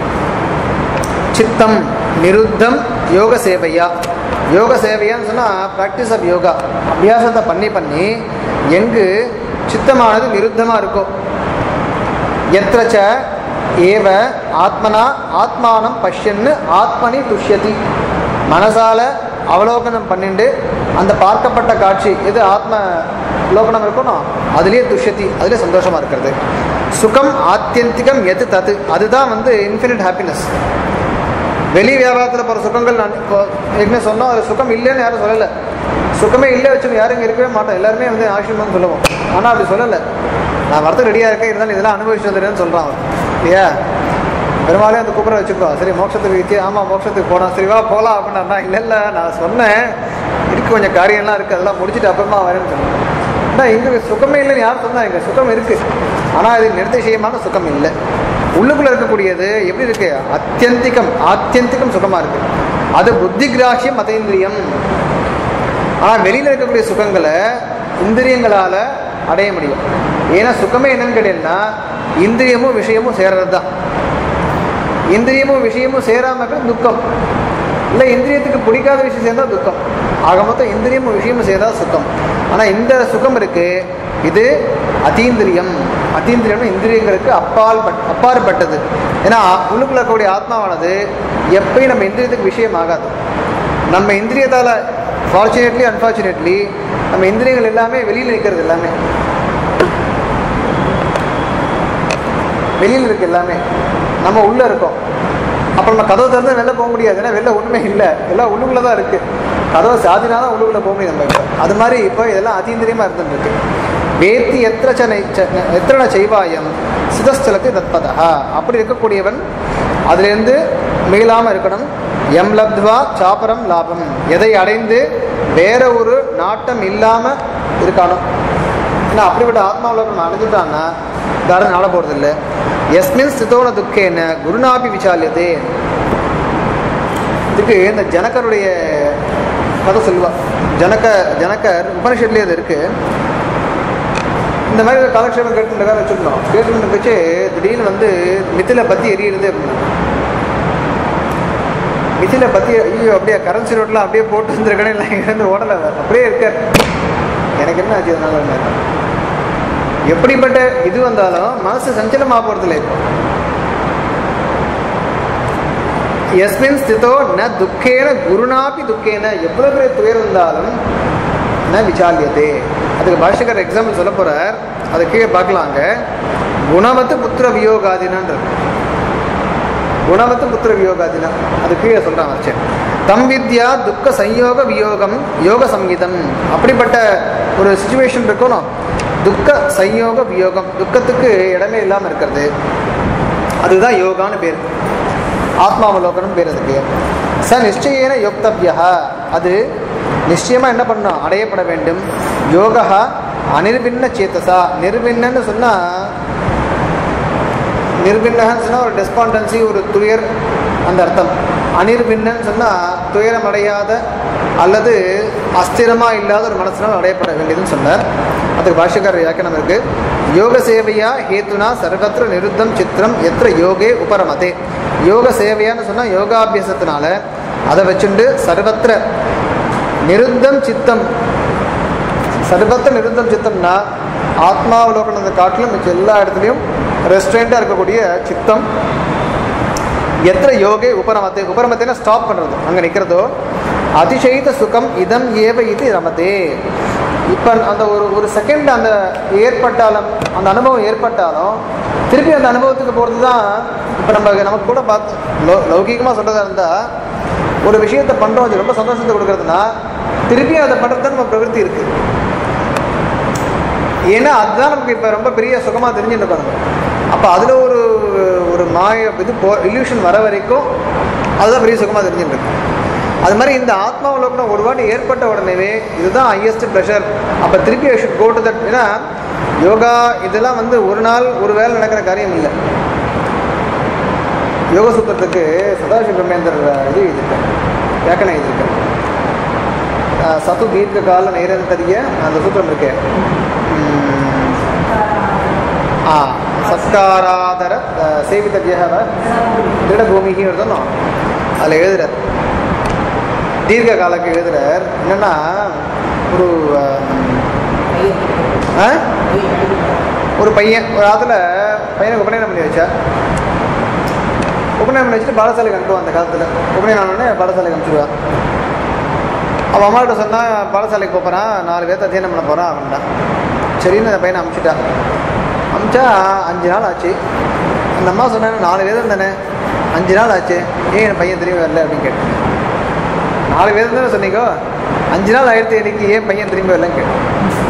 சித்தம் நிருத்தம் யோக சேவையா யோக சேவையான்னு சொன்னால் ப்ராக்டிஸ் ஆஃப் யோகா அபியாசத்தை பண்ணி பண்ணி எங்கு சித்தமானது நிருத்தமாக இருக்கும் எத்திரச்ச ஏவ ஆத்மனா ஆத்மானம் பஷ்யன்னு ஆத்மனி துஷ்யதி மனசால அவலோகனம் பண்ணிண்டு அந்த பார்க்கப்பட்ட காட்சி எது ஆத்ம லோகனம் இருக்கணும் அதுலேயே துஷ்யதி அதுலேயே சந்தோஷமாக இருக்கிறது சுகம் ஆத்தியந்திகம் எது தது அதுதான் வந்து இன்ஃபினிட் ஹாப்பினஸ் வெளி வியாபாரத்தில் போகிற சுகங்கள் நான் இப்போ ஏற்கனவே சொன்னோம் அது சுகம் இல்லைன்னு யாரும் சொல்லலை சுகமே இல்லை வச்சு யாரும் இங்கே இருக்கவே மாட்டோம் எல்லாருமே வந்து ஆசிரமம்னு சொல்லுவோம் ஆனால் அப்படி சொல்லலை நான் வரத்துக்கு ரெடியாக இருக்கேன் இருந்தாலும் இதெல்லாம் அனுபவிச்சு வந்துடுறேன்னு சொல்கிறான் அவன் இல்லையா பெரும்பாலே அந்த குக்கரை வச்சுக்கோ சரி மோட்சத்துக்கு வித்தியா ஆமாம் மோட்சத்துக்கு போகலாம் சரி வா போகலாம் அப்படின்னா இல்லை இல்லை நான் சொன்னேன் இருக்கு கொஞ்சம் காரியம்லாம் இருக்குது அதெல்லாம் முடிச்சுட்டு அப்புறமா வரேன்னு சொன்னேன் ஆனால் இங்கே சுகமே இல்லைன்னு யார் சொன்னா இங்கே சுகம் இருக்குது ஆனால் இது நிர்திசயமான சுகம் இல்லை உள்ளுக்குள்ள இருக்கக்கூடியது எப்படி இருக்கு அத்தியந்திகம் ஆத்தியந்திகம் சுகமா இருக்கு அது புத்தி கிராஹியம் மதேந்திரியம் ஆனால் வெளியில இருக்கக்கூடிய சுகங்களை இந்திரியங்களால அடைய முடியும் ஏன்னா சுகமே என்னன்னு கேட்டீங்கன்னா இந்திரியமும் விஷயமும் சேர்றது தான் இந்திரியமும் விஷயமும் சேராம இருக்கிறது துக்கம் இல்லை இந்திரியத்துக்கு பிடிக்காத விஷயம் சேர்ந்தா துக்கம் ஆக மொத்தம் இந்திரியமும் விஷயமும் சேர்ந்தா சுகம் ஆனால் இந்த சுகம் இருக்கு இது அதீந்திரியம் அதீந்திரியம்னு இந்திரியங்களுக்கு அப்பால் பட் அப்பாற்பட்டது ஏன்னா உள்ளுக்குள்ள இருக்கக்கூடிய ஆத்மாவானது எப்பயும் நம்ம இந்திரியத்துக்கு விஷயம் ஆகாது நம்ம இந்திரியத்தால் ஃபார்ச்சுனேட்லி அன்ஃபார்ச்சுனேட்லி நம்ம இந்திரியங்கள் எல்லாமே வெளியில் நிற்கிறது எல்லாமே வெளியில் இருக்கு எல்லாமே நம்ம உள்ளே இருக்கோம் அப்போ நம்ம கதவை திறந்து வெளில போக முடியாது ஏன்னா வெளில ஒன்றுமே இல்லை எல்லாம் உள்ளுக்குள்ளே தான் இருக்குது கதவை சாதினா தான் உள்ளுக்குள்ளே போக முடியும் நம்ம இப்போ அது மாதிரி இப்போ இதெல்லாம் அதீந்திரியமாக இருந்துருக்கு வேத்தி எத்திர சனை எத்திரன செய்வாயம் சிதஸ்தலத்தை தத்பதா அப்படி இருக்கக்கூடியவன் அதுலேருந்து மீளாமல் இருக்கணும் எம் லப்த்வா சாப்பரம் லாபம் எதை அடைந்து வேற ஒரு நாட்டம் இல்லாமல் இருக்கானோ ஏன்னா அப்படிப்பட்ட ஆத்மாவில் நம்ம அடைஞ்சிட்டான்னா யாரும் நாட போகிறது இல்லை எஸ்மின் ஸ்திதோன துக்கேன குருநாபி விசாலியதே இதுக்கு இந்த ஜனகருடைய கதை சொல்லுவா ஜனக ஜனகர் உபனிஷத்துலேயே அது இருக்கு இந்த மாதிரி ஒரு காலக்ஷேபம் கேட்டுருக்காக வச்சுருந்தோம் கேட்டு வச்சு திடீர்னு வந்து மித்தில பற்றி எரியுது அப்படின்னு மித்தில பற்றி ஐயோ அப்படியே கரன்சி ரோட்லாம் அப்படியே போட்டு வந்துருக்கணும் இல்லை இங்கேருந்து ஓடலை அப்படியே இருக்கார் எனக்கு என்ன ஆச்சு அதனால என்ன எப்படிப்பட்ட இது வந்தாலும் மனசு சஞ்சலமாக போகிறதில்ல இப்போ எஸ்மின் ஸ்திதோ ந துக்கேன குருனாபி துக்கேன எவ்வளோ பெரிய துயர் இருந்தாலும் ந விசாலியதே அதுக்கு பாஷ்யக்கர் எக்ஸாம்பிள் சொல்ல போகிறார் அதை கீழே பார்க்கலாங்க குணவத்து புத்திர வியோகாதினான்றது குணவத்து புத்திர வியோகாதினா அது கீழே சொல்கிறான் வச்சு தம் வித்யா துக்க சம்யோக வியோகம் யோக சங்கீதம் அப்படிப்பட்ட ஒரு சுச்சுவேஷன் இருக்கணும் துக்க சம்யோக வியோகம் துக்கத்துக்கு இடமே இல்லாமல் இருக்கிறது அதுதான் யோகான்னு பேர் ஆத்மாவலோகனம் பேர் அதுக்கு ச நிச்சயேன யோக்தவ்யா அது நிச்சயமாக என்ன பண்ணணும் அடையப்பட வேண்டும் யோகா அனிர்பின்ன சேத்தசா நிர்பின்னன்னு சொன்னால் நிர்பின்னன்னு சொன்னால் ஒரு டெஸ்பாண்டன்சி ஒரு துயர் அந்த அர்த்தம் அனிர்பின்னன்னு சொன்னால் துயரம் அடையாத அல்லது அஸ்திரமாக இல்லாத ஒரு மனசினால் அடையப்பட வேண்டியதுன்னு சொன்னார் அதுக்கு பாஷ்யக்கார வியாக்கியானம் இருக்கு யோக சேவையா ஹேத்துனா சர்வத்திர நிருத்தம் சித்திரம் எத்திர யோகே உபரமதே யோக சேவையான்னு சொன்னால் யோகாபியாசத்தினால அதை வச்சுண்டு சர்வத்திர நிருத்தம் சித்தம் சர்வத்திர நிருத்தம் சித்தம்னா ஆத்மாவலோகனத்தை காட்டிலும் மிச்ச எல்லா இடத்துலையும் ரெஸ்ட்ரெண்ட்டாக இருக்கக்கூடிய சித்தம் எத்திர யோகே உபரமத்தை உபரமத்தைனா ஸ்டாப் பண்ணுறது அங்கே நிற்கிறதோ அதிசயித்த சுகம் இதம் ஏவ இது ரமதே இப்போ அந்த ஒரு ஒரு செகண்ட் அந்த ஏற்பட்டாலும் அந்த அனுபவம் ஏற்பட்டாலும் திருப்பி அந்த அனுபவத்துக்கு போகிறது தான் இப்போ நம்ம நமக்கு கூட பார்த்து லௌ லௌகிகமாக சொல்கிறதா இருந்தால் ஒரு விஷயத்தை பண்ணுறோம் அது ரொம்ப சந்தோஷத்தை கொடுக்குறதுனா திருப்பி அதை பண்ணுறது தான் நம்ம பிரவருத்தி இருக்குது ஏன்னா அதுதான் நமக்கு இப்போ ரொம்ப பெரிய சுகமாக தெரிஞ்சுட்டு இருக்கோம் நம்ம அப்போ அதில் ஒரு ஒரு மாய இது போ இல்யூஷன் வர வரைக்கும் அதுதான் பெரிய சுகமாக தெரிஞ்சுட்டு இருக்கு அது மாதிரி இந்த ஆத்மாவலோகனம் ஒரு வாட்டி ஏற்பட்ட உடனேவே இதுதான் ஹையஸ்ட் ப்ரெஷர் அப்போ திருப்பி I should go to that ஏன்னா யோகா இதெல்லாம் வந்து ஒரு நாள் ஒரு வேலை நடக்கிற காரியம் இல்லை யோக சூத்திரத்துக்கு சதாசிவ பிரம்மேந்தர் இது எழுதியிருக்கேன் வியாக்கணம் எழுதியிருக்கேன் அஹ் சத்து தீர்க்க கால நிரந்தரிய அந்த சூத்திரம் இருக்கே உம், ஆ சத்காராதர அஹ், சேவித ஜெகவ திருடபூமிக்கு எழுதணும் அதில் எழுதுறார் தீர்க்க காலக்கு எழுதுறார் என்னன்னா ஒரு அஹ், ஆ? ஒரு பையன் ஒரு ஆத்துல பையனுக்கு உபநயனம் பண்ணி வச்சா உபநயனம் பண்ணி வச்சுட்டு பாடசாலைக்கு அனுப்புவான் அந்த காலத்தில் உபநயனம் ஆனோடனே பாடசாலைக்கு அனுப்பிச்சிடுவா அவன் அம்மாகிட்ட சொன்னால் பாடசாலைக்கு போகிறான் நாலு பேர்த்த அத்தியனம் பண்ண போகிறான் அப்படின்ட்டான் சரின்னு அந்த பையனை அமுச்சிட்டான் அமிச்சா அஞ்சு நாள் ஆச்சு அந்த அம்மா சொன்னாங்க நாலு வேதம் தானே அஞ்சு நாள் ஆச்சு ஏன் என் பையன் திரும்பி வரல அப்படின்னு கேட்டேன் நாலு வேதம் தானே சொன்னீங்கோ அஞ்சு நாள் ஆயிடுத்து எனக்கு ஏன் பையன் திரும்பி வரலன்னு கேட்டேன்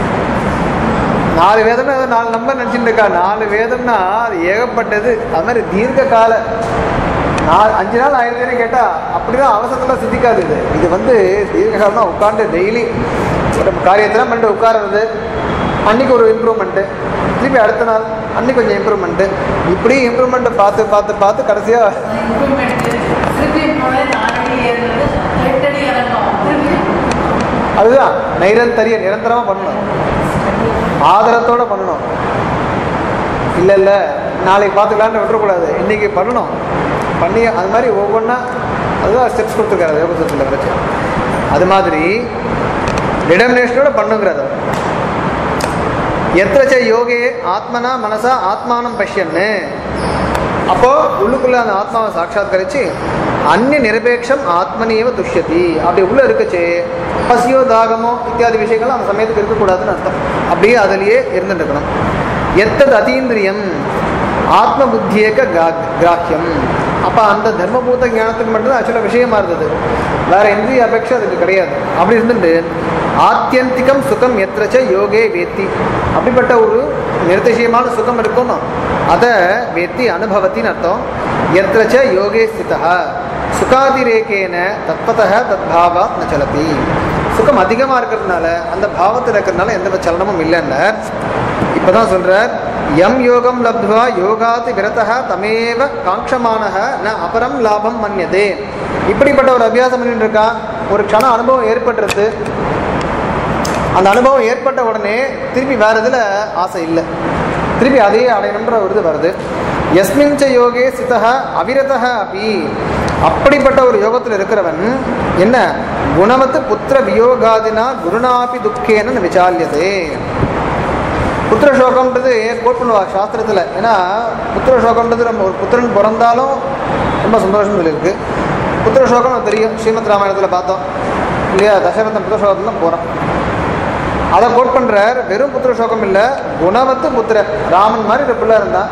நாலு வேதம்னா ஏதோ நாலு நம்பர் நினச்சிட்டு இருக்கா நாலு வேதம்னா அது ஏகப்பட்டது அது மாதிரி தீர்க்க கால நாலு அஞ்சு நாள் ஆயிடுதுன்னு கேட்டால் அப்படிதான் அவசரத்தில் சித்திக்காது இது இது வந்து தீர்க்க காலம்னா உட்காந்து டெய்லி நம்ம காரியத்தெல்லாம் பண்ணிட்டு உட்கார்றது அன்னைக்கு ஒரு இம்ப்ரூவ்மெண்ட்டு திருப்பி அடுத்த நாள் அன்னைக்கு கொஞ்சம் இம்ப்ரூவ்மெண்ட்டு இப்படி இம்ப்ரூவ்மெண்ட்டை பார்த்து பார்த்து பார்த்து கடைசியாக இம்ப்ரூவ்மெண்ட் திருப்பி போல நாலடி ஏறுறது எட்டடி இறங்கும் திருப்பி அதுதான் நைரந்தரிய நிரந்தரமாக பண்ணணும் ஆதரத்தோட பண்ணணும் இல்லை இல்லை நாளைக்கு பார்த்துக்கலான்னு விட்டுறக்கூடாது இன்றைக்கி பண்ணணும் பண்ணி அது மாதிரி ஒவ்வொன்றா அதுதான் ஸ்டெப்ஸ் கொடுத்துருக்காரு யோகசத்தில் வச்சு அது மாதிரி டிடமினேஷனோட பண்ணுங்கிறது எத்திரச்ச யோகே ஆத்மனா மனசா ஆத்மானம் பஷ்யன்னு அப்போ உள்ளுக்குள்ள அந்த ஆத்மாவை சாட்சாத்கரிச்சு அந்நிய நிரபேட்சம் ஆத்மனியவ துஷ்யதி அப்படி உள்ள இருக்குச்சே பசியோ தாகமோ இத்தியாதி விஷயங்கள் அந்த சமயத்துக்கு இருக்கக்கூடாதுன்னு அர்த்தம் அப்படியே அதிலேயே இருந்துட்டு இருக்கணும் எத்தது அதீந்திரியம் ஆத்ம புத்தியேக்க கா- கிராக்கியம் அப்போ அந்த தர்மபூத ஞானத்துக்கு மட்டும்தான் ஆக்சுவலாக விஷயமா இருந்தது வேற இந்திரிய அபேட்சை அதுக்கு கிடையாது அப்படி இருந்துட்டு ஆத்தியந்திகம் சுகம் எத்திரச்ச யோகே வேத்தி அப்படிப்பட்ட ஒரு நிர்திசயமான சுகம் இருக்கணும் அதை வேத்தி அனுபவத்தின்னு அர்த்தம் எத்திரச்ச யோகே ஸ்திதா சுகாதிரேகேன தத்பதः தத்பாவாத் ந சலதி சுகம் அதிகமாக இருக்கிறதுனால அந்த பாவத்தில் இருக்கிறதுனால எந்த சலனமும் இல்லைன்னு இப்பதான் சொல்றார் எம் யோகம் லப்த்வா யோகாதி விரதः தமேவ காங்க்ஷமானः ந அபரம் லாபம் மன்யதே இப்படிப்பட்ட ஒரு அபியாசம் பண்ணிட்டு இருக்கா ஒரு க்ஷண அனுபவம் ஏற்பட்டுருது அந்த அனுபவம் ஏற்பட்ட உடனே திருப்பி வேற இதில் ஆசை இல்லை திருப்பி அதையே அடையணுன்ற ஒரு இது வருது எஸ்மின் ச யோகே சிதः அவிரதः அப்படி அப்படிப்பட்ட ஒரு யோகத்தில் இருக்கிறவன் என்ன குணவத்து புத்திர வியோகாதினா குருணாபி துக்கேன ந விசால்யதே புத்திர சோகம்ன்றது கோட் பண்ணுவா சாஸ்திரத்தில் ஏன்னா புத்திர சோகம்ன்றது நம்ம ஒரு புத்திரன் பிறந்தாலும் ரொம்ப சந்தோஷம் சொல்லியிருக்கு புத்திர சோகம் நமக்கு தெரியும் ஸ்ரீமத் ராமாயணத்தில் பார்த்தோம் இல்லையா தசரதன் புத்திர சோகத்தில் தான் போகிறோம் அதை கோட் பண்ணுறார் வெறும் புத்திர சோகம் இல்லை குணவத்து புத்திரர் ராமன் மாதிரி ஒரு பிள்ளை இருந்தான்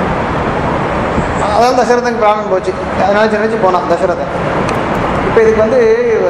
அதான் தசரதனுக்கு பிராணம் போச்சு நினச்சி நினச்சி போனான் தசரதன் இப்போ இதுக்கு வந்து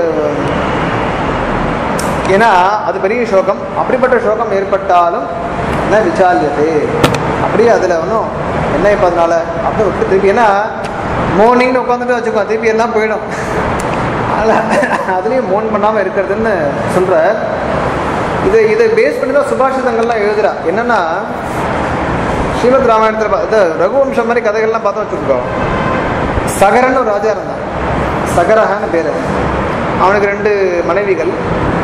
ஏன்னா அது பெரிய சோகம் அப்படிப்பட்ட சோகம் ஏற்பட்டாலும் என்ன விசாலியது அப்படியே அதில் ஒன்றும் என்ன இப்போ அதனால அப்படி விட்டு திருப்பி ஏன்னா மோர்னிங்னு உட்காந்துட்டு வச்சுக்கோ திருப்பி எல்லாம் போயிடும் அதில் அதுலேயும் மோன் பண்ணாமல் இருக்கிறதுன்னு சொல்கிற இதை இதை பேஸ் பண்ணி தான் சுபாஷிதங்கள்லாம் எழுதுறா என்னன்னா ஸ்ரீமத் ராமாயணத்தில் பா- இது ரகுவம்சம் மாதிரி கதைகள்லாம் பார்த்தா வச்சுருக்கோ சகரன்னு ஒரு ராஜா இருந்தான் சகரஹான்னு பேர் அவனுக்கு ரெண்டு மனைவிகள்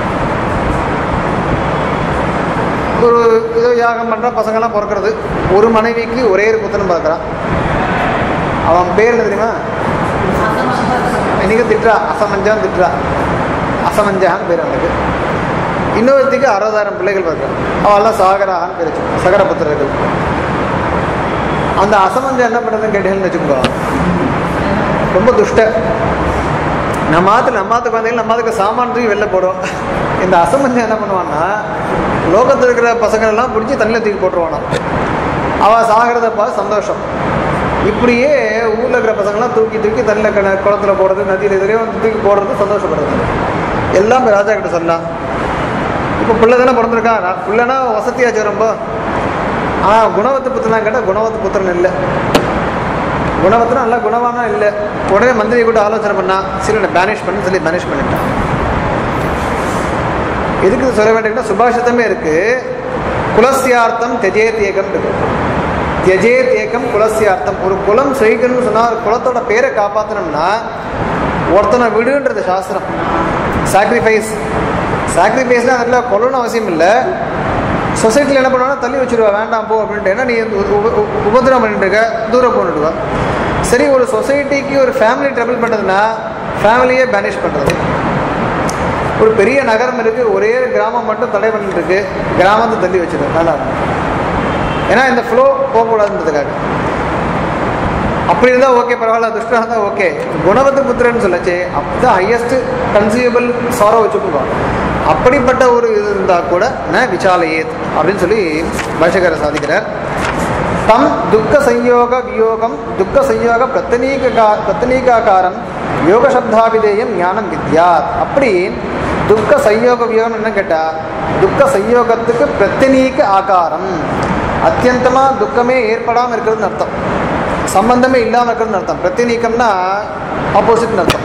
ஒரு ஏதோ யாகம் பண்ணுற பசங்கள்லாம் பிறக்கிறது ஒரு மனைவிக்கு ஒரே ஒரு புத்தனம் பார்க்குறான் அவன் பேர் என்ன தெரியுமா இன்னைக்கு திட்டுறா அசமஞ்சான்னு திட்டுறா அசமஞ்சான்னு பேர் அவனுக்கு இன்னொருத்திக்கு அறுபதாயிரம் பிள்ளைகள் பார்க்குறான் அவெல்லாம் சாகரான்னு பேர் வச்சு சகர புத்திரர்கள் அந்த அசமஞ்சம் என்ன பண்ணுறதுன்னு கேட்டீங்கன்னு வச்சுக்கோ ரொம்ப துஷ்ட நம்ம ஆத்துல நம்ம ஆத்து குழந்தைகள் நம்ம ஆத்துக்கு சாமான் தூக்கி வெளில போடுவோம் இந்த அசமஞ்சம் என்ன பண்ணுவான்னா லோகத்தில் இருக்கிற பசங்க எல்லாம் பிடிச்சி தண்ணியில் தூக்கி போட்டுருவானா அவள் சாகிறத பார்த்து சந்தோஷம் இப்படியே ஊரில் இருக்கிற பசங்களாம் தூக்கி தூக்கி தண்ணியில் கிண குளத்துல போடுறது நதியில் இதுலேயே வந்து தூக்கி போடுறது சந்தோஷப்படுறது எல்லாம் போய் ராஜா கிட்ட சொல்லலாம் இப்போ பிள்ளை தானே பிறந்திருக்கான் நான் பிள்ளைனா வசதியாச்சு ரொம்ப ஆ குணவத்து புத்திரனா கேட்டால் குணவத்து புத்திரன் இல்லை குணவத்திரம் நல்லா குணவானா இல்லை உடனே மந்திரி கூட ஆலோசனை பண்ணா சரி நான் பேனிஷ் பண்ணு சொல்லி பேனிஷ் பண்ணிட்டான் எதுக்கு இது சொல்ல வேண்டியதுன்னா சுபாஷிதமே இருக்கு குலசியார்த்தம் தெஜேத் ஏகம் இருக்கு தியஜேத் ஏகம் குலசியார்த்தம் ஒரு குலம் செய்கணும்னு சொன்னால் ஒரு குலத்தோட பேரை காப்பாற்றணும்னா ஒருத்தனை விடுன்றது சாஸ்திரம் சாக்ரிஃபைஸ் சாக்ரிஃபைஸ்னால் அதில் கொல்லணும் அவசியம் இல்லை சொசைட்டியில் என்ன பண்ணுவாங்கன்னா தள்ளி வச்சிருவா வேண்டாம் போ அப்படின்ட்டு ஏன்னா நீ உ- உ- உ- உபதிரவம் பண்ணிட்டு இருக்க தூரம் போட்டுடுவா சரி ஒரு சொசைட்டிக்கு ஒரு ஃபேமிலி ட்ரபிள் பண்ணுறதுன்னா ஃபேமிலியே பேனிஷ் பண்ணுறது ஒரு பெரிய நகரம் இருக்குது ஒரே ஒரு கிராமம் மட்டும் தடை பண்ணிட்டு இருக்கு கிராமத்தை தள்ளி வச்சிடும் வேண்டாம் ஏன்னா இந்த ஃப்ளோ போகக்கூடாதுன்றதுக்காக அப்படி இருந்தால் ஓகே பரவாயில்ல துஷ்டா இருந்தால் ஓகே குணவத்து புத்திரன்னு சொல்லச்சு அப்பதான் ஹையஸ்ட் கன்சியூபிள் சாரோ வச்சுக்கோங்க அப்படிப்பட்ட ஒரு இது இருந்தால் கூட ந விசாலையேத் அப்படின்னு சொல்லி பாஷகரை சாதிக்கிறார் தம் துக்க சம்யோக வியோகம் துக்க சம்யோக பிரத்தனீகா பிரத்தனீகாக்காரம் யோக சப்தாபிதேயம் ஞானம் வித்யாத் அப்படி துக்க சம்யோக வியோகம் என்ன கேட்டால் துக்க சம்யோகத்துக்கு பிரத்தனீக ஆகாரம் அத்தியந்தமாக துக்கமே ஏற்படாமல் இருக்கிறதுன்னு அர்த்தம் சம்பந்தமே இல்லாமல் இருக்கிறதுன்னு அர்த்தம் பிரத்தினீக்கம்னா ஆப்போசிட்னு அர்த்தம்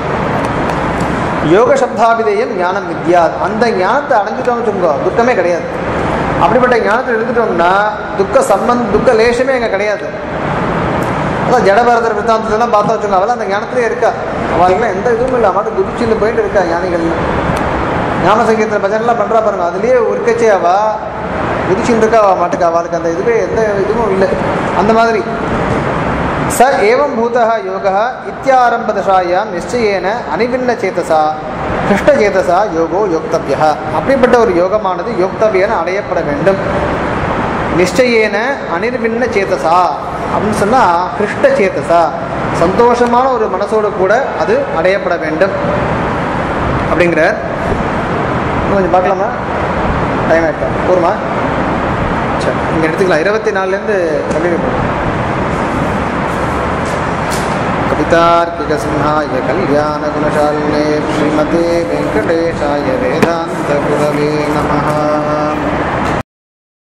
யோக சப்தாபிதேயம் ஞானம் வித்யா அந்த ஞானத்தை அடைஞ்சிட்டோம்னு வச்சுக்கோங்க துக்கமே கிடையாது அப்படிப்பட்ட ஞானத்தை எடுத்துட்டோம்னா துக்க சம்பந்த துக்க லேசமே அங்கே கிடையாது அதான் ஜடபரதர் வித்தாந்தத்தெல்லாம் பார்த்தா வச்சுக்கோங்க அவெல்லாம் அந்த ஞானத்திலே இருக்கா அவளுக்குலாம் எந்த இதுவும் இல்லை அவன் குதிச்சுன்னு போயிட்டு இருக்கா ஞானிகள்னு ஞான சங்கீதத்தில் பஜனைலாம் பண்ணுறா பாருங்க அதுலேயே இருக்கச்சே அவா குதிச்சுன்னு இருக்கா அவள் மாட்டுக்கு அவளுக்கு அந்த இதுவே எந்த இதுவும் இல்லை அந்த மாதிரி ச ஏவம் பூதः யோகः இத்தியாரம்பதசாயாம் நிச்சயேன அனிவின்ன சேதசா கிருஷ்ணச்சேதசா யோகோ யோக்தவ்யா அப்படிப்பட்ட ஒரு யோகமானது யோக்தவ்யன அடையப்பட வேண்டும் நிச்சயேன அனிர்வின்ன சேதசா அப்படின்னு சொன்னால் கிருஷ்ண சேதசா சந்தோஷமான ஒரு மனசோடு கூட அது அடையப்பட வேண்டும் அப்படிங்கிற இன்னும் கொஞ்சம் பார்க்கலாமா டைம் ஆகிட்டா போருமா சரி இங்கே எடுத்துக்கலாம் இருபத்தி நாலுலேருந்து கண்டினியூ பண்ணுவோம் कवितार्किकसिंहाय कल्याणगुणशालिने श्रीमते वेङ्कटेशाय वेदान्तगुरवे नमः